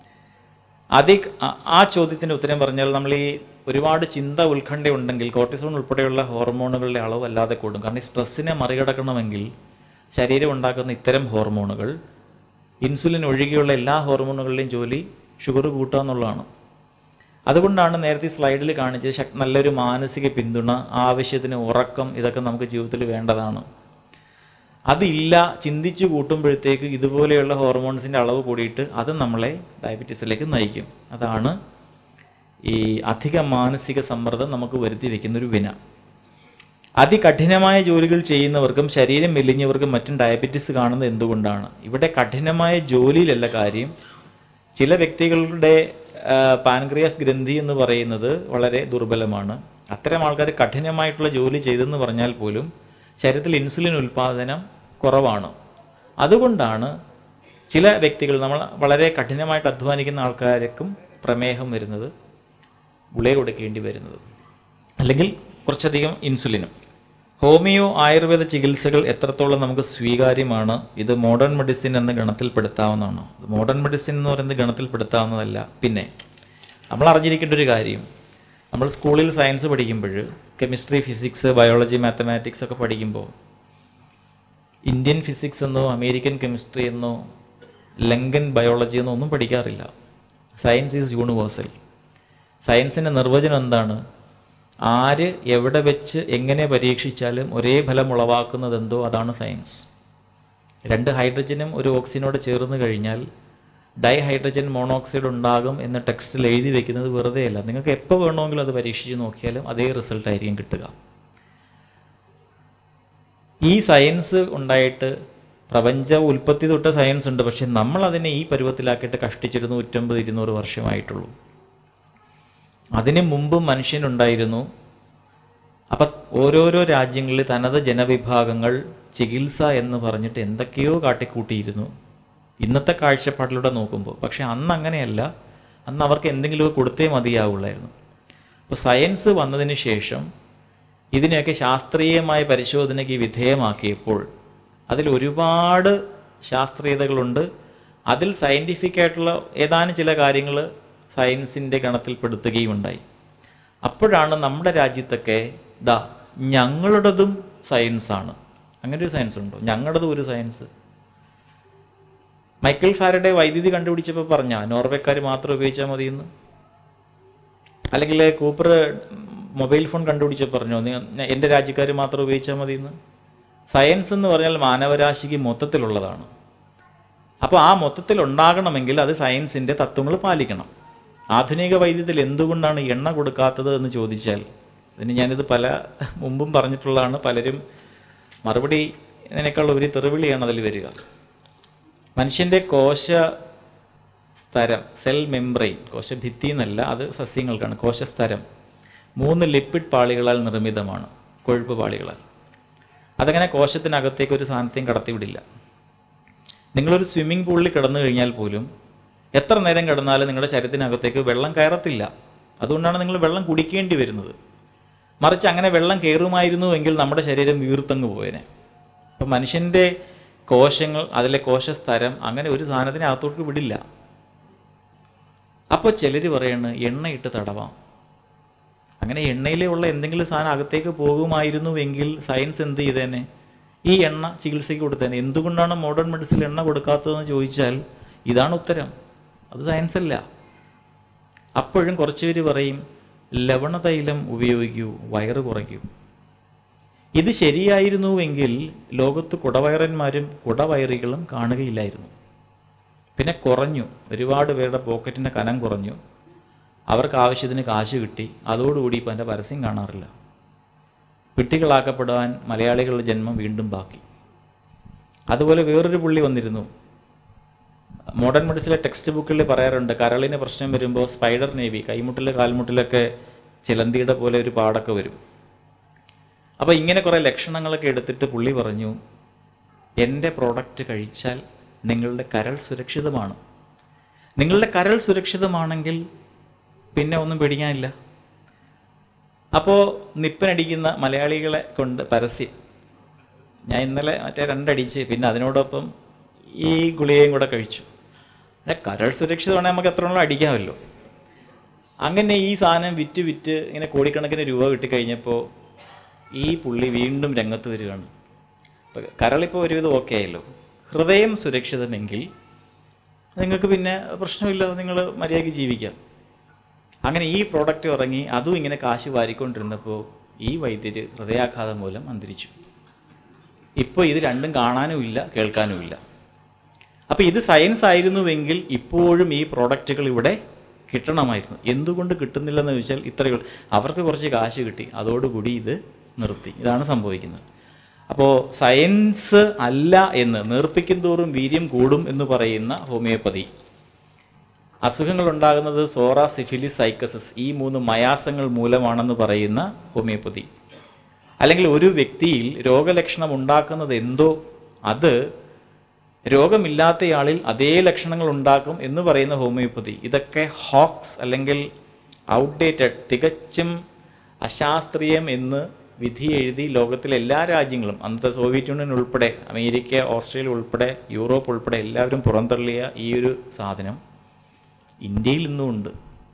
അധിക ആ- ആ ചോദ്യത്തിൻ്റെ ഉത്തരം പറഞ്ഞാൽ നമ്മൾ ഈ ഒരുപാട് ചിന്ത ഉത്കണ്ഠ ഉണ്ടെങ്കിൽ കോർട്ടിസോൺ ഉൾപ്പെടെയുള്ള ഹോർമോണുകളുടെ അളവ് അല്ലാതെ കൂടും കാരണം ഈ സ്ട്രെസ്സിനെ മറികടക്കണമെങ്കിൽ ശരീരം ഉണ്ടാക്കുന്ന ഇത്തരം ഹോർമോണുകൾ ഇൻസുലിൻ ഒഴികെയുള്ള എല്ലാ ഹോർമോണുകളുടെയും ജോലി ഷുഗർ കൂട്ടുക എന്നുള്ളതാണ് അതുകൊണ്ടാണ് നേരത്തെ ഈ സ്ലൈഡിൽ കാണിച്ചത് ശക് നല്ലൊരു മാനസിക പിന്തുണ ആവശ്യത്തിന് ഉറക്കം ഇതൊക്കെ നമുക്ക് ജീവിതത്തിൽ വേണ്ടതാണ് അതില്ല ചിന്തിച്ചു കൂട്ടുമ്പോഴത്തേക്ക് ഇതുപോലെയുള്ള ഹോർമോൺസിൻ്റെ അളവ് കൂടിയിട്ട് അത് നമ്മളെ ഡയബറ്റീസിലേക്ക് നയിക്കും അതാണ് ഈ അധിക മാനസിക സമ്മർദ്ദം നമുക്ക് വരുത്തി വെക്കുന്നൊരു വിന അതികഠിനമായ ജോലികൾ ചെയ്യുന്നവർക്കും ശരീരം മെലിഞ്ഞവർക്കും മറ്റും ഡയബറ്റീസ് കാണുന്നത് എന്തുകൊണ്ടാണ് ഇവിടെ കഠിനമായ ജോലിയിലല്ല കാര്യം ചില വ്യക്തികളുടെ പാൻക്രിയാസ് ഗ്രന്ഥി എന്ന് പറയുന്നത് വളരെ ദുർബലമാണ് അത്തരം ആൾക്കാർ കഠിനമായിട്ടുള്ള ജോലി ചെയ്തെന്ന് പറഞ്ഞാൽ പോലും ശരീരത്തിൽ ഇൻസുലിൻ ഉൽപ്പാദനം കുറവാണ് അതുകൊണ്ടാണ് ചില വ്യക്തികൾ നമ്മൾ വളരെ കഠിനമായിട്ട് അധ്വാനിക്കുന്ന ആൾക്കാർക്കും പ്രമേഹം വരുന്നത് ഗുളിക കൊടുക്കേണ്ടി വരുന്നത് അല്ലെങ്കിൽ കുറച്ചധികം ഇൻസുലിനും ഹോമിയോ ആയുർവേദ ചികിത്സകൾ എത്രത്തോളം നമുക്ക് സ്വീകാര്യമാണ് ഇത് മോഡേൺ മെഡിസിൻ എന്ന ഗണത്തിൽപ്പെടുത്താവുന്നതാണോ ഇത് മോഡേൺ മെഡിസിൻ എന്ന് പറയുന്നത് ഗണത്തിൽപ്പെടുത്താവുന്നതല്ല പിന്നെ നമ്മൾ അറിഞ്ഞിരിക്കേണ്ട ഒരു കാര്യം നമ്മൾ സ്കൂളിൽ സയൻസ് പഠിക്കുമ്പോൾ കെമിസ്ട്രി ഫിസിക്സ് ബയോളജി മാത്തമാറ്റിക്സ് ഒക്കെ പഠിക്കുമ്പോൾ ഇന്ത്യൻ ഫിസിക്സ് എന്നോ അമേരിക്കൻ കെമിസ്ട്രി എന്നോ ലങ്കൻ ബയോളജി എന്നോ ഒന്നും പഠിക്കാറില്ല സയൻസ് ഈസ് യൂണിവേഴ്സൽ സയൻസിൻ്റെ നിർവചനം എന്താണ് ആര് എവിടെ വെച്ച് എങ്ങനെ പരീക്ഷിച്ചാലും ഒരേ ഫലം ഉളവാക്കുന്നത് എന്തോ അതാണ് സയൻസ് രണ്ട് ഹൈഡ്രജനും ഒരു ഓക്സിജനോട് ചേർന്ന് കഴിഞ്ഞാൽ ഡൈ ഹൈഡ്രജൻ മോണോക്സൈഡ് ഉണ്ടാകും എന്ന് ടെക്സ്റ്റിൽ എഴുതി വെക്കുന്നത് വെറുതെ അല്ല നിങ്ങൾക്ക് എപ്പോൾ വേണമെങ്കിലും അത് പരീക്ഷിച്ച് നോക്കിയാലും അതേ റിസൾട്ട് ആയിരിക്കും കിട്ടുക ഈ സയൻസ് ഉണ്ടായിട്ട് പ്രപഞ്ച ഉൽപ്പത്തി തൊട്ട് സയൻസ് ഉണ്ട് പക്ഷെ നമ്മൾ അതിനെ ഈ പരുവത്തിലാക്കിയിട്ട് കഷ്ടിച്ചിരുന്നു നൂറ്റമ്പത് ഇരുന്നൂറ് വർഷമായിട്ടുള്ളൂ അതിന് മുമ്പ് മനുഷ്യനുണ്ടായിരുന്നു അപ്പം ഓരോരോ രാജ്യങ്ങളിൽ തനത് ജനവിഭാഗങ്ങൾ ചികിത്സ എന്ന് പറഞ്ഞിട്ട് എന്തൊക്കെയോ കാട്ടിക്കൂട്ടിയിരുന്നു ഇന്നത്തെ കാഴ്ചപ്പാടിലൂടെ നോക്കുമ്പോൾ പക്ഷെ അന്ന് അങ്ങനെയല്ല അന്ന് അവർക്ക് എന്തെങ്കിലുമൊക്കെ കൊടുത്തേ മതിയാവുള്ളായിരുന്നു അപ്പോൾ സയൻസ് വന്നതിന് ശേഷം ഇതിനെയൊക്കെ ശാസ്ത്രീയമായ പരിശോധനയ്ക്ക് വിധേയമാക്കിയപ്പോൾ അതിൽ ഒരുപാട് ശാസ്ത്രീയതകളുണ്ട് അതിൽ സയൻറ്റിഫിക് ആയിട്ടുള്ള ഏതാനും ചില കാര്യങ്ങൾ സയൻസിൻ്റെ ഗണത്തിൽപ്പെടുത്തുകയും ഉണ്ടായി അപ്പോഴാണ് നമ്മുടെ രാജ്യത്തൊക്കെ ദാ ഞങ്ങളുടേതും സയൻസാണ് അങ്ങനെ ഒരു സയൻസ് ഉണ്ടോ ഞങ്ങളുടേതും ഒരു സയൻസ് മൈക്കിൾ ഫാരഡെ വൈദ്യുതി കണ്ടുപിടിച്ചപ്പോൾ പറഞ്ഞ നോർവേക്കാർ മാത്രം ഉപയോഗിച്ചാൽ മതിയെന്ന് അല്ലെങ്കിൽ കൂപ്പർ മൊബൈൽ ഫോൺ കണ്ടുപിടിച്ചപ്പോൾ പറഞ്ഞോ നിങ്ങൾ എൻ്റെ രാജ്യക്കാർ മാത്രം ഉപയോഗിച്ചാൽ മതിയെന്ന് സയൻസ് എന്ന് പറഞ്ഞാൽ മാനവരാശിക്ക് മൊത്തത്തിലുള്ളതാണ് അപ്പോൾ ആ മൊത്തത്തിൽ ഉണ്ടാകണമെങ്കിൽ അത് സയൻസിൻ്റെ തത്വങ്ങൾ പാലിക്കണം ആധുനിക വൈദ്യത്തിൽ എന്തുകൊണ്ടാണ് എണ്ണ കൊടുക്കാത്തത് എന്ന് ചോദിച്ചാൽ ഇതിന് ഞാനിത് പല മുമ്പും പറഞ്ഞിട്ടുള്ളതാണ് പലരും മറുപടി ഇതിനേക്കാൾ ഒരു തെറിവിളിയാണ് അതിൽ വരിക മനുഷ്യൻ്റെ കോശ സ്തരം സെൽ മെംബ്രെയിൻ കോശഭിത്തി എന്നല്ല അത് സസ്യങ്ങൾക്കാണ് കോശസ്തരം മൂന്ന് ലിപ്പിഡ് പാളികളാൽ നിർമ്മിതമാണ് കൊഴുപ്പ് പാളികളാൽ അതങ്ങനെ കോശത്തിനകത്തേക്ക് ഒരു സാധനത്തെയും കടത്തിവിടില്ല നിങ്ങളൊരു സ്വിമ്മിംഗ് പൂളിൽ കിടന്നു കഴിഞ്ഞാൽ പോലും എത്ര നേരം കിടന്നാലും നിങ്ങളുടെ ശരീരത്തിനകത്തേക്ക് വെള്ളം കയറത്തില്ല അതുകൊണ്ടാണ് നിങ്ങൾ വെള്ളം കുടിക്കേണ്ടി വരുന്നത് മറിച്ച് അങ്ങനെ വെള്ളം കയറുമായിരുന്നു എങ്കിൽ നമ്മുടെ ശരീരം വീർത്തങ്ങ് പോയേനെ അപ്പം മനുഷ്യൻ്റെ കോശങ്ങൾ അതിലെ കോശസ്തരം അങ്ങനെ ഒരു സാധനത്തിനെ അകത്തോട്ട് വിടില്ല അപ്പോൾ ചിലർ പറയാണ് എണ്ണയിട്ട് തടവാം അങ്ങനെ എണ്ണയിലുള്ള എന്തെങ്കിലും സാധനം അകത്തേക്ക് പോകുമായിരുന്നുവെങ്കിൽ സയൻസ് എന്ത് ചെയ്തേനെ ഈ എണ്ണ ചികിത്സയ്ക്ക് കൊടുത്തേനെ എന്തുകൊണ്ടാണ് മോഡേൺ മെഡിസിൻ എണ്ണ കൊടുക്കാത്തതെന്ന് ചോദിച്ചാൽ ഇതാണ് ഉത്തരം അത് സയൻസ് അല്ല അപ്പോഴും കുറച്ച് പേര് പറയും ലവണതൈലം ഉപയോഗിക്കൂ വയറ് കുറയ്ക്കൂ ഇത് ശരിയായിരുന്നുവെങ്കിൽ ലോകത്ത് കുടവയറന്മാരും കുടവയറികളും കാണുകയില്ലായിരുന്നു പിന്നെ കുറഞ്ഞു ഒരുപാട് പേരുടെ പോക്കറ്റിൻ്റെ കനം കുറഞ്ഞു അവർക്ക് ആവശ്യത്തിന് കാശ് കിട്ടി അതോടുകൂടി ഇപ്പം എൻ്റെ പരസ്യം കാണാറില്ല പിട്ടികളാക്കപ്പെടുവാൻ മലയാളികളുടെ ജന്മം വീണ്ടും ബാക്കി അതുപോലെ വേറൊരു പുള്ളി വന്നിരുന്നു മോഡേൺ മെഡിസിലെ ടെക്സ്റ്റ് ബുക്കിൽ പറയാറുണ്ട് കരളിന് പ്രശ്നം വരുമ്പോൾ സ്പൈഡർ നേവി കൈമുട്ടിൽ കാൽമുട്ടിലൊക്കെ ചിലന്തിയുടെ പോലെ ഒരു പാടൊക്കെ വരും അപ്പോൾ ഇങ്ങനെ കുറേ ലക്ഷണങ്ങളൊക്കെ എടുത്തിട്ട് പുള്ളി പറഞ്ഞു എൻ്റെ പ്രോഡക്റ്റ് കഴിച്ചാൽ നിങ്ങളുടെ കരൾ സുരക്ഷിതമാണ് നിങ്ങളുടെ കരൾ സുരക്ഷിതമാണെങ്കിൽ പിന്നെ ഒന്നും പേടിക്കാനില്ല അപ്പോൾ നിപ്പനടിക്കുന്ന മലയാളികളെ കൊണ്ട് പരസ്യം ഞാൻ ഇന്നലെ മറ്റേ രണ്ടടിച്ച് പിന്നെ അതിനോടൊപ്പം ഈ ഗുളികയും കൂടെ കഴിച്ചു അല്ല, കരൾ സുരക്ഷിതമാണെങ്കിൽ നമുക്ക് എത്ര വേണമെങ്കിലും അടിക്കാമല്ലോ അങ്ങനെ ഈ സാധനം വിറ്റ് വിറ്റ് ഇങ്ങനെ കോടിക്കണക്കിന് രൂപ കിട്ടിക്കഴിഞ്ഞപ്പോൾ ഈ പുള്ളി വീണ്ടും രംഗത്ത് വരികയാണ് ഇപ്പം കരളിപ്പോൾ ഒരുവിധം ഓക്കെ ആയല്ലോ ഹൃദയം സുരക്ഷിതമെങ്കിൽ നിങ്ങൾക്ക് പിന്നെ പ്രശ്നമില്ല നിങ്ങൾ മര്യാദയ്ക്ക് ജീവിക്കാം അങ്ങനെ ഈ പ്രോഡക്റ്റ് ഇറങ്ങി അതും ഇങ്ങനെ കാശ് വാരിക്കൊണ്ടിരുന്നപ്പോൾ ഈ വൈദ്യര് ഹൃദയാഘാതം മൂലം അന്തരിച്ചു ഇപ്പോൾ ഇത് രണ്ടും കാണാനുമില്ല കേൾക്കാനുമില്ല അപ്പോൾ ഇത് സയൻസ് ആയിരുന്നുവെങ്കിൽ ഇപ്പോഴും ഈ പ്രോഡക്റ്റുകൾ ഇവിടെ കിട്ടണമായിരുന്നു എന്തുകൊണ്ട് കിട്ടുന്നില്ലെന്ന് ചോദിച്ചാൽ ഇത്രയേ ഉള്ളൂ അവർക്ക് കുറച്ച് കാശ് കിട്ടി അതോടുകൂടി ഇത് നിർത്തി ഇതാണ് സംഭവിക്കുന്നത് അപ്പോൾ സയൻസ് അല്ല എന്ന് നേർപ്പിക്കും തോറും വീര്യം കൂടും എന്ന് പറയുന്ന ഹോമിയോപ്പതി അസുഖങ്ങൾ ഉണ്ടാകുന്നത് സോറ സിഫിലിസ് സൈക്കസിസ് ഈ മൂന്ന് മയാസങ്ങൾ മൂലമാണെന്ന് പറയുന്ന ഹോമിയോപ്പതി അല്ലെങ്കിൽ ഒരു വ്യക്തിയിൽ രോഗലക്ഷണം ഉണ്ടാക്കുന്നത് എന്തോ അത് രോഗമില്ലാത്തയാളിൽ അതേ ലക്ഷണങ്ങൾ ഉണ്ടാക്കും എന്ന് പറയുന്ന ഹോമിയോപ്പതി ഇതൊക്കെ ഹോക്സ് അല്ലെങ്കിൽ ഔട്ട്ഡേറ്റഡ് തികച്ചും അശാസ്ത്രീയം എന്ന് വിധി എഴുതി ലോകത്തിലെ എല്ലാ രാജ്യങ്ങളും അന്നത്തെ സോവിയറ്റ് യൂണിയൻ ഉൾപ്പെടെ അമേരിക്ക ഓസ്ട്രേലിയ ഉൾപ്പെടെ യൂറോപ്പ് ഉൾപ്പെടെ എല്ലാവരും പുറന്തള്ളിയ ഈ ഒരു സാധനം ഇന്ത്യയിൽ ഇന്നും ഉണ്ട്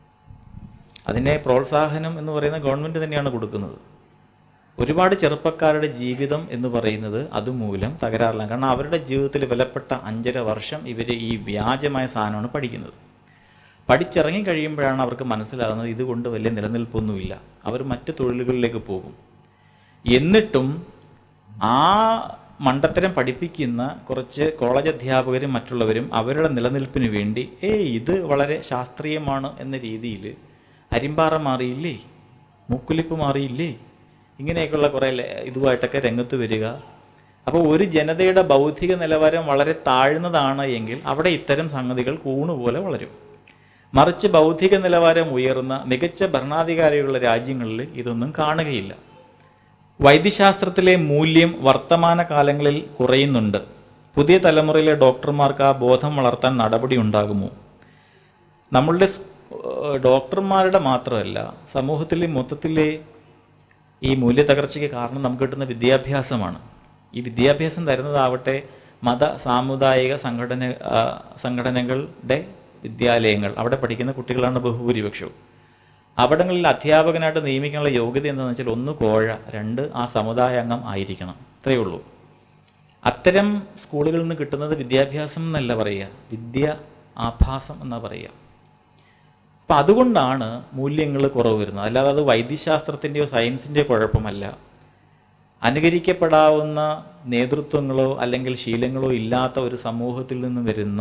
അതിനെ പ്രോത്സാഹനം എന്ന് പറയുന്ന ഗവൺമെൻറ് തന്നെയാണ് കൊടുക്കുന്നത് ഒരുപാട് ചെറുപ്പക്കാരുടെ ജീവിതം എന്ന് പറയുന്നത് അതുമൂലം തകരാറിലാണ് കാരണം അവരുടെ ജീവിതത്തിൽ വിലപ്പെട്ട അഞ്ചര വർഷം ഇവർ ഈ വ്യാജമായ സാധനമാണ് പഠിക്കുന്നത് പഠിച്ചിറങ്ങി കഴിയുമ്പോഴാണ് അവർക്ക് മനസ്സിലാകുന്നത് ഇതുകൊണ്ട് വലിയ നിലനിൽപ്പൊന്നുമില്ല അവർ മറ്റ് തൊഴിലുകളിലേക്ക് പോകും എന്നിട്ടും ആ മണ്ടത്തരം പഠിപ്പിക്കുന്ന കുറച്ച് കോളേജ് അധ്യാപകരും മറ്റുള്ളവരും അവരുടെ നിലനിൽപ്പിന് വേണ്ടി ഏയ് ഇത് വളരെ ശാസ്ത്രീയമാണ് എന്ന രീതിയിൽ അരിമ്പാറ മാറിയില്ലേ മുക്കുലിപ്പ് മാറിയില്ലേ ഇങ്ങനെയൊക്കെയുള്ള കുറേ ലെ- ഇതുമായിട്ടൊക്കെ രംഗത്ത് വരിക അപ്പോൾ ഒരു ജനതയുടെ ബൗദ്ധിക നിലവാരം വളരെ താഴ്ന്നതാണ് എങ്കിൽ അവിടെ ഇത്തരം സംഗതികൾ കൂണുപോലെ വളരും മറിച്ച് ബൗദ്ധിക നിലവാരം ഉയർന്ന മികച്ച ഭരണാധികാരികളുള്ള രാജ്യങ്ങളിൽ ഇതൊന്നും കാണുകയില്ല വൈദ്യശാസ്ത്രത്തിലെ മൂല്യം വർത്തമാന കാലങ്ങളിൽ കുറയുന്നുണ്ട് പുതിയ തലമുറയിലെ ഡോക്ടർമാർക്ക് ആ ബോധം വളർത്താൻ നടപടി ഉണ്ടാകുമോ നമ്മളുടെ സ്- ഏഹ് ഡോക്ടർമാരുടെ മാത്രമല്ല സമൂഹത്തിലെ മൊത്തത്തിലെ ഈ മൂല്യത്തകർച്ചയ്ക്ക് കാരണം നമുക്ക് കിട്ടുന്ന വിദ്യാഭ്യാസമാണ് ഈ വിദ്യാഭ്യാസം തരുന്നതാവട്ടെ മത സാമുദായിക സംഘടന ആ, സംഘടനകളുടെ വിദ്യാലയങ്ങൾ അവിടെ പഠിക്കുന്ന കുട്ടികളാണ് ബഹുഭൂരിപക്ഷവും അവിടങ്ങളിൽ അധ്യാപകനായിട്ട് നിയമിക്കാനുള്ള യോഗ്യത എന്താണെന്ന് വെച്ചാൽ ഒന്ന് കോഴ രണ്ട് ആ സമുദായ അംഗം ആയിരിക്കണം ഇത്രയേ ഉള്ളൂ അത്തരം സ്കൂളുകളിൽ നിന്ന് കിട്ടുന്നത് വിദ്യാഭ്യാസം എന്നല്ല പറയുക വിദ്യ ആഭാസം എന്നാ പറയുക അപ്പം അതുകൊണ്ടാണ് മൂല്യങ്ങൾ കുറവ് വരുന്നത് അല്ലാതെ അത് വൈദ്യശാസ്ത്രത്തിൻ്റെയോ സയൻസിൻ്റെയോ കുഴപ്പമല്ല അനുകരിക്കപ്പെടാവുന്ന നേതൃത്വങ്ങളോ അല്ലെങ്കിൽ ശീലങ്ങളോ ഇല്ലാത്ത ഒരു സമൂഹത്തിൽ നിന്ന് വരുന്ന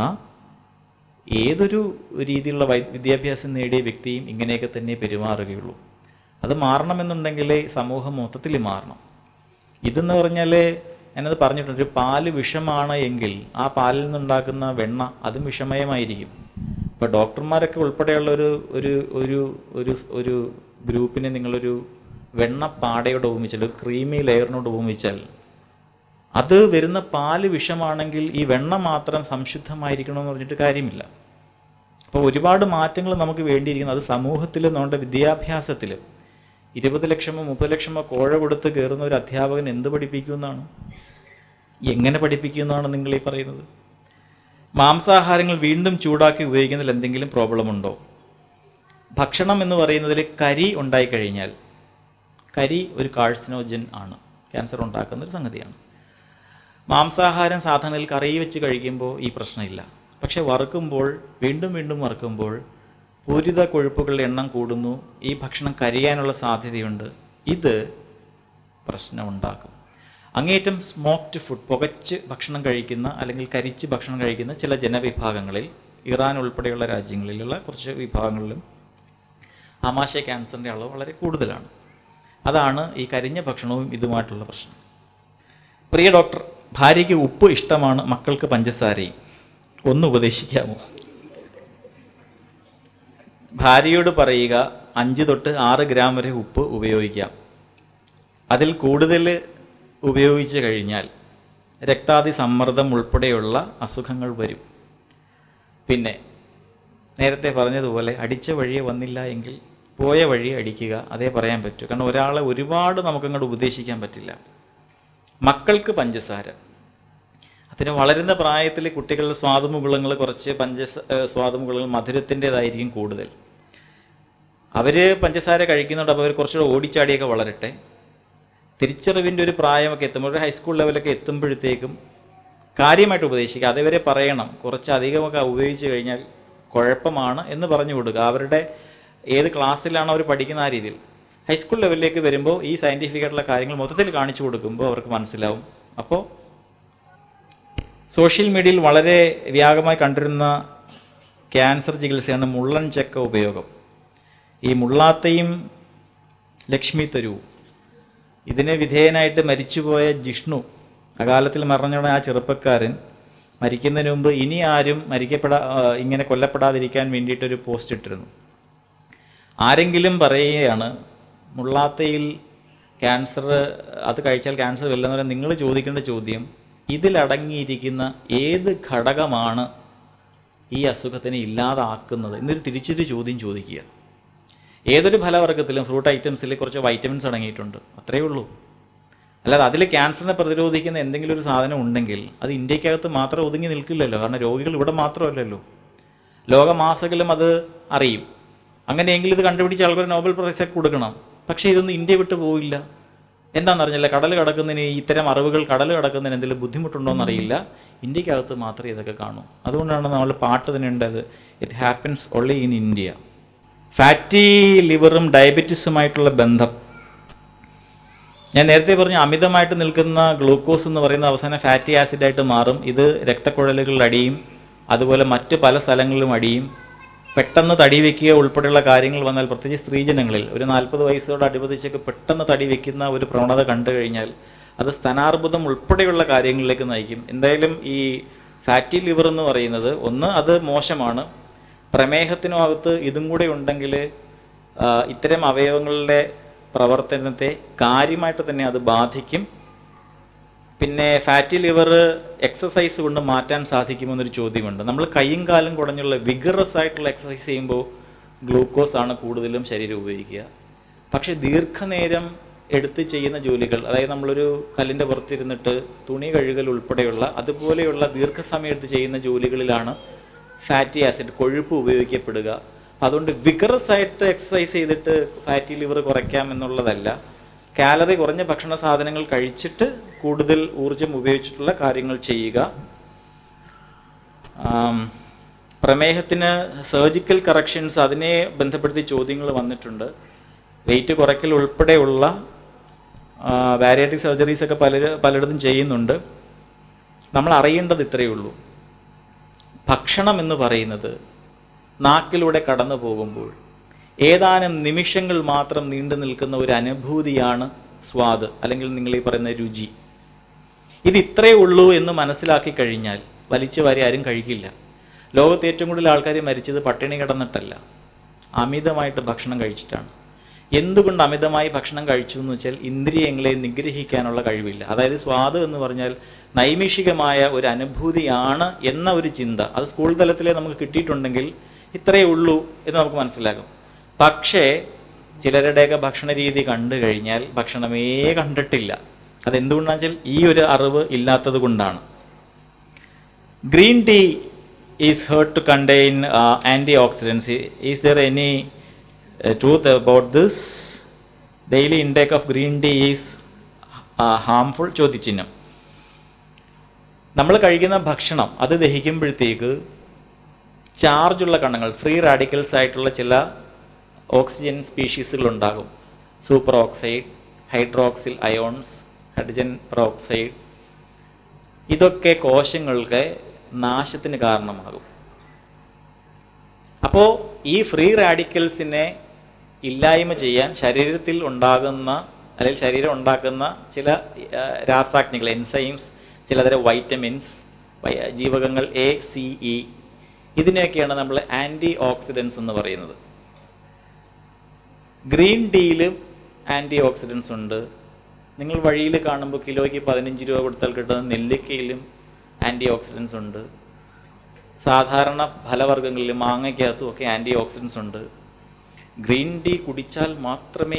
ഏതൊരു രീതിയിലുള്ള വൈ വിദ്യാഭ്യാസം നേടിയ വ്യക്തിയും ഇങ്ങനെയൊക്കെ തന്നെ പെരുമാറുകയുള്ളൂ അത് മാറണമെന്നുണ്ടെങ്കിൽ സമൂഹം മൊത്തത്തിൽ മാറണം ഇതെന്ന് പറഞ്ഞാൽ ഞാനത് പറഞ്ഞിട്ടുണ്ട് ഒരു പാല് വിഷമാണ് എങ്കിൽ ആ പാലിൽ നിന്നുണ്ടാക്കുന്ന വെണ്ണ അതും വിഷമയമായിരിക്കും ഇപ്പോൾ ഡോക്ടർമാരൊക്കെ ഉൾപ്പെടെയുള്ള ഒരു ഒരു ഒരു ഒരു ഒരു ഗ്രൂപ്പിനെ നിങ്ങളൊരു വെണ്ണ പാടയോട് ഉപമിച്ചാൽ ഒരു ക്രീമി ലെയറിനോട് ഉപമിച്ചാൽ അത് വരുന്ന പാല് വിഷമാണെങ്കിൽ ഈ വെണ്ണ മാത്രം സംശുദ്ധമായിരിക്കണമെന്ന് പറഞ്ഞിട്ട് കാര്യമില്ല അപ്പോൾ ഒരുപാട് മാറ്റങ്ങൾ നമുക്ക് വേണ്ടിയിരിക്കുന്നത് അത് സമൂഹത്തിലും നമ്മുടെ വിദ്യാഭ്യാസത്തിലും ഇരുപത് ലക്ഷമോ മുപ്പത് ലക്ഷമോ കോഴ കൊടുത്ത് കയറുന്ന ഒരു അധ്യാപകൻ എന്ത് പഠിപ്പിക്കുമെന്നാണ് എങ്ങനെ പഠിപ്പിക്കുമെന്നാണ് നിങ്ങൾ ഈ പറയുന്നത് മാംസാഹാരങ്ങൾ വീണ്ടും ചൂടാക്കി ഉപയോഗിക്കുന്നതിൽ എന്തെങ്കിലും പ്രോബ്ലം ഉണ്ടോ ഭക്ഷണം എന്ന് പറയുന്നതിൽ കരി ഉണ്ടായിക്കഴിഞ്ഞാൽ കരി ഒരു കാഴ്സിനോജൻ ആണ് ക്യാൻസർ ഉണ്ടാക്കുന്ന ഒരു സംഗതിയാണ് മാംസാഹാരം സാധാരണയിൽ കറി വെച്ച് കഴിക്കുമ്പോൾ ഈ പ്രശ്നമില്ല പക്ഷെ വറുക്കുമ്പോൾ വീണ്ടും വീണ്ടും വറുക്കുമ്പോൾ പൂരിത കൊഴുപ്പുകളുടെ എണ്ണം കൂടുന്നു ഈ ഭക്ഷണം കരിയാനുള്ള സാധ്യതയുണ്ട് ഇത് പ്രശ്നമുണ്ടാക്കും അങ്ങേറ്റം സ്മോക്ഡ് ഫുഡ് പുകച്ച് ഭക്ഷണം കഴിക്കുന്ന അല്ലെങ്കിൽ കരിച്ച് ഭക്ഷണം കഴിക്കുന്ന ചില ജനവിഭാഗങ്ങളിൽ ഇറാൻ ഉൾപ്പെടെയുള്ള രാജ്യങ്ങളിലുള്ള കുറച്ച് വിഭാഗങ്ങളിലും ആമാശയ ക്യാൻസറിൻ്റെ അളവ് വളരെ കൂടുതലാണ് അതാണ് ഈ കരിഞ്ഞ ഭക്ഷണവും ഇതുമായിട്ടുള്ള പ്രശ്നം പ്രിയ ഡോക്ടർ ഭാര്യയ്ക്ക് ഉപ്പ് ഇഷ്ടമാണ് മക്കൾക്ക് പഞ്ചസാരയും ഒന്ന് ഉപദേശിക്കാമോ ഭാര്യയോട് പറയുക അഞ്ച് തൊട്ട് ആറ് ഗ്രാം വരെ ഉപ്പ് ഉപയോഗിക്കാം അതിൽ കൂടുതൽ ഉപയോഗിച്ച് കഴിഞ്ഞാൽ രക്താതി സമ്മർദ്ദം ഉൾപ്പെടെയുള്ള അസുഖങ്ങൾ വരും പിന്നെ നേരത്തെ പറഞ്ഞതുപോലെ അടിച്ച വഴിയെ വന്നില്ല എങ്കിൽ പോയ വഴി അടിക്കുക അതേ പറയാൻ പറ്റൂ കാരണം ഒരാളെ ഒരുപാട് നമുക്കങ്ങോട്ട് ഉപദേശിക്കാൻ പറ്റില്ല മക്കൾക്ക് പഞ്ചസാര അതിന് വളരുന്ന പ്രായത്തിൽ കുട്ടികളുടെ സ്വാദുമുകുളങ്ങൾ കുറച്ച് പഞ്ചസ ഏഹ് സ്വാദുമുകുളങ്ങൾ മധുരത്തിൻ്റെതായിരിക്കും കൂടുതൽ അവർ പഞ്ചസാര കഴിക്കുന്നുണ്ട് അപ്പോൾ അവർ കുറച്ചുകൂടെ ഓടിച്ചാടിയൊക്കെ വളരട്ടെ തിരിച്ചറിവിൻ്റെ ഒരു പ്രായമൊക്കെ എത്തുമ്പോൾ ഒരു ഹൈസ്കൂൾ ലെവലൊക്കെ എത്തുമ്പോഴത്തേക്കും കാര്യമായിട്ട് ഉപദേശിക്കുക അതേവരെ പറയണം കുറച്ച് അധികമൊക്കെ ഉപയോഗിച്ച് കഴിഞ്ഞാൽ കുഴപ്പമാണ് എന്ന് പറഞ്ഞു കൊടുക്കുക അവരുടെ ഏത് ക്ലാസ്സിലാണോ അവർ പഠിക്കുന്ന ആ രീതിയിൽ ഹൈസ്കൂൾ ലെവലിലേക്ക് വരുമ്പോൾ ഈ സയൻറ്റിഫിക് ആയിട്ടുള്ള കാര്യങ്ങൾ മൊത്തത്തിൽ കാണിച്ചു കൊടുക്കുമ്പോൾ അവർക്ക് മനസ്സിലാവും അപ്പോൾ സോഷ്യൽ മീഡിയയിൽ വളരെ വ്യാപകമായി കണ്ടിരുന്ന ക്യാൻസർ ചികിത്സയാണ് മുള്ളൻ ചെക്ക ഉപയോഗം ഈ മുള്ളാത്തയും ലക്ഷ്മി തരുവും ഇതിന് വിധേയനായിട്ട് മരിച്ചുപോയ ജിഷ്ണു അകാലത്തിൽ മറഞ്ഞുള്ള ആ ചെറുപ്പക്കാരൻ മരിക്കുന്നതിന് മുമ്പ് ഇനി ആരും മരിക്കപ്പെടാ ആ, ഇങ്ങനെ കൊല്ലപ്പെടാതിരിക്കാൻ വേണ്ടിയിട്ടൊരു പോസ്റ്റ് ഇട്ടിരുന്നു ആരെങ്കിലും പറയുകയാണ് മുള്ളാത്തയിൽ ക്യാൻസർ അത് കഴിച്ചാൽ ക്യാൻസർ വരില്ലെന്ന് പറയാൻ നിങ്ങൾ ചോദിക്കേണ്ട ചോദ്യം ഇതിലടങ്ങിയിരിക്കുന്ന ഏത് ഘടകമാണ് ഈ അസുഖത്തിനെ ഇല്ലാതാക്കുന്നത് എന്നൊരു തിരിച്ചൊരു ചോദ്യം ചോദിക്കുക ഏതൊരു ഫലവർഗത്തിലും ഫ്രൂട്ട് ഐറ്റംസിൽ കുറച്ച് വൈറ്റമിൻസ് അടങ്ങിയിട്ടുണ്ട് അത്രയേ ഉള്ളൂ അല്ലാതെ അതിൽ ക്യാൻസറിനെ പ്രതിരോധിക്കുന്ന എന്തെങ്കിലും ഒരു സാധനം ഉണ്ടെങ്കിൽ അത് ഇന്ത്യക്കകത്ത് മാത്രം ഒതുങ്ങി നിൽക്കില്ലല്ലോ കാരണം രോഗികൾ ഇവിടെ മാത്രമല്ലല്ലോ ലോകമാസകലും അത് അറിയും അങ്ങനെയെങ്കിൽ ഇത് കണ്ടുപിടിച്ച ആൾക്കാർ നോബൽ പ്രൈസൊക്കെ കൊടുക്കണം പക്ഷേ ഇതൊന്നും ഇന്ത്യ വിട്ടു പോയില്ല എന്താണെന്നറിഞ്ഞില്ല കടൽ കടക്കുന്നതിന് ഇത്തരം അറിവുകൾ കടൽ കടക്കുന്നതിന് എന്തെങ്കിലും ബുദ്ധിമുട്ടുണ്ടോ എന്നറിയില്ല ഇന്ത്യക്കകത്ത് മാത്രമേ ഇതൊക്കെ കാണൂ അതുകൊണ്ടാണ് നമ്മൾ പാട്ട് തന്നെ ഉണ്ടത് it happens only in India fatty ലിവറും ഡയബറ്റീസുമായിട്ടുള്ള ബന്ധം ഞാൻ നേരത്തെ പറഞ്ഞു അമിതമായിട്ട് നിൽക്കുന്ന ഗ്ലൂക്കോസ് എന്ന് പറയുന്ന അവസാനം ഫാറ്റി ആസിഡായിട്ട് മാറും ഇത് രക്തക്കുഴലുകളിൽ അടിയും അതുപോലെ മറ്റ് പല സ്ഥലങ്ങളിലും അടിയും പെട്ടെന്ന് തടി വെക്കുക ഉൾപ്പെടെയുള്ള കാര്യങ്ങൾ വന്നാൽ പ്രത്യേകിച്ച് സ്ത്രീജനങ്ങളിൽ ഒരു നാൽപ്പത് വയസ്സോട് അനുബന്ധിച്ചൊക്കെ പെട്ടെന്ന് തടി വെക്കുന്ന ഒരു പ്രവണത കണ്ടു കഴിഞ്ഞാൽ അത് സ്തനാർബുദം ഉൾപ്പെടെയുള്ള കാര്യങ്ങളിലേക്ക് നയിക്കും എന്തായാലും ഈ ഫാറ്റി ലിവർ എന്ന് പറയുന്നത് ഒന്ന് അത് മോശമാണ് പ്രമേഹത്തിനും അകത്ത് ഇതും കൂടെ ഉണ്ടെങ്കിൽ ആ, ഇത്തരം അവയവങ്ങളുടെ പ്രവർത്തനത്തെ കാര്യമായിട്ട് തന്നെ അത് ബാധിക്കും പിന്നെ ഫാറ്റി ലിവർ എക്സസൈസ് കൊണ്ട് മാറ്റാൻ സാധിക്കുമോ എന്നൊരു ചോദ്യമുണ്ട് നമ്മൾ കൈയും കാലും കുടഞ്ഞുള്ള വിഗറസ് ആയിട്ടുള്ള എക്സസൈസ് ചെയ്യുമ്പോൾ ഗ്ലൂക്കോസ് ആണ് കൂടുതലും ശരീരം ഉപയോഗിക്കുക പക്ഷേ ദീർഘനേരം എടുത്ത് ചെയ്യുന്ന ജോലികൾ അതായത് നമ്മളൊരു കല്ലിൻ്റെ പുറത്തിരുന്നിട്ട് തുണി കഴുകൽ ഉൾപ്പെടെയുള്ള അതുപോലെയുള്ള ദീർഘസമയം എടുത്ത് ചെയ്യുന്ന ജോലികളിലാണ് ഫാറ്റി ആസിഡ് കൊഴുപ്പ് ഉപയോഗിക്കപ്പെടുക അതുകൊണ്ട് വിഗറസ് ആയിട്ട് എക്സസൈസ് ചെയ്തിട്ട് ഫാറ്റി ലിവർ കുറയ്ക്കാം എന്നുള്ളതല്ല കാലറി കുറഞ്ഞ ഭക്ഷണ സാധനങ്ങൾ കഴിച്ചിട്ട് കൂടുതൽ ഊർജം ഉപയോഗിച്ചിട്ടുള്ള കാര്യങ്ങൾ ചെയ്യുക ആം, പ്രമേഹത്തിന് സർജിക്കൽ കറക്ഷൻസ് അതിനെ ബന്ധപ്പെടുത്തി ചോദ്യങ്ങൾ വന്നിട്ടുണ്ട് വെയിറ്റ് കുറയ്ക്കൽ ഉൾപ്പെടെയുള്ള ബാരിയാട്രിക് സർജറീസ് ഒക്കെ പലര് പലയിടത്തും ചെയ്യുന്നുണ്ട് നമ്മൾ അറിയേണ്ടത് ഇത്രയേ ഉള്ളൂ ഭക്ഷണം എന്ന് പറയുന്നത് നാക്കിലൂടെ കടന്നു പോകുമ്പോൾ ഏതാനും നിമിഷങ്ങൾ മാത്രം നീണ്ടു നിൽക്കുന്ന ഒരു അനുഭൂതിയാണ് സ്വാദ് അല്ലെങ്കിൽ നിങ്ങൾ ഈ പറയുന്ന രുചി ഇത് ഇത്രയേ ഉള്ളൂ എന്ന് മനസ്സിലാക്കി കഴിഞ്ഞാൽ വലിച്ചു വാരി ആരും കഴിക്കില്ല ലോകത്ത് ഏറ്റവും കൂടുതൽ ആൾക്കാർ മരിച്ചത് പട്ടിണി കിടന്നിട്ടല്ല അമിതമായിട്ട് ഭക്ഷണം കഴിച്ചിട്ടാണ് എന്തുകൊണ്ട് അമിതമായി ഭക്ഷണം കഴിച്ചു എന്ന് വെച്ചാൽ ഇന്ദ്രിയങ്ങളെ നിഗ്രഹിക്കാനുള്ള കഴിവില്ല അതായത് സ്വാദ് എന്ന് പറഞ്ഞാൽ നൈമിഷികമായ ഒരു അനുഭൂതിയാണ് എന്ന ഒരു ചിന്ത അത് സ്കൂൾ തലത്തിലേ നമുക്ക് കിട്ടിയിട്ടുണ്ടെങ്കിൽ ഇത്രയേ ഉള്ളൂ എന്ന് നമുക്ക് മനസ്സിലാകും പക്ഷേ ചിലരുടെയൊക്കെ ഭക്ഷണ രീതി കണ്ടു കഴിഞ്ഞാൽ ഭക്ഷണമേ കണ്ടിട്ടില്ല അതെന്തുകൊണ്ടാണെന്ന് വെച്ചാൽ ഈ ഒരു അറിവ് ഇല്ലാത്തത് കൊണ്ടാണ് green tea is heard to contain uh, antioxidants. I- Is there any truth about this daily intake of green tea is harmful ചോദ്യചിഹ്നം നമ്മൾ കഴിക്കുന്ന ഭക്ഷണം അത് ദഹിക്കുമ്പോഴത്തേക്ക് ചാർജുള്ള കണങ്ങൾ ഫ്രീ റാഡിക്കൽസ് ആയിട്ടുള്ള ചില ഓക്സിജൻ സ്പീഷീസുകൾ ഉണ്ടാകും superoxide hydroxyl ions hydrogen peroxide ഇതൊക്കെ കോശങ്ങൾക്ക് നാശത്തിന് കാരണമാകും അപ്പോൾ ഈ ഫ്രീ റാഡിക്കൽസിനെ ഇല്ലായ്മ ചെയ്യാൻ ശരീരത്തിൽ ഉണ്ടാകുന്ന അല്ലെങ്കിൽ ശരീരം ഉണ്ടാക്കുന്ന ചില ആ, രാസാഗ്നികൾ എൻസൈംസ് ചിലതരം വൈറ്റമിൻസ് വൈ- ജീവകങ്ങൾ എ സി ഇ ഇതിനെയൊക്കെയാണ് നമ്മൾ ആൻറ്റി ഓക്സിഡൻസ് എന്ന് പറയുന്നത് ഗ്രീൻ ടീയിലും ആൻറ്റി ഓക്സിഡൻസ് ഉണ്ട് നിങ്ങൾ വഴിയിൽ കാണുമ്പോൾ കിലോയ്ക്ക് പതിനഞ്ച് രൂപ കൊടുത്താൽ കിട്ടുന്ന നെല്ലിക്കയിലും ആൻറ്റി ഓക്സിഡൻസ് ഉണ്ട് സാധാരണ ഫലവർഗ്ഗങ്ങളിലും മാങ്ങയ്ക്കകത്തും ഒക്കെ ആൻറ്റി ഓക്സിഡൻസ് ഉണ്ട് ഗ്രീൻ ടീ കുടിച്ചാൽ മാത്രമേ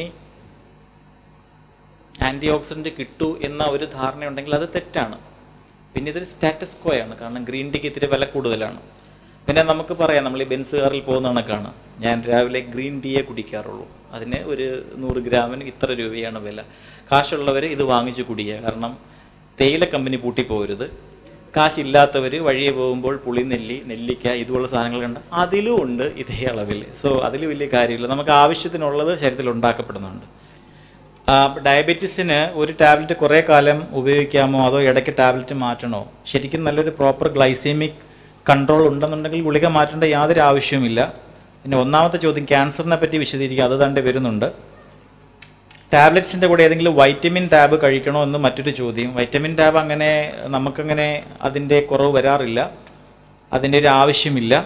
ആൻറ്റി ഓക്സിഡൻറ്റ് കിട്ടൂ എന്ന ഒരു ധാരണയുണ്ടെങ്കിൽ അത് തെറ്റാണ് പിന്നെ ഇതൊരു സ്റ്റാറ്റസ് കോ ആണ് കാരണം ഗ്രീൻ ടീക്ക് ഇത്തിരി വില കൂടുതലാണ് പിന്നെ നമുക്ക് പറയാം നമ്മൾ ഈ ബെൻസ് കാറിൽ പോകുന്ന കണക്കാണ് ഞാൻ രാവിലെ ഗ്രീൻ ടീയെ കുടിക്കാറുള്ളൂ അതിന് ഒരു നൂറ് ഗ്രാമിന് ഇത്ര രൂപയാണ് വില കാശുള്ളവർ ഇത് വാങ്ങിച്ച് കുടിക്കുക കാരണം തേയില കമ്പനി പൂട്ടിപ്പോകരുത് കാശില്ലാത്തവർ വഴിയെ പോകുമ്പോൾ പുളിനെല്ലി നെല്ലിക്ക ഇതുപോലുള്ള സാധനങ്ങൾ കണ്ട അതിലും ഉണ്ട് ഇതേ അളവിൽ സോ അതിൽ വലിയ കാര്യമില്ല നമുക്ക് ആവശ്യത്തിനുള്ളത് ശരീരത്തിൽ ഉണ്ടാക്കപ്പെടുന്നുണ്ട് ആ, ഡയബറ്റീസിന് ഒരു ടാബ്ലറ്റ് കുറേ കാലം ഉപയോഗിക്കാമോ അതോ ഇടയ്ക്ക് ടാബ്ലറ്റ് മാറ്റണോ ശരിക്കും നല്ലൊരു പ്രോപ്പർ ഗ്ലൈസേമിക് കൺട്രോൾ ഉണ്ടെന്നുണ്ടെങ്കിൽ ഗുളിക മാറ്റേണ്ട യാതൊരു ആവശ്യവുമില്ല പിന്നെ ഒന്നാമത്തെ ചോദ്യം ക്യാൻസറിനെ പറ്റി വിശദീകരിക്കുക അത് തന്നെ വരുന്നുണ്ട് ടാബ്ലറ്റ്സിൻ്റെ കൂടെ ഏതെങ്കിലും വൈറ്റമിൻ ടാബ് കഴിക്കണോ എന്ന് മറ്റൊരു ചോദ്യം വൈറ്റമിൻ ടാബ് അങ്ങനെ നമുക്കങ്ങനെ അതിൻ്റെ കുറവ് വരാറില്ല അതിൻ്റെ ഒരു ആവശ്യമില്ല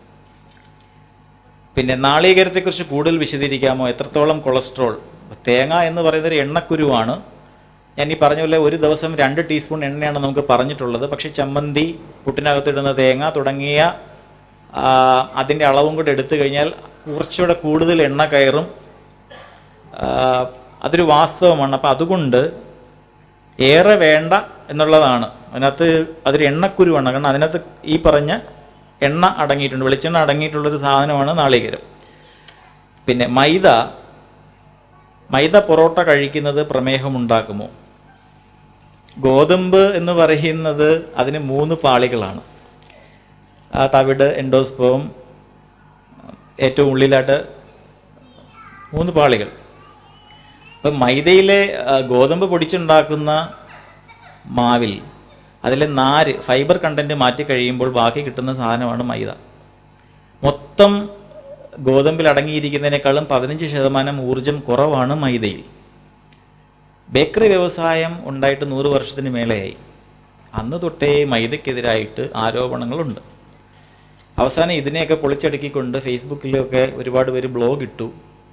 പിന്നെ നാളികേരത്തെക്കുറിച്ച് കൂടുതൽ വിശദീകരിക്കാമോ എത്രത്തോളം കൊളസ്ട്രോൾ തേങ്ങ എന്ന് പറയുന്നത് ഒരു എണ്ണക്കുരുവാണ് ഞാൻ ഈ പറഞ്ഞ പോലെ ഒരു ദിവസം രണ്ട് ടീസ്പൂൺ എണ്ണയാണ് നമുക്ക് പറഞ്ഞിട്ടുള്ളത് പക്ഷേ ചമ്മന്തി പുട്ടിനകത്തിടുന്ന തേങ്ങ തുടങ്ങിയ ആ, അതിൻ്റെ അളവും കൂടെ എടുത്തു കഴിഞ്ഞാൽ കുറച്ചുകൂടെ കൂടുതൽ എണ്ണ കയറും ആ, അതൊരു വാസ്തവമാണ് അപ്പം അതുകൊണ്ട് ഏറെ വേണ്ട എന്നുള്ളതാണ് അതിനകത്ത് അതൊരു എണ്ണക്കുരുവാണ് കാരണം അതിനകത്ത് ഈ പറഞ്ഞ എണ്ണ അടങ്ങിയിട്ടുണ്ട് വെളിച്ചെണ്ണ അടങ്ങിയിട്ടുള്ളൊരു സാധനമാണ് നാളികേരം പിന്നെ മൈദ മൈദ പൊറോട്ട കഴിക്കുന്നത് പ്രമേഹം ഉണ്ടാക്കുമോ ഗോതമ്പ് എന്ന് പറയുന്നത് അതിന് മൂന്ന് പാളികളാണ് ആ തവിട് എൻഡോസ്പോം ഏറ്റവും ഉള്ളിലായിട്ട് മൂന്ന് പാളികൾ ഇപ്പം മൈദയിലെ ആ, ഗോതമ്പ് പൊടിച്ചുണ്ടാക്കുന്ന മാവിൽ അതിലെ നാര് ഫൈബർ കണ്ടന്റ് മാറ്റി കഴിയുമ്പോൾ ബാക്കി കിട്ടുന്ന സാധനമാണ് മൈദ മൊത്തം ഗോതമ്പിൽ അടങ്ങിയിരിക്കുന്നതിനേക്കാളും പതിനഞ്ച് ശതമാനം ഊർജം കുറവാണ് മൈദയിൽ ബേക്കറി വ്യവസായം ഉണ്ടായിട്ട് നൂറ് വർഷത്തിന് മേലെയായി അന്ന് തൊട്ടേ മൈദയ്ക്കെതിരായിട്ട് ആരോപണങ്ങളുണ്ട് അവസാനം ഇതിനെയൊക്കെ പൊളിച്ചടുക്കിക്കൊണ്ട് ഫേസ്ബുക്കിലൊക്കെ ഒരുപാട് പേര് ബ്ലോഗ് ഇട്ടു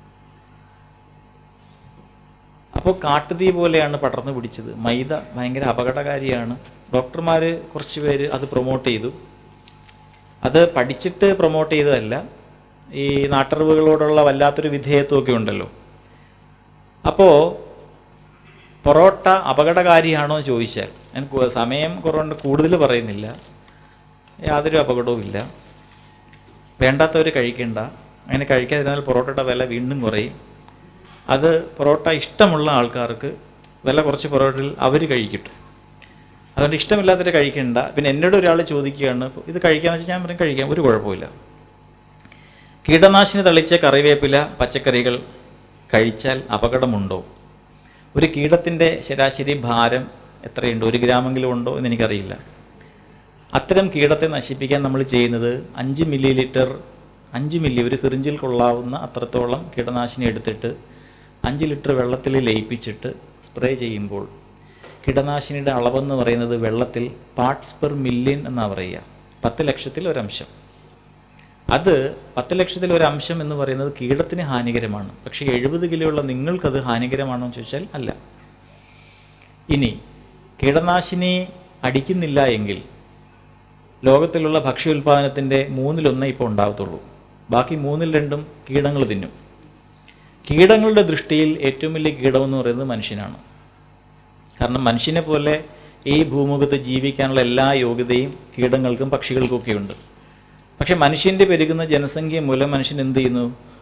അപ്പോൾ കാട്ടുതീ പോലെയാണ് പടർന്നു പിടിച്ചത് മൈദ ഭയങ്കര അപകടകാരിയാണ് ഡോക്ടർമാർ കുറച്ച് പേര് അത് പ്രൊമോട്ട് ചെയ്തു അത് പഠിച്ചിട്ട് പ്രൊമോട്ട് ചെയ്തതല്ല ഈ നാട്ടറിവുകളോടുള്ള വല്ലാത്തൊരു വിധേയത്വമൊക്കെ ഉണ്ടല്ലോ അപ്പോൾ പൊറോട്ട അപകടകാരിയാണോ എന്ന് ചോദിച്ചാൽ ഞാൻ കു- സമയം കുറവുണ്ട് കൂടുതൽ പറയുന്നില്ല യാതൊരു അപകടവുമില്ല വേണ്ടാത്തവർ കഴിക്കണ്ട അങ്ങനെ കഴിക്കാതിരുന്നാൽ പൊറോട്ടയുടെ വില വീണ്ടും കുറയും അത് പൊറോട്ട ഇഷ്ടമുള്ള ആൾക്കാർക്ക് വില കുറച്ച് പൊറോട്ടയിൽ അവർ കഴിക്കട്ടെ അതുകൊണ്ട് ഇഷ്ടമില്ലാത്തവർ കഴിക്കണ്ട പിന്നെ എന്നോട് ഒരാൾ ചോദിക്കുകയാണ് ഇത് കഴിക്കാമെന്ന് വെച്ചാൽ ഞാൻ പറയും കഴിക്കാം ഒരു കുഴപ്പമില്ല കീടനാശിനി തളിച്ച കറിവേപ്പില പച്ചക്കറികൾ കഴിച്ചാൽ അപകടമുണ്ടോ ഒരു കീടത്തിൻ്റെ ശരാശരി ഭാരം എത്രയുണ്ട് ഒരു ഗ്രാമെങ്കിലും ഉണ്ടോ എന്ന് എനിക്കറിയില്ല അത്തരം കീടത്തെ നശിപ്പിക്കാൻ നമ്മൾ ചെയ്യുന്നത് അഞ്ച് മില്ലി ലിറ്റർ അഞ്ച് മില്ലി ഒരു സിറിഞ്ചിൽ കൊള്ളാവുന്ന അത്രത്തോളം കീടനാശിനി എടുത്തിട്ട് അഞ്ച് ലിറ്റർ വെള്ളത്തിൽ ലയിപ്പിച്ചിട്ട് സ്പ്രേ ചെയ്യുമ്പോൾ കീടനാശിനിയുടെ അളവെന്ന് പറയുന്നത് വെള്ളത്തിൽ പാർട്സ് പെർ മില്യൺ എന്നാണ് പറയുക പത്ത് ലക്ഷത്തിൽ ഒരംശം അത് പത്ത് ലക്ഷത്തിൽ ഒരു അംശം എന്ന് പറയുന്നത് കീടത്തിന് ഹാനികരമാണ് പക്ഷേ എഴുപത് കിലോ ഉള്ള നിങ്ങൾക്കത് ഹാനികരമാണോ എന്ന് ചോദിച്ചാൽ അല്ല ഇനി കീടനാശിനി അടിക്കുന്നില്ല എങ്കിൽ ലോകത്തിലുള്ള ഭക്ഷ്യ ഉൽപ്പാദനത്തിൻ്റെ മൂന്നിലൊന്നേ ഇപ്പോൾ ഉണ്ടാകത്തുള്ളൂ ബാക്കി മൂന്നിൽ രണ്ടും കീടങ്ങൾ തിന്നും കീടങ്ങളുടെ ദൃഷ്ടിയിൽ ഏറ്റവും വലിയ കീടമെന്ന് പറയുന്നത് മനുഷ്യനാണ് കാരണം മനുഷ്യനെ പോലെ ഈ ഭൂമുഖത്ത് ജീവിക്കാനുള്ള എല്ലാ യോഗ്യതയും കീടങ്ങൾക്കും പക്ഷികൾക്കും ഒക്കെ ഉണ്ട് പക്ഷെ മനുഷ്യൻ്റെ പെരുകുന്ന ജനസംഖ്യ മൂലം മനുഷ്യൻ എന്ത് ചെയ്യുന്നു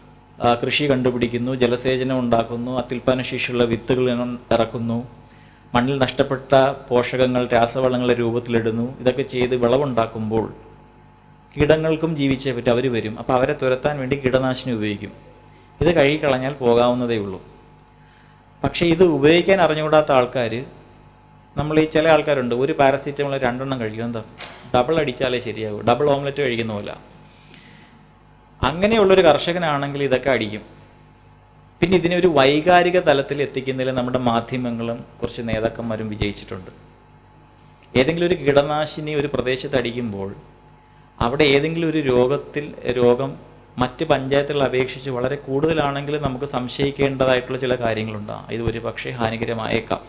ആ, കൃഷി കണ്ടുപിടിക്കുന്നു ജലസേചനം ഉണ്ടാക്കുന്നു അത്യുൽപാദന ശേഷിയുള്ള വിത്തുകൾ ഇനം- ഇറക്കുന്നു മണ്ണിൽ നഷ്ടപ്പെട്ട പോഷകങ്ങൾ രാസവളങ്ങളുടെ രൂപത്തിലിടുന്നു ഇതൊക്കെ ചെയ്ത് വിളവുണ്ടാക്കുമ്പോൾ കീടങ്ങൾക്കും ജീവിച്ചേ പറ്റും അവർ വരും അപ്പോൾ അവരെ തുരത്താൻ വേണ്ടി കീടനാശിനി ഉപയോഗിക്കും ഇത് കഴുകിക്കളഞ്ഞാൽ പോകാവുന്നതേ ഉള്ളൂ പക്ഷേ ഇത് ഉപയോഗിക്കാൻ അറിഞ്ഞുകൂടാത്ത ആൾക്കാർ നമ്മൾ ഈ ചില ആൾക്കാരുണ്ട് ഒരു പാരസിറ്റമോൾ രണ്ടെണ്ണം കഴിക്കും എന്താ ഡബിൾ അടിച്ചാലേ ശരിയാകൂ ഡബിൾ ഓംലെറ്റ് കഴിക്കുന്ന പോലെ അങ്ങനെയുള്ളൊരു കർഷകനാണെങ്കിൽ ഇതൊക്കെ അടിക്കും പിന്നെ ഇതിനെ ഒരു വൈകാരിക തലത്തിൽ എത്തിക്കുന്നതിൽ നമ്മുടെ മാധ്യമങ്ങളും കുറച്ച് നേതാക്കന്മാരും വിജയിച്ചിട്ടുണ്ട് ഏതെങ്കിലും ഒരു കീടനാശിനി ഒരു പ്രദേശത്ത് അടിക്കുമ്പോൾ അവിടെ ഏതെങ്കിലും ഒരു രോഗത്തിൽ രോഗം മറ്റ് പഞ്ചായത്തുകളെ അപേക്ഷിച്ച് വളരെ കൂടുതലാണെങ്കിൽ നമുക്ക് സംശയിക്കേണ്ടതായിട്ടുള്ള ചില കാര്യങ്ങളുണ്ടാകും ഇത് ഒരു പക്ഷേ ഹാനികരമായേക്കാം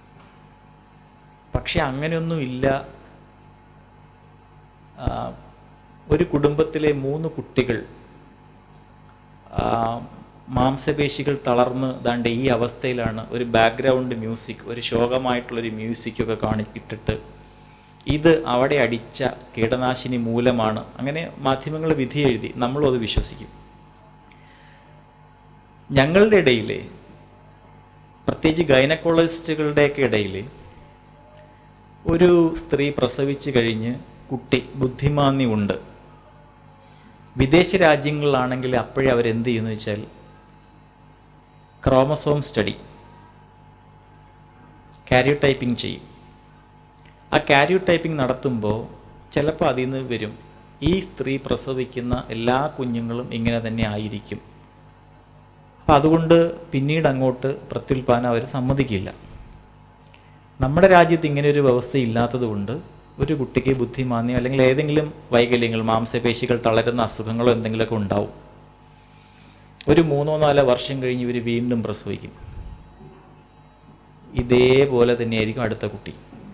പക്ഷെ അങ്ങനെയൊന്നും ഇല്ല ആ, ഒരു കുടുംബത്തിലെ മൂന്ന് കുട്ടികൾ ആ, മാംസപേശികൾ തളർന്ന് ദാണ്ട് ഈ അവസ്ഥയിലാണ് ഒരു ബാക്ക്ഗ്രൗണ്ട് മ്യൂസിക് ഒരു ശോകമായിട്ടുള്ളൊരു മ്യൂസിക്കൊക്കെ കാണി ഇട്ടിട്ട് ഇത് അവിടെ അടിച്ച കീടനാശിനി മൂലമാണ് അങ്ങനെ മാധ്യമങ്ങൾ വിധി എഴുതി നമ്മളും അത് വിശ്വസിക്കും ഞങ്ങളുടെ ഇടയിൽ പ്രത്യേകിച്ച് ഗൈനക്കോളജിസ്റ്റുകളുടെയൊക്കെ ഇടയിൽ ഒരു സ്ത്രീ പ്രസവിച്ചു കഴിഞ്ഞ് കുട്ടി ബുദ്ധിമാന്യമുണ്ട് വിദേശ രാജ്യങ്ങളിലാണെങ്കിൽ അപ്പോഴേ അവരെന്ത് ചെയ്യുന്നു വെച്ചാൽ ക്രോമസോം സ്റ്റഡി കാരിയോ ടൈപ്പിംഗ് ചെയ്യും ആ കാരിയോ ടൈപ്പിംഗ് നടത്തുമ്പോൾ ചിലപ്പോൾ അതിൽ നിന്ന് വരും ഈ സ്ത്രീ പ്രസവിക്കുന്ന എല്ലാ കുഞ്ഞുങ്ങളും ഇങ്ങനെ തന്നെ ആയിരിക്കും അപ്പം അതുകൊണ്ട് പിന്നീട് അങ്ങോട്ട് പ്രത്യുൽപാദനം അവർ സമ്മതിക്കില്ല നമ്മുടെ രാജ്യത്ത് ഇങ്ങനെ ഒരു വ്യവസ്ഥ ഇല്ലാത്തത് കൊണ്ട് ഒരു കുട്ടിക്ക് ബുദ്ധിമാന്യം അല്ലെങ്കിൽ ഏതെങ്കിലും വൈകല്യങ്ങൾ മാംസപേശികൾ തളരുന്ന അസുഖങ്ങളോ എന്തെങ്കിലുമൊക്കെ ഉണ്ടാവും ഒരു മൂന്നോ നാലോ വർഷം കഴിഞ്ഞ് ഇവർ വീണ്ടും പ്രസവിക്കും ഇതേപോലെ തന്നെയായിരിക്കും അടുത്ത കുട്ടി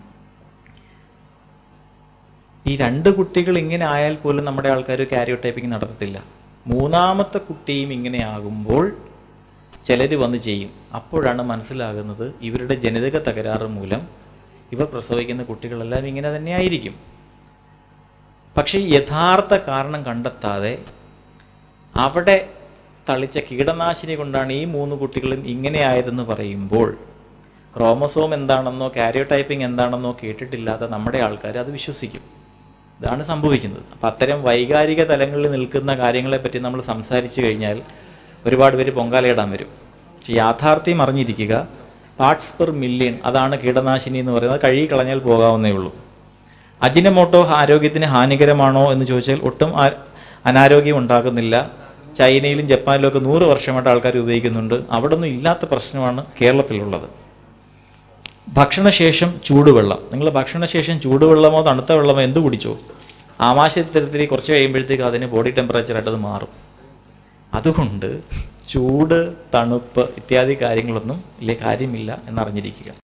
ഈ രണ്ട് കുട്ടികൾ ഇങ്ങനെ ആയാൽ പോലും നമ്മുടെ ആൾക്കാർ കാരിയോ ടൈപ്പിംഗ് നടത്തത്തില്ല മൂന്നാമത്തെ കുട്ടിയും ഇങ്ങനെ ആകുമ്പോൾ ചിലർ വന്ന് ചെയ്യും അപ്പോഴാണ് മനസ്സിലാകുന്നത് ഇവരുടെ ജനിതക തകരാറ് മൂലം ഇവർ പ്രസവിക്കുന്ന കുട്ടികളെല്ലാം ഇങ്ങനെ തന്നെ ആയിരിക്കും പക്ഷേ യഥാർത്ഥ കാരണം കണ്ടെത്താതെ അവിടെ തളിച്ച കീടനാശിനി കൊണ്ടാണ് ഈ മൂന്ന് കുട്ടികളും ഇങ്ങനെ ആയതെന്ന് പറയുമ്പോൾ ക്രോമസോം എന്താണെന്നോ കാരിയോ ടൈപ്പിംഗ് എന്താണെന്നോ കേട്ടിട്ടില്ലാത്ത നമ്മുടെ ആൾക്കാർ അത് വിശ്വസിക്കും ഇതാണ് സംഭവിക്കുന്നത് അപ്പം അത്തരം വൈകാരിക തലങ്ങളിൽ നിൽക്കുന്ന കാര്യങ്ങളെപ്പറ്റി നമ്മൾ സംസാരിച്ചു കഴിഞ്ഞാൽ ഒരുപാട് പേര് പൊങ്കാലയിടാൻ വരും പക്ഷെ യാഥാർത്ഥ്യം അറിഞ്ഞിരിക്കുക പാർട്സ് പെർ മില്യൺ അതാണ് കീടനാശിനി എന്ന് പറയുന്നത് കഴുകി കളഞ്ഞാൽ പോകാവുന്നേ ഉള്ളൂ അജിനമോട്ടോ ആരോഗ്യത്തിന് ഹാനികരമാണോ എന്ന് ചോദിച്ചാൽ ഒട്ടും ആ- അനാരോഗ്യം ഉണ്ടാക്കുന്നില്ല ചൈനയിലും ജപ്പാനിലും ഒക്കെ നൂറ് വർഷമായിട്ട് ആൾക്കാർ ഉപയോഗിക്കുന്നുണ്ട് അവിടെ ഒന്നും ഇല്ലാത്ത പ്രശ്നമാണ് കേരളത്തിലുള്ളത് ഭക്ഷണശേഷം ചൂടുവെള്ളം നിങ്ങൾ ഭക്ഷണശേഷം ചൂടുവെള്ളമോ തണുത്ത വെള്ളമോ എന്ത് കുടിച്ചോ ആമാശയത്തരത്തിൽ കുറച്ച് കഴിയുമ്പോഴത്തേക്ക് അതിന് ബോഡി ടെമ്പറേച്ചറായിട്ട് അത് മാറും അതുകൊണ്ട് ചൂട് തണുപ്പ് ഇത്യാദി കാര്യങ്ങളൊന്നും വലിയ കാര്യമില്ല എന്നറിഞ്ഞിരിക്കുക